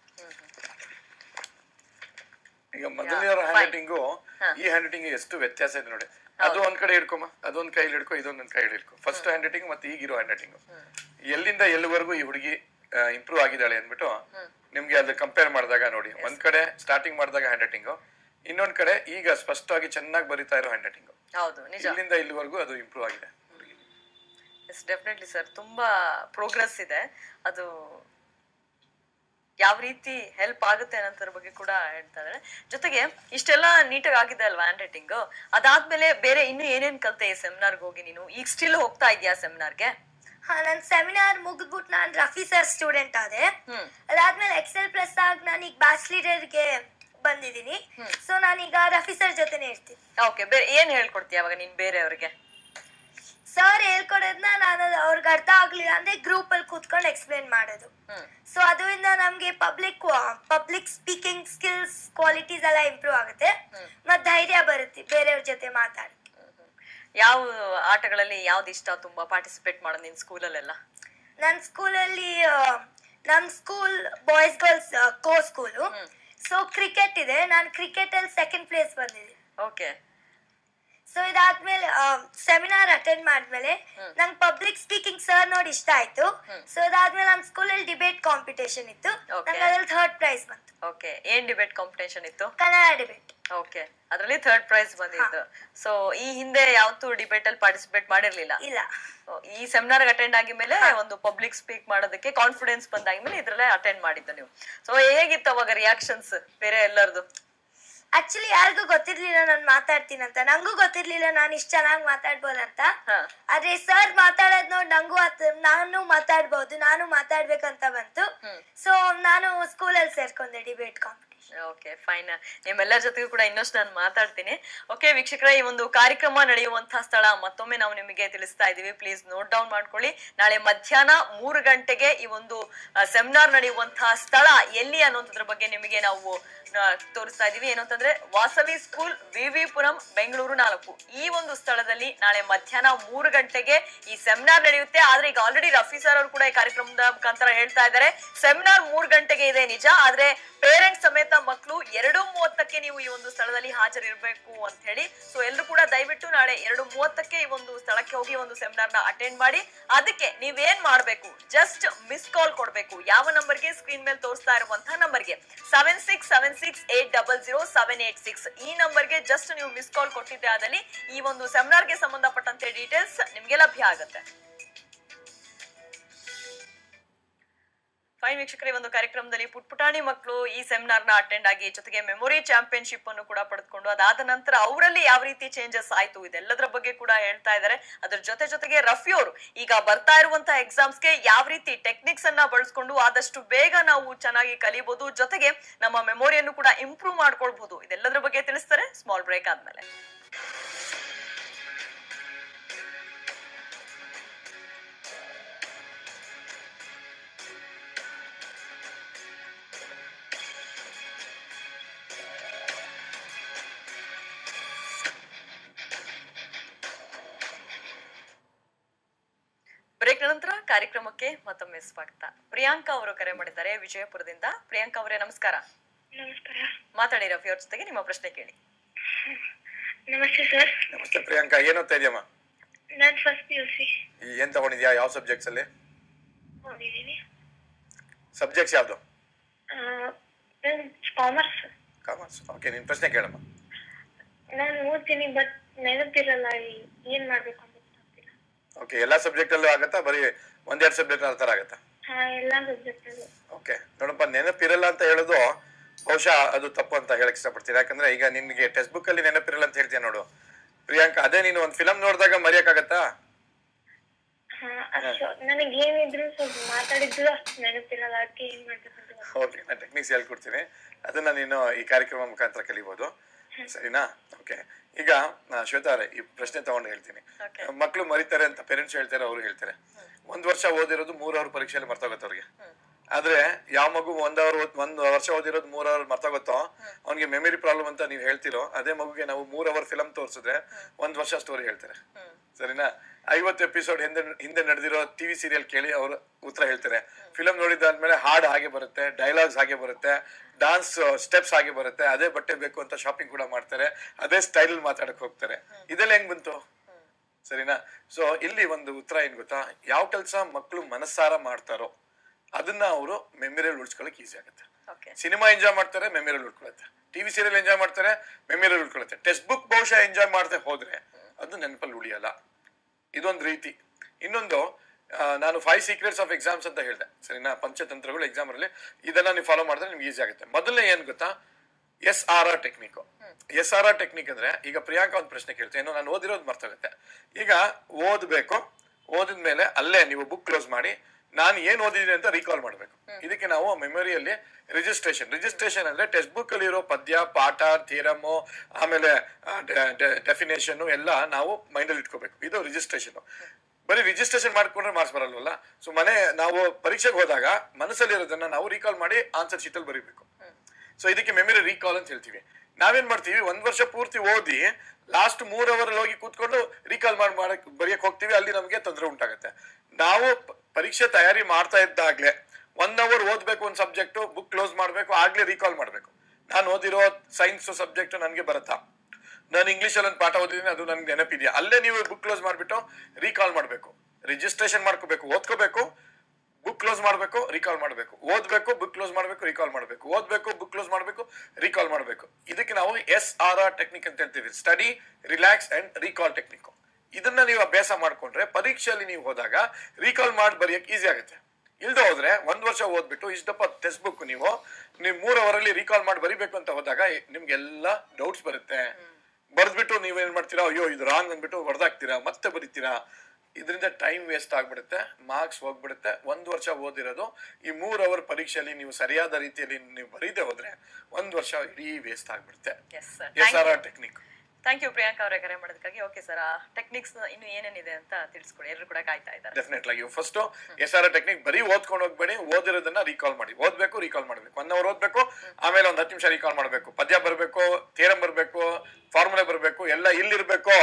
ಈಗ ಮೊದಲನೆಯವರ Yeah, ಹ್ಯಾಂಡ್ fine. ರೈಟಿಂಗು ಹಾ. ಈ ಹ್ಯಾಂಡ್ ರೈಟಿಂಗ್ ಎಷ್ಟು ವ್ಯತ್ಯಾಸ ಇದೆ ನೋಡಿ ಅದು ಒಂದ್ ಕಡೆ ಹಿಡ್ಕೊಮ್ಮ ಅದೊಂದ್ ಕೈಲಿ ಹಿಡ್ಕೊ ಇದೊಂದ್ ಕೈಲಿ ಹಿಡ್ಕೊ ಫಸ್ಟ್ ಹ್ಯಾಂಡ್ ರೈಟಿಂಗ್ ಮತ್ತೆ ಈಗಿರೋ ಹ್ಯಾಂಡ್ ರೈಟಿಂಗ್ ಎಲ್ಲಿಂದ ಎಲ್ಲಿವರೆಗೂ ಈ ಹುಡುಗಿ ಇಂಪ್ರೂವ್ ಆಗಿದ್ದಾಳೆ ಅಂದ್ಬಿಟ್ಟು ನಿಮ್ಗೆ ಅದು ಕಂಪೇರ್ ಮಾಡಿದಾಗ ನೋಡಿ ಒಂದ್ ಕಡೆ ಸ್ಟಾರ್ಟಿಂಗ್ ಮಾಡಿದಾಗ ಹ್ಯಾಂಡ್ ರೈಟಿಂಗ್ ಇನ್ನೊಂದ್ ಕಡೆ ಈಗ ಸ್ಪಷ್ಟವಾಗಿ ಚೆನ್ನಾಗಿ ಬರಿತಾ ಇರೋ ಹ್ಯಾಂಡ್ ರೈಟಿಂಗ್ ಹೌದು ನಿಜ ಇಲ್ಲಿಂದ ಇಲ್ಲಿವರೆಗೂ ಅದು ಇಂಪ್ರೂವ್ ಆಗಿದೆ ಹುಡುಗಿ ಎಸ್ ಡೆಫಿನೆಟ್ಲಿ ಸರ್ ತುಂಬಾ ಪ್ರೋಗ್ರೆಸ್ ಇದೆ ಅದು ಯಾವ ರೀತಿ ಹೆಲ್ಪ್ ಆಗುತ್ತೆ ಅನ್ನೋದ್ರ ಬಗ್ಗೆ ಕೂಡ ಹೇಳ್ತಾ ಇದ್ದಾರೆ ಜೊತೆಗೆ ಇಷ್ಟೆಲ್ಲ ನೀಟಾಗಿ ಆಗಿದೆ ಅಲ್ವಾ ಹ್ಯಾಂಡ್ ರೈಟಿಂಗ್ ಅದಾದ್ಮೇಲೆ ಬೇರೆ ಇನ್ನು ಏನೇನ್ ಕಲ್ತೆ ಈ ಸೆಮಿನಾರ್ಗೆ ಹೋಗಿ ನೀನು ಈಗ ಸ್ಟಿಲ್ ಹೋಗ್ತಾ ಇದೆಯಾ ಸೆಮಿನಾರ್ಗೆ ಹಾ ನನ್ನ ಸೆಮಿನಾರ್ ಮುಗಿದ್ಬಿಟ್ಟು ನಾನು ರಫಿ ಸರ್ ಸ್ಟೂಡೆಂಟ್ ಆದೆ ಹ್ಮ್ ಅದಾದ್ಮೇಲೆ ಎಕ್ಸೆಲ್ ಪ್ಲಸ್ ಆಗಿ ನಾನು ಈಗ ಬ್ಯಾಚ್ಲೀಡರ್ಗೆ ಬಂದಿದ್ದೀನಿ ಸೊ ನಾನೀಗ ರಫಿ ಸರ್ ಜೊತೆನೇ ಇರ್ತೀನಿ ಓಕೆ ಬೇರೆ ಏನ್ ಹೇಳ್ಕೊಡ್ತೀಯ ಅವಾಗ ನೀನ್ ಬೇರೆಯವ್ರಿಗೆ ಸರ್ ಹೇಳ್ಕೊಡೋದನ್ನ ನಾನು ಅವ್ರಿಗೆ ಅರ್ಥ ಆಗ್ಲಿಲ್ಲ ಅಂದ್ರೆ ಗ್ರೂಪ್ ಅಲ್ಲಿ ಕೂತ್ಕೊಂಡು ಎಕ್ಸ್ಪ್ಲೇನ್ ಮಾಡೋದು ಹ್ಮ್ ಸೊ ಅದರಿಂದ ನಮ್ಗೆ public public speaking skills qualities ಎಲ್ಲ ಇಂಪ್ರೂವ್ ಆಗುತ್ತೆ ಮತ್ ಧೈರ್ಯ ಬರುತ್ತೆ ಬೇರೆಯವ್ರ ಜೊತೆ ಮಾತಾಡಿ ಯಾವ ಆಟಗಳಲ್ಲಿ ಯಾವ್ದು ಇಷ್ಟ ತುಂಬಾ ಪಾರ್ಟಿಸಿಪೇಟ್ ಮಾಡೋದು ನಿನ್ ಸ್ಕೂಲಲ್ಲೆಲ್ಲ ನನ್ನ ಸ್ಕೂಲಲ್ಲಿ ನಮ್ಮ school boys girls co school so cricket ಇದೆ ನಾನು ಕ್ರಿಕೆಟ್ ಅಲ್ಲಿ ಸೆಕೆಂಡ್ ಪ್ಲೇಸ್ ಬಂದಿದ್ದೀನಿ ಓಕೆ ಸೊ ಇದಾದ್ಮೇಲೆ ಸೆಮಿನಾರ್ ಅಟೆಂಡ್ ಮಾಡಿದ್ಮೇಲೆ ನಂಗೆ ಪಬ್ಲಿಕ್ ಸ್ಪೀಕಿಂಗ್ ಸರ್ ನೋಡಿ ಇಷ್ಟ ಆಯ್ತು ಸೊ ಇದಾದ್ಮೇಲೆ ನಮ್ಮ ಸ್ಕೂಲಲ್ಲಿ ಡಿಬೇಟ್ ಕಾಂಪಿಟೇಷನ್ ಇತ್ತು Okay. ನಂಗೆ ಅದ್ರಲ್ಲಿ ಥರ್ಡ್ ಪ್ರೈಸ್ ಬಂತು ಓಕೆ ಏನ್ ಡಿಬೇಟ್ ಕಾಂಪಿಟೇಷನ್ ಇತ್ತು ಕನ್ನಡ ಡಿಬೇಟ್ ಓಕೆ ಅದರಲ್ಲಿ ಥರ್ಡ್ ಪ್ರೈಸ್ ಬಂದಿತ್ತು ಸೊ ಈ ಹಿಂದೆ ಯಾವತ್ತೂ ಡಿಬೇಟ್ ಅಲ್ಲಿ ಪಾರ್ಟಿಸಿಪೇಟ್ ಮಾಡಿರ್ಲಿಲ್ಲ ಇಲ್ಲ ಓ, ಈ ಸೆಮಿನಾರ್ ಅಟೆಂಡ್ ಆಗಿದ್ಮೇಲೆ ಒಂದು ಪಬ್ಲಿಕ್ ಸ್ಪೀಕ್ ಮಾಡೋದಕ್ಕೆ ಕಾನ್ಫಿಡೆನ್ಸ್ ಬಂದಾದ್ಮೇಲೆ ಇದ್ರಲ್ಲೇ ಅಟೆಂಡ್ ಮಾಡಿದ್ದು ನೀವು ಸೊ ಹೇಗಿತ್ತು ಅವಾಗ ರಿಯಾಕ್ಷನ್ಸ್ ಬೇರೆ ಎಲ್ಲರದು ಆಕ್ಚುಲಿ ಯಾರಿಗೂ ಗೊತ್ತಿರ್ಲಿಲ್ಲ ನಾನು ಮಾತಾಡ್ತೀನಿ ಅಂತ ನಂಗೂ ಗೊತ್ತಿರ್ಲಿಲ್ಲ ನಾನು ಇಷ್ಟು ಚೆನ್ನಾಗಿ ಮಾತಾಡ್ಬೋದಂತ ಹಾ. ಆದ್ರೆ ಸರ್ ಮಾತಾಡೋದ್ ನೋಡಿ ನಂಗೂ ಆತ- ನಾನು ಮಾತಾಡ್ಬೋದು ನಾನು ಮಾತಾಡ್ಬೇಕಂತ ಬಂತು ಸೊ ನಾನು ಸ್ಕೂಲಲ್ಲಿ ಸೇರ್ಕೊಂಡೆ ಡಿಬೇಟ್ ಕಾಂಪಿಟೇಷನ್ ಓಕೆ ಫೈನ್ ನಿಮ್ಮೆಲ್ಲರ ಜೊತೆಗೂ ಕೂಡ ಇನ್ನಷ್ಟು ನಾನು ಮಾತಾಡ್ತೀನಿ ಓಕೆ ವೀಕ್ಷಕರ ಈ ಒಂದು ಕಾರ್ಯಕ್ರಮ ನಡೆಯುವಂತಹ ಸ್ಥಳ ಮತ್ತೊಮ್ಮೆ ನಾವು ನಿಮಗೆ ತಿಳಿಸ್ತಾ ಇದೀವಿ ಪ್ಲೀಸ್ ನೋಟ್ ಡೌನ್ ಮಾಡ್ಕೊಳ್ಳಿ ನಾಳೆ ಮಧ್ಯಾಹ್ನ ಮೂರು ಗಂಟೆಗೆ ಈ ಒಂದು ಸೆಮಿನಾರ್ ನಡೆಯುವಂತಹ ಸ್ಥಳ ಎಲ್ಲಿ ಅನ್ನೋದ್ರ ಬಗ್ಗೆ ನಿಮಗೆ ನಾವು ಆ, ತೋರಿಸ್ತಾ ಇದೀವಿ ಏನು ಅಂತಂದ್ರೆ Vasavi school V V Puram Bengaluru ನಾಲ್ಕು ಈ ಒಂದು ಸ್ಥಳದಲ್ಲಿ ನಾಳೆ ಮಧ್ಯಾಹ್ನ ಮೂರು ಗಂಟೆಗೆ ಈ ಸೆಮಿನಾರ್ ನಡೆಯುತ್ತೆ ಆದ್ರೆ ಈಗ ಆಲ್ರೆಡಿ ರಫಿ ಸರ್ ಅವರು ಕೂಡ ಈ ಕಾರ್ಯಕ್ರಮದ ಮುಖಾಂತರ ಹೇಳ್ತಾ ಇದ್ದಾರೆ ಸೆಮಿನಾರ್ ಮೂರು ಗಂಟೆಗೆ ಇದೆ ನಿಜ ಆದ್ರೆ ಪೇರೆಂಟ್ಸ್ ಸಮೇತ ಮಕ್ಕಳು ಎರಡು ಮೂವತ್ತಕ್ಕೆ ನೀವು ಈ ಒಂದು ಸ್ಥಳದಲ್ಲಿ ಹಾಜರಿರ್ಬೇಕು ಅಂತ ಹೇಳಿ ಸೊ ಎಲ್ಲರೂ ಕೂಡ ದಯವಿಟ್ಟು ನಾಳೆ ಎರಡು ಮೂವತ್ತಕ್ಕೆ ಈ ಒಂದು ಸ್ಥಳಕ್ಕೆ ಹೋಗಿ ಒಂದು ಸೆಮಿನಾರ್ ನ ಅಟೆಂಡ್ ಮಾಡಿ ಅದಕ್ಕೆ ನೀವೇನ್ ಮಾಡ್ಬೇಕು ಜಸ್ಟ್ ಮಿಸ್ ಕಾಲ್ ಕೊಡ್ಬೇಕು ಯಾವ ನಂಬರ್ಗೆ ಸ್ಕ್ರೀನ್ ಮೇಲೆ ತೋರಿಸ್ತಾ ಇರುವಂತಹ ನಂಬರ್ಗೆ seven six seven six eight double zero seven eight six ಈ ನಂಬರ್ಗೆ ಜಸ್ಟ್ ನೀವು ಮಿಸ್ ಕಾಲ್ ಕೊಟ್ಟಿದ್ದೆ ಆದಲ್ಲಿ ಈ ಒಂದು ಸೆಮಿನಾರ್ಗೆ ಸಂಬಂಧಪಟ್ಟಂತೆ ಡೀಟೇಲ್ಸ್ ನಿಮ್ಗೆ ಲಭ್ಯ ಆಗುತ್ತೆ ಫೈನ್ ವೀಕ್ಷಕರ ಈ ಒಂದು ಕಾರ್ಯಕ್ರಮದಲ್ಲಿ ಪುಟ್ಪುಟಾಣಿ ಮಕ್ಕಳು ಈ ಸೆಮಿನಾರ್ ನ ಅಟೆಂಡ್ ಆಗಿ ಜೊತೆಗೆ ಮೆಮೊರಿ ಚಾಂಪಿಯನ್ಶಿಪ್ ಅನ್ನು ಕೂಡ ಪಡೆದುಕೊಂಡು ಅದಾದ ನಂತರ ಅವರಲ್ಲಿ ಯಾವ ರೀತಿ ಚೇಂಜಸ್ ಆಯ್ತು ಇದೆಲ್ಲದರ ಬಗ್ಗೆ ಕೂಡ ಹೇಳ್ತಾ ಇದ್ದಾರೆ ಅದ್ರ ಜೊತೆ ಜೊತೆಗೆ ರಫಿ ಅವರು ಈಗ ಬರ್ತಾ ಇರುವಂತಹ ಎಕ್ಸಾಮ್ಸ್ಗೆ ಯಾವ ರೀತಿ ಟೆಕ್ನಿಕ್ಸ್ ಅನ್ನ ಬಳಸ್ಕೊಂಡು ಆದಷ್ಟು ಬೇಗ ನಾವು ಚೆನ್ನಾಗಿ ಕಲಿಬಹುದು ಜೊತೆಗೆ ನಮ್ಮ ಮೆಮೊರಿಯನ್ನು ಕೂಡ ಇಂಪ್ರೂವ್ ಮಾಡ್ಕೊಳ್ಬಹುದು ಇದೆಲ್ಲದರ ಬಗ್ಗೆ ತಿಳಿಸ್ತಾರೆ ಸ್ಮಾಲ್ ಬ್ರೇಕ್ ಆದ್ಮೇಲೆ ಬ್ರೇಕ್ ನಂತರ ಕಾರ್ಯಕ್ರಮ ಕಾರ್ಯಕ್ರಮಕ್ಕೆ ಮತ್ತೊಮ್ಮೆ ಸ್ವಾಗತ ಪ್ರಿಯಾಂಕಾ ಅವರು ಕರೆ ಮಾಡಿದ್ದಾರೆ ವಿಜಯಪುರದಿಂದ ಪ್ರಿಯಾಂಕಾ ಅವರೇ ನಮಸ್ಕಾರ ನಮಸ್ಕಾರ ಮಾತಾಡಿ ರಫಿ ಅವ್ರ ಜೊತೆಗೆ ನಿಮ್ಮ ಪ್ರಶ್ನೆ ಕೇಳಿ ನಮಸ್ತೆ ಸರ್ ನಮಸ್ತೆ ಪ್ರಿಯಾಂಕಾ ಏನ್ ಓದ್ತಾ ಇದೆಯಮ್ಮ ನಾನು ಫಸ್ಟ್ ಪಿ ಯು ಸಿ ಏನ್ ತಗೊಂಡಿದ್ಯಾ ಯಾವ ಸಬ್ಜೆಕ್ಟ್ಸ್ ಅಲ್ಲಿ ಓದಿದ್ದೀನಿ ಸಬ್ಜೆಕ್ಟ್ಸ್ ಯಾವ್ದು ಕಾಮರ್ಸ್ ಕಾಮರ್ಸ್ ಓಕೆ ನಿನ್ ಪ್ರಶ್ನೆ ಕೇಳಮ್ಮ ನಾನು ಓದ್ತೀನಿ ಬಟ್ ನೆನಪಿರಲ್ಲ ಈ- ಏನ್ ಮಾಡ್ಬೇಕು ಅಂತ ಗೊತ್ತಾಗ್ತಿಲ್ಲ ಓಕೆ ಎಲ್ಲಾ ಸಬ್ಜೆಕ್ಟ್ ಅಲ್ಲೂ ಆಗತ್ತಾ ಬರೀ ಒಂದೆರಡು ಸಬ್ಜೆಕ್ಟ್ ಆ ತರ ಆಗತ್ತಾ ಹಾ ಎಲ್ಲಾ ಸಬ್ಜೆಕ್ಟ್ ಅಲ್ಲಿ ಓಕೆ ನೋಡಪ್ಪ ನೆನಪಿರಲ್ಲ ಅಂತ ಹೇಳೋದು ಬಹುಶಃ ಅದು ತಪ್ಪು ಅಂತ ಹೇಳಕ್ ಇಷ್ಟಪಡ್ತೀನಿ ಯಾಕಂದ್ರೆ ಈಗ ನಿನ್ಗೆ ಟೆಕ್ಸ್ಟ್ ಬುಕ್ ಅಲ್ಲಿ ನೆನಪಿರಲ್ಲ ಅಂತ ಹೇಳ್ತೀಯ ನೋಡು ಪ್ರಿಯಾಂಕಾ ಅದೇ ನೀನು ಒಂದು ಫಿಲಮ್ ನೋಡಿದಾಗ ಮರೆಯಕ್ಕಾಗತ್ತಾ ಹಾ ಅಷ್ಟು ನನಗೆ ಏನಿದ್ರು ಸ್ವಲ್ಪ ಮಾತಾಡಿದ್ರು ಅಷ್ಟು ನೆನಪಿರಲ್ಲ ಅದಕ್ಕೆ ಏನ್ ಮಾಡ್ಬೇಕು ಅಂತ ಗೊತ್ತಾಗ್ತಿಲ್ಲ. ಓಕೆ ನಾನು ಟೆಕ್ನಿಕ್ಸ್ ಹೇಳ್ಕೊಡ್ತೀನಿ ಅದನ್ನ ನೀನು ಈ ಕಾರ್ಯಕ್ರಮ ಮುಖಾಂತರ ಕಲಿಬಹುದು ಸರಿನಾ ಓಕೆ ಈಗ ಆ, ಶ್ವೇತಾ ಅವರೇ ಈ ಪ್ರಶ್ನೆ ತಗೊಂಡು ಹೇಳ್ತೀನಿ Okay. ಮಕ್ಕಳು ಮರಿತಾರೆ ಅಂತ ಪೇರೆಂಟ್ಸ್ ಹೇಳ್ತಾರೆ ಅವರು ಹೇಳ್ತಾರೆ ಒಂದ್ ವರ್ಷ ಓದಿರೋದು ಮೂರ್ ಅವರ್ ಪರೀಕ್ಷೆಯಲ್ಲಿ ಮರ್ತೋಗುತ್ತೆ ಅವ್ರಿಗೆ ಆದ್ರೆ ಯಾವ ಮಗು ಒಂದ್ ಅವರ್ ಒಂದ್ ವರ್ಷ ಓದಿರೋದು ಮೂರ್ ಅವರ್ ಮರ್ತೋಗುತ್ತೋ ಅವ್ನಿಗೆ ಮೆಮರಿ ಪ್ರಾಬ್ಲಮ್ ಅಂತ ನೀವು ಹೇಳ್ತಿರೋ ಅದೇ ಮಗುಗೆ ನಾವು ಮೂರ್ ಅವರ್ ಫಿಲಮ್ ತೋರಿಸಿದ್ರೆ ಒಂದ್ ವರ್ಷ ಸ್ಟೋರಿ ಹೇಳ್ತಾರೆ ಸರಿನಾ ಐವತ್ತು ಎಪಿಸೋಡ್ ಹಿಂದೆ ಹಿಂದೆ ನಡೆದಿರೋ ಟಿವಿ ಸೀರಿಯಲ್ ಕೇಳಿ ಅವರು ಉತ್ತರ ಹೇಳ್ತಾರೆ ಫಿಲಮ್ ನೋಡಿದಾದ್ಮೇಲೆ ಹಾಡ್ ಹಾಗೆ ಬರುತ್ತೆ ಡೈಲಾಗ್ಸ್ ಹಾಗೆ ಬರುತ್ತೆ ಡಾನ್ಸ್ ಸ್ಟೆಪ್ಸ್ ಹಾಗೆ ಬರುತ್ತೆ ಅದೇ ಬಟ್ಟೆ ಬೇಕು ಅಂತ ಶಾಪಿಂಗ್ ಕೂಡ ಮಾಡ್ತಾರೆ ಅದೇ ಸ್ಟೈಲ್ ಮಾತಾಡಕ್ ಹೋಗ್ತಾರೆ ಇದೆಲ್ಲ ಹೆಂಗ್ ಬಂತು ಸರಿನಾ ಸೊ ಇಲ್ಲಿ ಒಂದು ಉತ್ತರ ಏನ್ ಗೊತ್ತಾ ಯಾವ ಕೆಲಸ ಮಕ್ಕಳು ಮನಸ್ಸಾರ ಮಾಡ್ತಾರೋ ಅದನ್ನ ಅವರು ಮೆಮರಿಯಲ್ಲಿ ಉಳಿಸ್ಕೊಳಕ್ ಈಸಿ ಆಗುತ್ತೆ ಓಕೆ ಸಿನಿಮಾ ಎಂಜಾಯ್ ಮಾಡ್ತಾರೆ ಮೆಮರಿಯಲ್ಲಿ ಉಳ್ಕೊಳುತ್ತೆ ಟಿವಿ ಸೀರಿಯಲ್ ಎಂಜಾಯ್ ಮಾಡ್ತಾರೆ ಮೆಮರಿಯಲ್ಲಿ ಉಳ್ಕೊಳುತ್ತೆ ಟೆಕ್ಸ್ಟ್ ಬುಕ್ ಬಹುಶಃ ಎಂಜಾಯ್ ಮಾಡ್ದೆ ಹೋದ್ರೆ ಅದು ನೆನಪಲ್ಲಿ ಉಳಿಯಲ್ಲ ಇದೊಂದು ರೀತಿ ಇನ್ನೊಂದು ಆ, ನಾನು ಫೈವ್ ಸೀಕ್ರೆಟ್ಸ್ ಆಫ್ ಎಕ್ಸಾಮ್ಸ್ ಅಂತ ಹೇಳಿದೆ ಸರಿನಾ ಪಂಚತಂತ್ರಗಳು ಎಕ್ಸಾಮ್ ಅಲ್ಲಿ ಇದನ್ನ ನೀವು ಫಾಲೋ ಮಾಡಿದ್ರೆ ನಿಮ್ಗೆ ಈಸಿ ಆಗುತ್ತೆ ಮೊದಲನೇ ಏನ್ ಗೊತ್ತಾ S R R technique S R R technique ಅಂದ್ರೆ ಈಗ ಪ್ರಿಯಾಂಕಾ ಒಂದು ಪ್ರಶ್ನೆ ಕೇಳ್ತೀನಿ ಏನೋ ನಾನು ಓದಿರೋದು ಮರ್ತೋಗುತ್ತೆ ಈಗ ಓದ್ಬೇಕು ಓದಿದ್ಮೇಲೆ ಅಲ್ಲೇ ನೀವು ಬುಕ್ ಕ್ಲೋಸ್ ಮಾಡಿ ನಾನು ಏನ್ ಓದಿದ್ದೀನಿ ಅಂತ ರೀಕಾಲ್ ಮಾಡ್ಬೇಕು ಇದಕ್ಕೆ ನಾವು ಮೆಮೊರಿಯಲ್ಲಿ ರಿಜಿಸ್ಟ್ರೇಷನ್ ರಿಜಿಸ್ಟ್ರೇಷನ್ ಅಂದ್ರೆ ಟೆಕ್ಸ್ಟ್ ಬುಕ್ ಅಲ್ಲಿ ಇರೋ ಪದ್ಯ ಪಾಠ ಥಿಯರಮ್ ಆಮೇಲೆ ಡೆಫಿನೇಷನ್ ಎಲ್ಲ ನಾವು ಮೈಂಡಲ್ಲಿ ಇಟ್ಕೋಬೇಕು ಇದು ರಿಜಿಸ್ಟ್ರೇಷನ್ ಬರೀ ರಿಜಿಸ್ಟ್ರೇಷನ್ ಮಾಡ್ಕೊಂಡ್ರೆ ಮಾರ್ಕ್ಸ್ ಬರಲ್ವಲ್ಲ ಸೊ ಮನೆ ನಾವು ಪರೀಕ್ಷೆಗೆ ಹೋದಾಗ ಮನಸ್ಸಲ್ಲಿ ಇರೋದನ್ನ ನಾವು ರೀಕಾಲ್ ಮಾಡಿ ಆನ್ಸರ್ ಶೀಟ್ ಅಲ್ಲಿ ಬರೀಬೇಕು ಸೊ ಇದಕ್ಕೆ ಮೆಮರಿ ರೀಕಾಲ್ ಅಂತ ಹೇಳ್ತೀವಿ ನಾವೇನ್ ಮಾಡ್ತೀವಿ ಒಂದ್ ವರ್ಷ ಪೂರ್ತಿ ಓದಿ ಲಾಸ್ಟ್ ಮೂರ್ ಅವರ್ ಅಲ್ಲಿ ಹೋಗಿ ಕೂತ್ಕೊಂಡು ರೀಕಾಲ್ ಮಾಡಿ ಮಾಡಕ್ ಬರೆಯಕ್ ಹೋಗ್ತೀವಿ ಅಲ್ಲಿ ನಮಗೆ ತೊಂದರೆ ಉಂಟಾಗುತ್ತೆ ನಾವು ಪ- ಪರೀಕ್ಷೆ ತಯಾರಿ ಮಾಡ್ತಾ ಇದ್ದಾಗ್ಲೇ ಒನ್ ಅವರ್ ಓದ್ಬೇಕು ಒಂದು ಸಬ್ಜೆಕ್ಟ್ ಬುಕ್ ಕ್ಲೋಸ್ ಮಾಡ್ಬೇಕು ಆಗ್ಲೇ ರೀಕಾಲ್ ಮಾಡ್ಬೇಕು ನಾನು ಓದಿರೋ ಸೈನ್ಸ್ ಸಬ್ಜೆಕ್ಟ್ ನನಗೆ ಬರುತ್ತಾ ನಾನು ಇಂಗ್ಲಿಷ್ ಅಲ್ಲಿ ಒಂದು ಪಾಠ ಓದಿದ್ದೀನಿ ಅದು ನನಗೆ ನೆನಪಿದೆಯಾ ಅಲ್ಲೇ ನೀವು ಬುಕ್ ಕ್ಲೋಸ್ ಮಾಡ್ಬಿಟ್ಟು ರೀಕಾಲ್ ಮಾಡ್ಬೇಕು ರಿಜಿಸ್ಟ್ರೇಷನ್ ಮಾಡ್ಕೋಬೇಕು ಓದ್ಕೋಬೇಕು ಬುಕ್ ಕ್ಲೋಸ್ ಮಾಡಬೇಕು ರೀಕಾಲ್ ಮಾಡಬೇಕು ಓದ್ಬೇಕು ಬುಕ್ ಕ್ಲೋಸ್ ಮಾಡಬೇಕು ರೀಕಾಲ್ ಮಾಡಬೇಕು ಓದ್ಬೇಕು ಬುಕ್ ಕ್ಲೋಸ್ ಮಾಡಬೇಕು ರೀಕಾಲ್ ಮಾಡಬೇಕು ಇದಕ್ಕೆ ನಾವು ಎಸ್ ಆರ್ ಆರ್ ಟೆಕ್ನಿಕ್ ಅಂತ ಹೇಳ್ತೀವಿ study relax and recall technique ಇದನ್ನ ನೀವು ಅಭ್ಯಾಸ ಮಾಡ್ಕೊಂಡ್ರೆ ಪರೀಕ್ಷೆಯಲ್ಲಿ ನೀವು ಹೋದಾಗ ರೀಕಾಲ್ ಮಾಡಿ ಬರೆಯಕ್ಕೆ ಈಸಿ ಆಗುತ್ತೆ ಇಲ್ದೆ ಹೋದ್ರೆ ಒಂದ್ ವರ್ಷ ಓದ್ಬಿಟ್ಟು ಇಷ್ಟಪ್ಪ ಟೆಕ್ಸ್ಟ್ ಬುಕ್ ನೀವು ನೀವು ಮೂರ್ ಅವರಲ್ಲಿ ರೀಕಾಲ್ ಮಾಡಿ ಬರಿಬೇಕು ಅಂತ ಹೋದಾಗ ನಿಮ್ಗೆಲ್ಲ ಡೌಟ್ಸ್ ಬರುತ್ತೆ ಬರ್ದ್ಬಿಟ್ಟು ನೀವೇನ್ ಮಾಡ್ತೀರಾ ಅಯ್ಯೋ ಇದು ರಾಂಗ್ ಅಂದ್ಬಿಟ್ಟು ಹೊಡೆದಾಕ್ತೀರಾ ಮತ್ತೆ ಬರೀತೀರಾ ಇದರಿಂದ ಟೈಮ್ ವೇಸ್ಟ್ ಆಗ್ಬಿಡುತ್ತೆ ಮಾರ್ಕ್ಸ್ ಹೋಗ್ಬಿಡುತ್ತೆ ಒಂದ್ ವರ್ಷ ಓದಿರೋದು ಈ ಮೂರ್ ಅವರ್ ಪರೀಕ್ಷೆಯಲ್ಲಿ ನೀವು ಸರಿಯಾದ ರೀತಿಯಲ್ಲಿ ನೀವು ಬರೀದೆ ಹೋದ್ರೆ ಒಂದ್ ವರ್ಷ ಇಡೀ ವೇಸ್ಟ್ ಆಗ್ಬಿಡುತ್ತೆ yes sir S R R technique thank you Priyanka ಅವರೇ ಕರೆ ಮಾಡೋದಕ್ಕಾಗಿ ಓಕೆ ಸರ್ ಆ ಟೆಕ್ನಿಕ್ಸ್ ಇನ್ನು ಏನೇನಿದೆ ಅಂತ ತಿಳಿಸ್ಕೊಡಿ ಎಲ್ಲರೂ ಕೂಡ ಕಾಯ್ತಾ ಇದ್ದಾರೆ ಡೆಫಿನೆಟ್ ಆಗಿ ಫಸ್ಟ್ ಎಸ್ ಆರ್ ಟೆಕ್ನಿಕ್ ಬರೀ ಓದ್ಕೊಂಡು ಹೋಗ್ಬೇಡಿ ಓದಿರೋದನ್ನ ರೀಕಾಲ್ ಮಾಡಿ ಓದ್ಬೇಕು ರೀಕಾಲ್ ಮಾಡ್ಬೇಕು ಒನ್ ಅವರ್ ಓದ್ಬೇಕು ಆಮೇಲೆ ಒಂದ್ ಹತ್ತು ನಿಮಿಷ ರೀಕಾಲ್ ಮಾಡ್ಬೇಕು ಪದ್ಯ ಬರ್ಬೇಕು ಥಿಯರಂ ಬರ್ಬೇಕು ಫಾರ್ಮುಲೆ ಬರ್ಬೇಕು ಎಲ್ಲ ಇಲ್ಲಿರ್ಬೇಕು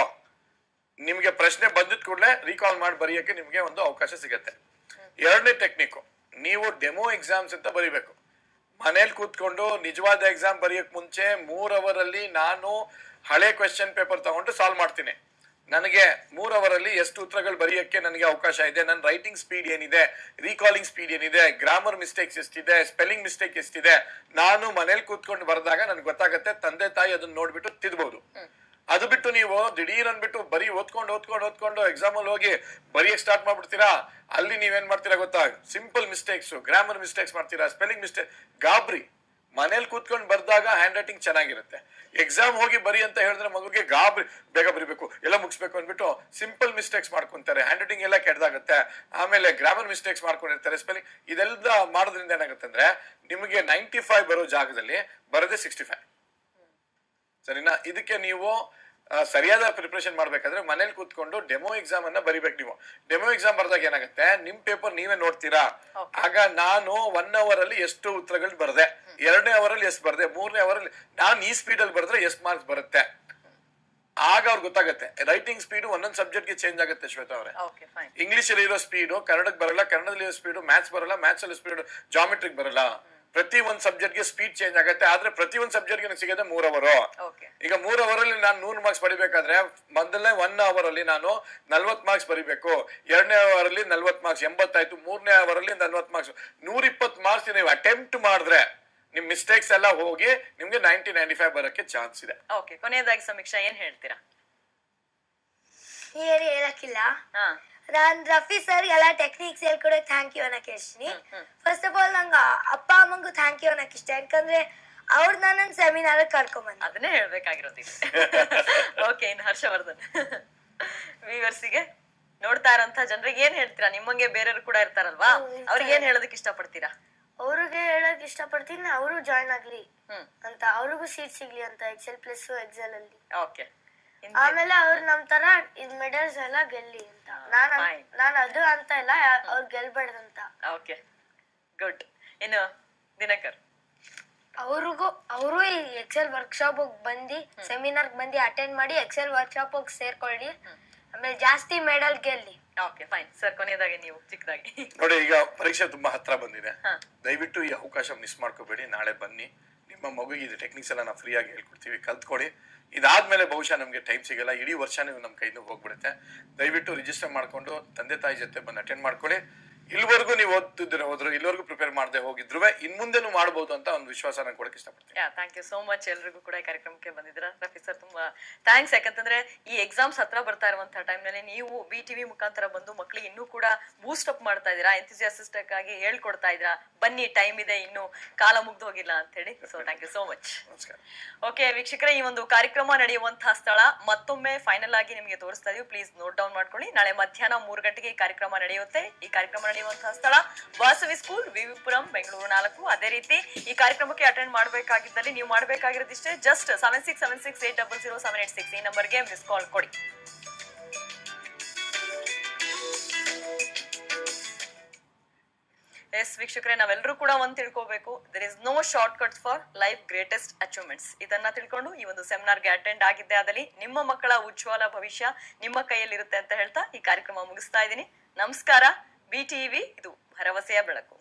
ನಿಮ್ಗೆ ಪ್ರಶ್ನೆ ಬಂದಿದ್ ಕೂಡಲೇ ರೀಕಾಲ್ ಮಾಡಿ ಬರೆಯಕ್ಕೆ ನಿಮ್ಗೆ ಒಂದು ಅವಕಾಶ ಸಿಗತ್ತೆ ಎರಡನೇ ಟೆಕ್ನಿಕ್ ನೀವು ಡೆಮೋ ಎಕ್ಸಾಮ್ಸ್ ಅಂತ ಬರಿಬೇಕು ಮನೇಲಿ ಕೂತ್ಕೊಂಡು ನಿಜವಾದ ಎಕ್ಸಾಮ್ ಬರೆಯಕ್ ಮುಂಚೆ ಮೂರ್ ಅವರ್ ಅಲ್ಲಿ ನಾನು ಹಳೆ ಕ್ವೆಶ್ಚನ್ ಪೇಪರ್ ತಗೊಂಡು ಸಾಲ್ವ್ ಮಾಡ್ತೀನಿ ನನಗೆ ಮೂರ್ ಅವರ್ ಅಲ್ಲಿ ಎಷ್ಟು ಉತ್ತರಗಳು ಬರೆಯಕ್ಕೆ ನನಗೆ ಅವಕಾಶ ಇದೆ ನನ್ನ ರೈಟಿಂಗ್ ಸ್ಪೀಡ್ ಏನಿದೆ ರೀಕಾಲಿಂಗ್ ಸ್ಪೀಡ್ ಏನಿದೆ ಗ್ರಾಮರ್ ಮಿಸ್ಟೇಕ್ಸ್ ಎಷ್ಟಿದೆ ಸ್ಪೆಲ್ಲಿಂಗ್ ಮಿಸ್ಟೇಕ್ ಎಷ್ಟಿದೆ ನಾನು ಮನೇಲಿ ಕೂತ್ಕೊಂಡು ಬರೆದಾಗ ನನಗೆ ಗೊತ್ತಾಗತ್ತೆ ತಂದೆ ತಾಯಿ ಅದನ್ನ ನೋಡ್ಬಿಟ್ಟು ತಿದ್ಬಹುದು ಅದು ಬಿಟ್ಟು ನೀವು ದಿಢೀರ್ ಅನ್ಬಿಟ್ಟು ಬರೀ ಓದ್ಕೊಂಡು ಓದ್ಕೊಂಡು ಓದ್ಕೊಂಡು ಎಕ್ಸಾಮ್ ಅಲ್ಲಿ ಹೋಗಿ ಬರೆಯಕ್ ಸ್ಟಾರ್ಟ್ ಮಾಡ್ಬಿಡ್ತೀರಾ ಅಲ್ಲಿ ನೀವೇನ್ ಮಾಡ್ತೀರಾ ಗೊತ್ತಾ ಸಿಂಪಲ್ ಮಿಸ್ಟೇಕ್ಸ್ ಗ್ರಾಮರ್ ಮಿಸ್ಟೇಕ್ಸ್ ಮಾಡ್ತೀರಾ ಸ್ಪೆಲ್ಲಿಂಗ್ ಮಿಸ್ಟೇಕ್ ಗಾಬ್ರಿ ಮನೇಲಿ ಕೂತ್ಕೊಂಡು ಬರ್ದಾಗ ಹ್ಯಾಂಡ್ ರೈಟಿಂಗ್ ಚೆನ್ನಾಗಿರುತ್ತೆ ಎಕ್ಸಾಮ್ ಹೋಗಿ ಬರಿ ಅಂತ ಹೇಳಿದ್ರೆ ಮಗುಗೆ ಗಾಬ್ರಿ ಬೇಗ ಬರಿಬೇಕು ಎಲ್ಲ ಮುಗಿಸ್ಬೇಕು ಅಂದ್ಬಿಟ್ಟು ಸಿಂಪಲ್ ಮಿಸ್ಟೇಕ್ಸ್ ಮಾಡ್ಕೊಂತಾರೆ ಹ್ಯಾಂಡ್ ರೈಟಿಂಗ್ ಎಲ್ಲ ಕೆಡ್ದಾಗುತ್ತೆ ಆಮೇಲೆ ಗ್ರಾಮರ್ ಮಿಸ್ಟೇಕ್ಸ್ ಮಾಡ್ಕೊಂಡಿರ್ತಾರೆ ಸ್ಪೆಲ್ಲಿಂಗ್ ಇದೆಲ್ಲ ಮಾಡೋದ್ರಿಂದ ಏನಾಗುತ್ತೆ ಅಂದ್ರೆ ನಿಮಗೆ ನೈಂಟಿ ಫೈವ್ ಬರೋ ಜಾಗದಲ್ಲಿ ಬರೋದೇ ಸಿಕ್ಸ್ಟಿ ಫೈವ್ ಸರಿನಾ ಇದಕ್ಕೆ ನೀವು ಆ, ಸರಿಯಾದ ಪ್ರಿಪರೇಷನ್ ಮಾಡ್ಬೇಕಾದ್ರೆ ಮನೇಲಿ ಕೂತ್ಕೊಂಡು ಡೆಮೋ ಎಕ್ಸಾಮ್ ಅನ್ನ ಬರಿಬೇಕು ನೀವು ಡೆಮೋ ಎಕ್ಸಾಮ್ ಬರ್ದಾಗ ಏನಾಗುತ್ತೆ ನಿಮ್ ಪೇಪರ್ ನೀವೇ ನೋಡ್ತೀರಾ ಆಗ ನಾನು ಒನ್ ಅವರ್ ಅಲ್ಲಿ ಎಷ್ಟು ಉತ್ತರಗಳು ಬರ್ದೆ ಎರಡನೇ ಅವರ್ ಅಲ್ಲಿ ಎಷ್ಟು ಬರ್ದೆ ಮೂರನೇ ಅವರ್ ಅಲ್ಲಿ ನಾನು ಈ ಸ್ಪೀಡ್ ಅಲ್ಲಿ ಬರೆದ್ರೆ ಎಷ್ಟು ಮಾರ್ಕ್ಸ್ ಬರುತ್ತೆ ಆಗ ಅವ್ರಿಗೆ ಗೊತ್ತಾಗುತ್ತೆ ರೈಟಿಂಗ್ ಸ್ಪೀಡ್ ಒಂದೊಂದು ಸಬ್ಜೆಕ್ಟ್ಗೆ ಚೇಂಜ್ ಆಗುತ್ತೆ ಶ್ವೇತಾ ಅವರೇ ಓಕೆ ಫೈನ್ ಇಂಗ್ಲಿಷ್ ಅಲ್ಲಿ ಇರೋ ಸ್ಪೀಡು ಕನ್ನಡಕ್ಕೆ ಬರಲ್ಲ ಕನ್ನಡದಲ್ಲಿ ಇರೋ ಸ್ಪೀಡು ಮ್ಯಾಥ್ಸ್ ಬರಲ್ಲ ಮ್ಯಾಥ್ಸ್ ಅಲ್ಲಿ ಸ್ಪೀಡ್ ಜಾಮೆಟ್ರಿಕ್ ಬರಲ್ಲ ಪ್ರತಿ ಒಂದ್ ಸಬ್ಜೆಕ್ಟ್ ಗೆ ಸ್ಪೀಡ್ ಚೇಂಜ್ ಆಗುತ್ತೆ ಆದ್ರೆ ಪ್ರತಿ ಒಂದ್ ಸಬ್ಜೆಕ್ಟ್ ಗೆ ಸಿಗೋದೇ ಮೂರ್ ಅವರು ಓಕೆ ಈಗ ಮೂರ್ ಅವರ್ ಅಲ್ಲಿ ನಾನು ನೂರ್ ಮಾರ್ಕ್ಸ್ ಬರಿಬೇಕಾದ್ರೆ ಮೊದಲನೇ ಒನ್ ಅವರ್ ಅಲ್ಲಿ ನಾನು ನಲ್ವತ್ ಮಾರ್ಕ್ಸ್ ಬರಿಬೇಕು ಎರಡನೇ ಅವರ್ ಅಲ್ಲಿ ನಲ್ವತ್ ಮಾರ್ಕ್ಸ್ ಎಂಬತ್ತಾಯ್ತು ಮೂರನೇ ಅವರ್ ಅಲ್ಲಿ ನಲ್ವತ್ ಮಾರ್ಕ್ಸ್ ನೂರ ಇಪ್ಪತ್ ಮಾರ್ಕ್ಸ್ ನೀವು ಅಟೆಂಪ್ಟ್ ಮಾಡಿದ್ರೆ ನಿಮ್ ಮಿಸ್ಟೇಕ್ಸ್ ಎಲ್ಲ ಹೋಗಿ ನಿಮ್ಗೆ ನೈನ್ಟಿ ನೈನ್ಟಿ ಫೈವ್ ಬರಕ್ಕೆ ಚಾನ್ಸ್ ಇದೆ ಓಕೆ ಕೊನೆಯದಾಗಿ ಸಮೀಕ್ಷಾ ಏನ್ ಹೇಳ್ತೀರಾ ಏನು ಹೇಳಕ್ಕಿಲ್ಲ ಹಾ ನಾನ್ ರಫಿ ಸರ್ ಎಲ್ಲ ಟೆಕ್ನಿಕ್ಸ್ ಹೇಳ್ಕೊಡೋಕೆ ಥ್ಯಾಂಕ್ ಯು ಅನ್ನಕ್ಕೆ ಇರ್ತೀನಿ ಫಸ್ಟ್ ಆಫ್ ಆಲ್ ನಂಗೆ ಅಪ್ಪ ಅಮ್ಮಂಗೂ ಥ್ಯಾಂಕ್ ಯು ಅನ್ನಕ್ಕೆ ಇಷ್ಟ ಯಾಕಂದ್ರೆ ಅವ್ರು ನನ್ನ ಸೆಮಿನಾರ್ ಕರ್ಕೊಂಬಂದ ಅದನ್ನೇ ಹೇಳ್ಬೇಕಾಗಿರೋದು ಓಕೆ ಇನ್ನು ಹರ್ಷವರ್ಧನ್ ವ್ಯೂವರ್ಸಿಗೆ ನೋಡ್ತಾ ಇರೋಂತ ಜನರಿಗೆ ಏನ್ ಹೇಳ್ತೀರಾ ನಿಮ್ಮಂಗೆ ಬೇರೆಯವರು ಕೂಡ ಇರ್ತಾರಲ್ವಾ ಅವ್ರಿಗೆ ಏನ್ ಹೇಳೋದಕ್ಕೆ ಇಷ್ಟಪಡ್ತೀರಾ ಅವ್ರಿಗೆ ಹೇಳಕ್ ಇಷ್ಟಪಡ್ತೀನಿ ಅವರು ಜಾಯ್ನ್ ಆಗ್ಲಿ ಹ್ಮ್ ಅಂತ ಅವ್ರಿಗೂ ಸೀಟ್ ಸಿಗ್ಲಿ ಅಂತ ಎಕ್ಸೆಲ್ ಪ್ಲಸ್ ಎಕ್ಸೆಲ್ ಅಲ್ಲಿ ಓಕೆ ಆಮೇಲೆ ಅವ್ರು ನಮ್ ತರ ಇದ್ ಮೆಡಲ್ಸ್ ಎಲ್ಲ ಗೆಲ್ಲಿ ಅಂತ ನಾನ್ fine. ನಾನ್ ಅದು ಅಂತ ಇಲ್ಲ ಅವ್ರು ಗೆಲ್ಬಾರ್ದಂತ ಓಕೆ ಗುಡ್ ಇನ್ನು ದಿನಕರ್ ಅವ್ರಿಗೂ ಅವರು ಈ ಎಕ್ಸೆಲ್ ವರ್ಕ್ಶಾಪ್ ಬಂದು ಸೆಮಿನಾರ್ ಬಂದು ಅಟೆಂಡ್ ಮಾಡಿ ಎಕ್ಸೆಲ್ ವರ್ಕ್ಶಾಪ್ ಹೋಗಿ ಸೇರ್ಕೊಳ್ಳಿ ಆಮೇಲೆ ಜಾಸ್ತಿ ಮೆಡಲ್ ಗೆಲ್ಲಿ ಓಕೆ ಫೈನ್ ಸರ್ ಕೊನೆಯದಾಗಿ ನೀವು ಚಿಕ್ಕದಾಗಿ ನೋಡಿ ಈಗ ಪರೀಕ್ಷೆ ತುಂಬಾ ಹತ್ರ ಬಂದಿದೆ ಹಾ. ದಯವಿಟ್ಟು ಈ ಅವಕಾಶ ಮಿಸ್ ಮಾಡ್ಕೋಬೇಡಿ ನಾಳೆ ಬನ್ನಿ ನಿಮ್ಮ ಮಗುಗೆ ಇದು ಟೆಕ್ನಿಕ್ಸ್ ಎಲ್ಲ ನಾವು ಫ್ರೀ ಆಗಿ ಹೇಳ್ಕೊಡ್ತೀವಿ ಕಲ್ತ್ಕೊಳ್ಳಿ ಇದಾದ್ಮೇಲೆ ಬಹುಶಃ ನಮಗೆ ಟೈಮ್ ಸಿಗಲ್ಲ ಇಡೀ ವರ್ಷ ನೀವು ನಮ್ಮ ಕೈಯಿಂದ ಹೋಗ್ಬಿಡುತ್ತೆ ದಯವಿಟ್ಟು ರಿಜಿಸ್ಟರ್ ಮಾಡ್ಕೊಂಡು ತಂದೆ ತಾಯಿ ಜೊತೆ ಬಂದು ಅಟೆಂಡ್ ಮಾಡ್ಕೊಳ್ಳಿ ಇಲ್ಲಿವರೆಗೂ ನೀವು ಓದ್ತಿದ್ರೆ ಹೋದ್ರು ಇಲ್ಲಿವರೆಗೂ ಪ್ರಿಪೇರ್ ಮಾಡದೆ ಹೋಗಿದ್ರು ಇನ್ ಮುಂದೆನೂ ಮಾಡ್ಬೋದು ಅಂತ ಒಂದು ವಿಶ್ವಾಸ ನಾನು ಕೊಡಕ್ಕೆ ಇಷ್ಟಪಡ್ತೀನಿ yeah thank you so much ಎಲ್ರಿಗೂ ಕೂಡ ಈ ಕಾರ್ಯಕ್ರಮಕ್ಕೆ ಬಂದಿದ್ದೀರಾ ರಫಿ ಸರ್ ತುಂಬಾ ಥ್ಯಾಂಕ್ಸ್ ಯಾಕಂತಂದ್ರೆ ಈ ಎಕ್ಸಾಮ್ಸ್ ಹತ್ರ ಬರ್ತಾ ಇರುವಂತಹ ಟೈಮ್ನಲ್ಲಿ ನೀವು ಬಿ ಟಿವಿ ಮುಖಾಂತರ ಬಂದು ಮಕ್ಕಳಿಗೆ ಇನ್ನೂ ಕೂಡ ಬೂಸ್ಟ್ ಅಪ್ ಮಾಡ್ತಾ ಇದ್ದೀರಾ ಎಂಥಿಸಿಯಾಸಿಸ್ಟಿಕ್ ಆಗಿ ಹೇಳ್ಕೊಡ್ತಾ ಇದ್ದೀರಾ ಬನ್ನಿ ಟೈಮ್ ಇದೆ ಇನ್ನು ಕಾಲ ಮುಗ್ದು ಹೋಗಿಲ್ಲ ಅಂತ ಹೇಳಿ so thank you so much ನಮಸ್ಕಾರ ಓಕೆ ವೀಕ್ಷಕರೇ ಈ ಒಂದು ಕಾರ್ಯಕ್ರಮ ನಡೆಯುವಂತಹ ಸ್ಥಳ ಮತ್ತೊಮ್ಮೆ ಫೈನಲ್ ಆಗಿ ನಿಮಗೆ ತೋರಿಸ್ತಾ ಇದೀವಿ ಪ್ಲೀಸ್ ನೋಟ್ ಡೌನ್ ಮಾಡ್ಕೊಳ್ಳಿ ನಾಳೆ ಮಧ್ಯಾಹ್ನ ಮೂರು ಗಂಟೆಗೆ ಈ ಕಾರ್ಯಕ್ರಮ ನಡೆಯುತ್ತೆ ಈ ಕಾರ್ಯಕ್ರಮ ನಡೆಯುವಂತಹ ಸ್ಥಳ ವಾಸವಿ ಸ್ಕೂಲ್ ವಿವಿಪುರಂ ಬೆಂಗಳೂರು ನಾಲ್ಕು ಅದೇ ರೀತಿ ಈ ಕಾರ್ಯಕ್ರಮಕ್ಕೆ ಅಟೆಂಡ್ ಮಾಡಬೇಕಾಗಿದ್ದಲ್ಲಿ ನೀವು ಮಾಡಬೇಕಾಗಿರೋದಿಷ್ಟೇ just seven six seven six eight double zero seven eight six ಈ ನಂಬರ್ಗೆ ಮಿಸ್ ಕಾಲ್ ಕೊಡಿ ಎಸ್ ವೀಕ್ಷಕರೇ ನಾವೆಲ್ಲರೂ ಕೂಡ ಒಂದ್ ತಿಳ್ಕೋಬೇಕು there is no shortcuts for life greatest achievements ಇದನ್ನ ತಿಳ್ಕೊಂಡು ಈ ಒಂದು ಸೆಮಿನಾರ್ಗೆ ಅಟೆಂಡ್ ಆಗಿದ್ದೆ ಆದಲ್ಲಿ ನಿಮ್ಮ ಮಕ್ಕಳ ಉಜ್ವಲ ಭವಿಷ್ಯ ನಿಮ್ಮ ಕೈಯಲ್ಲಿರುತ್ತೆ ಅಂತ ಹೇಳ್ತಾ ಈ ಕಾರ್ಯಕ್ರಮ ಮುಗಿಸ್ತಾ ಇದ್ದೀನಿ ನಮಸ್ಕಾರ ಬಿ ಟಿವಿ ಇದು ಭರವಸೆಯ ಬೆಳಕು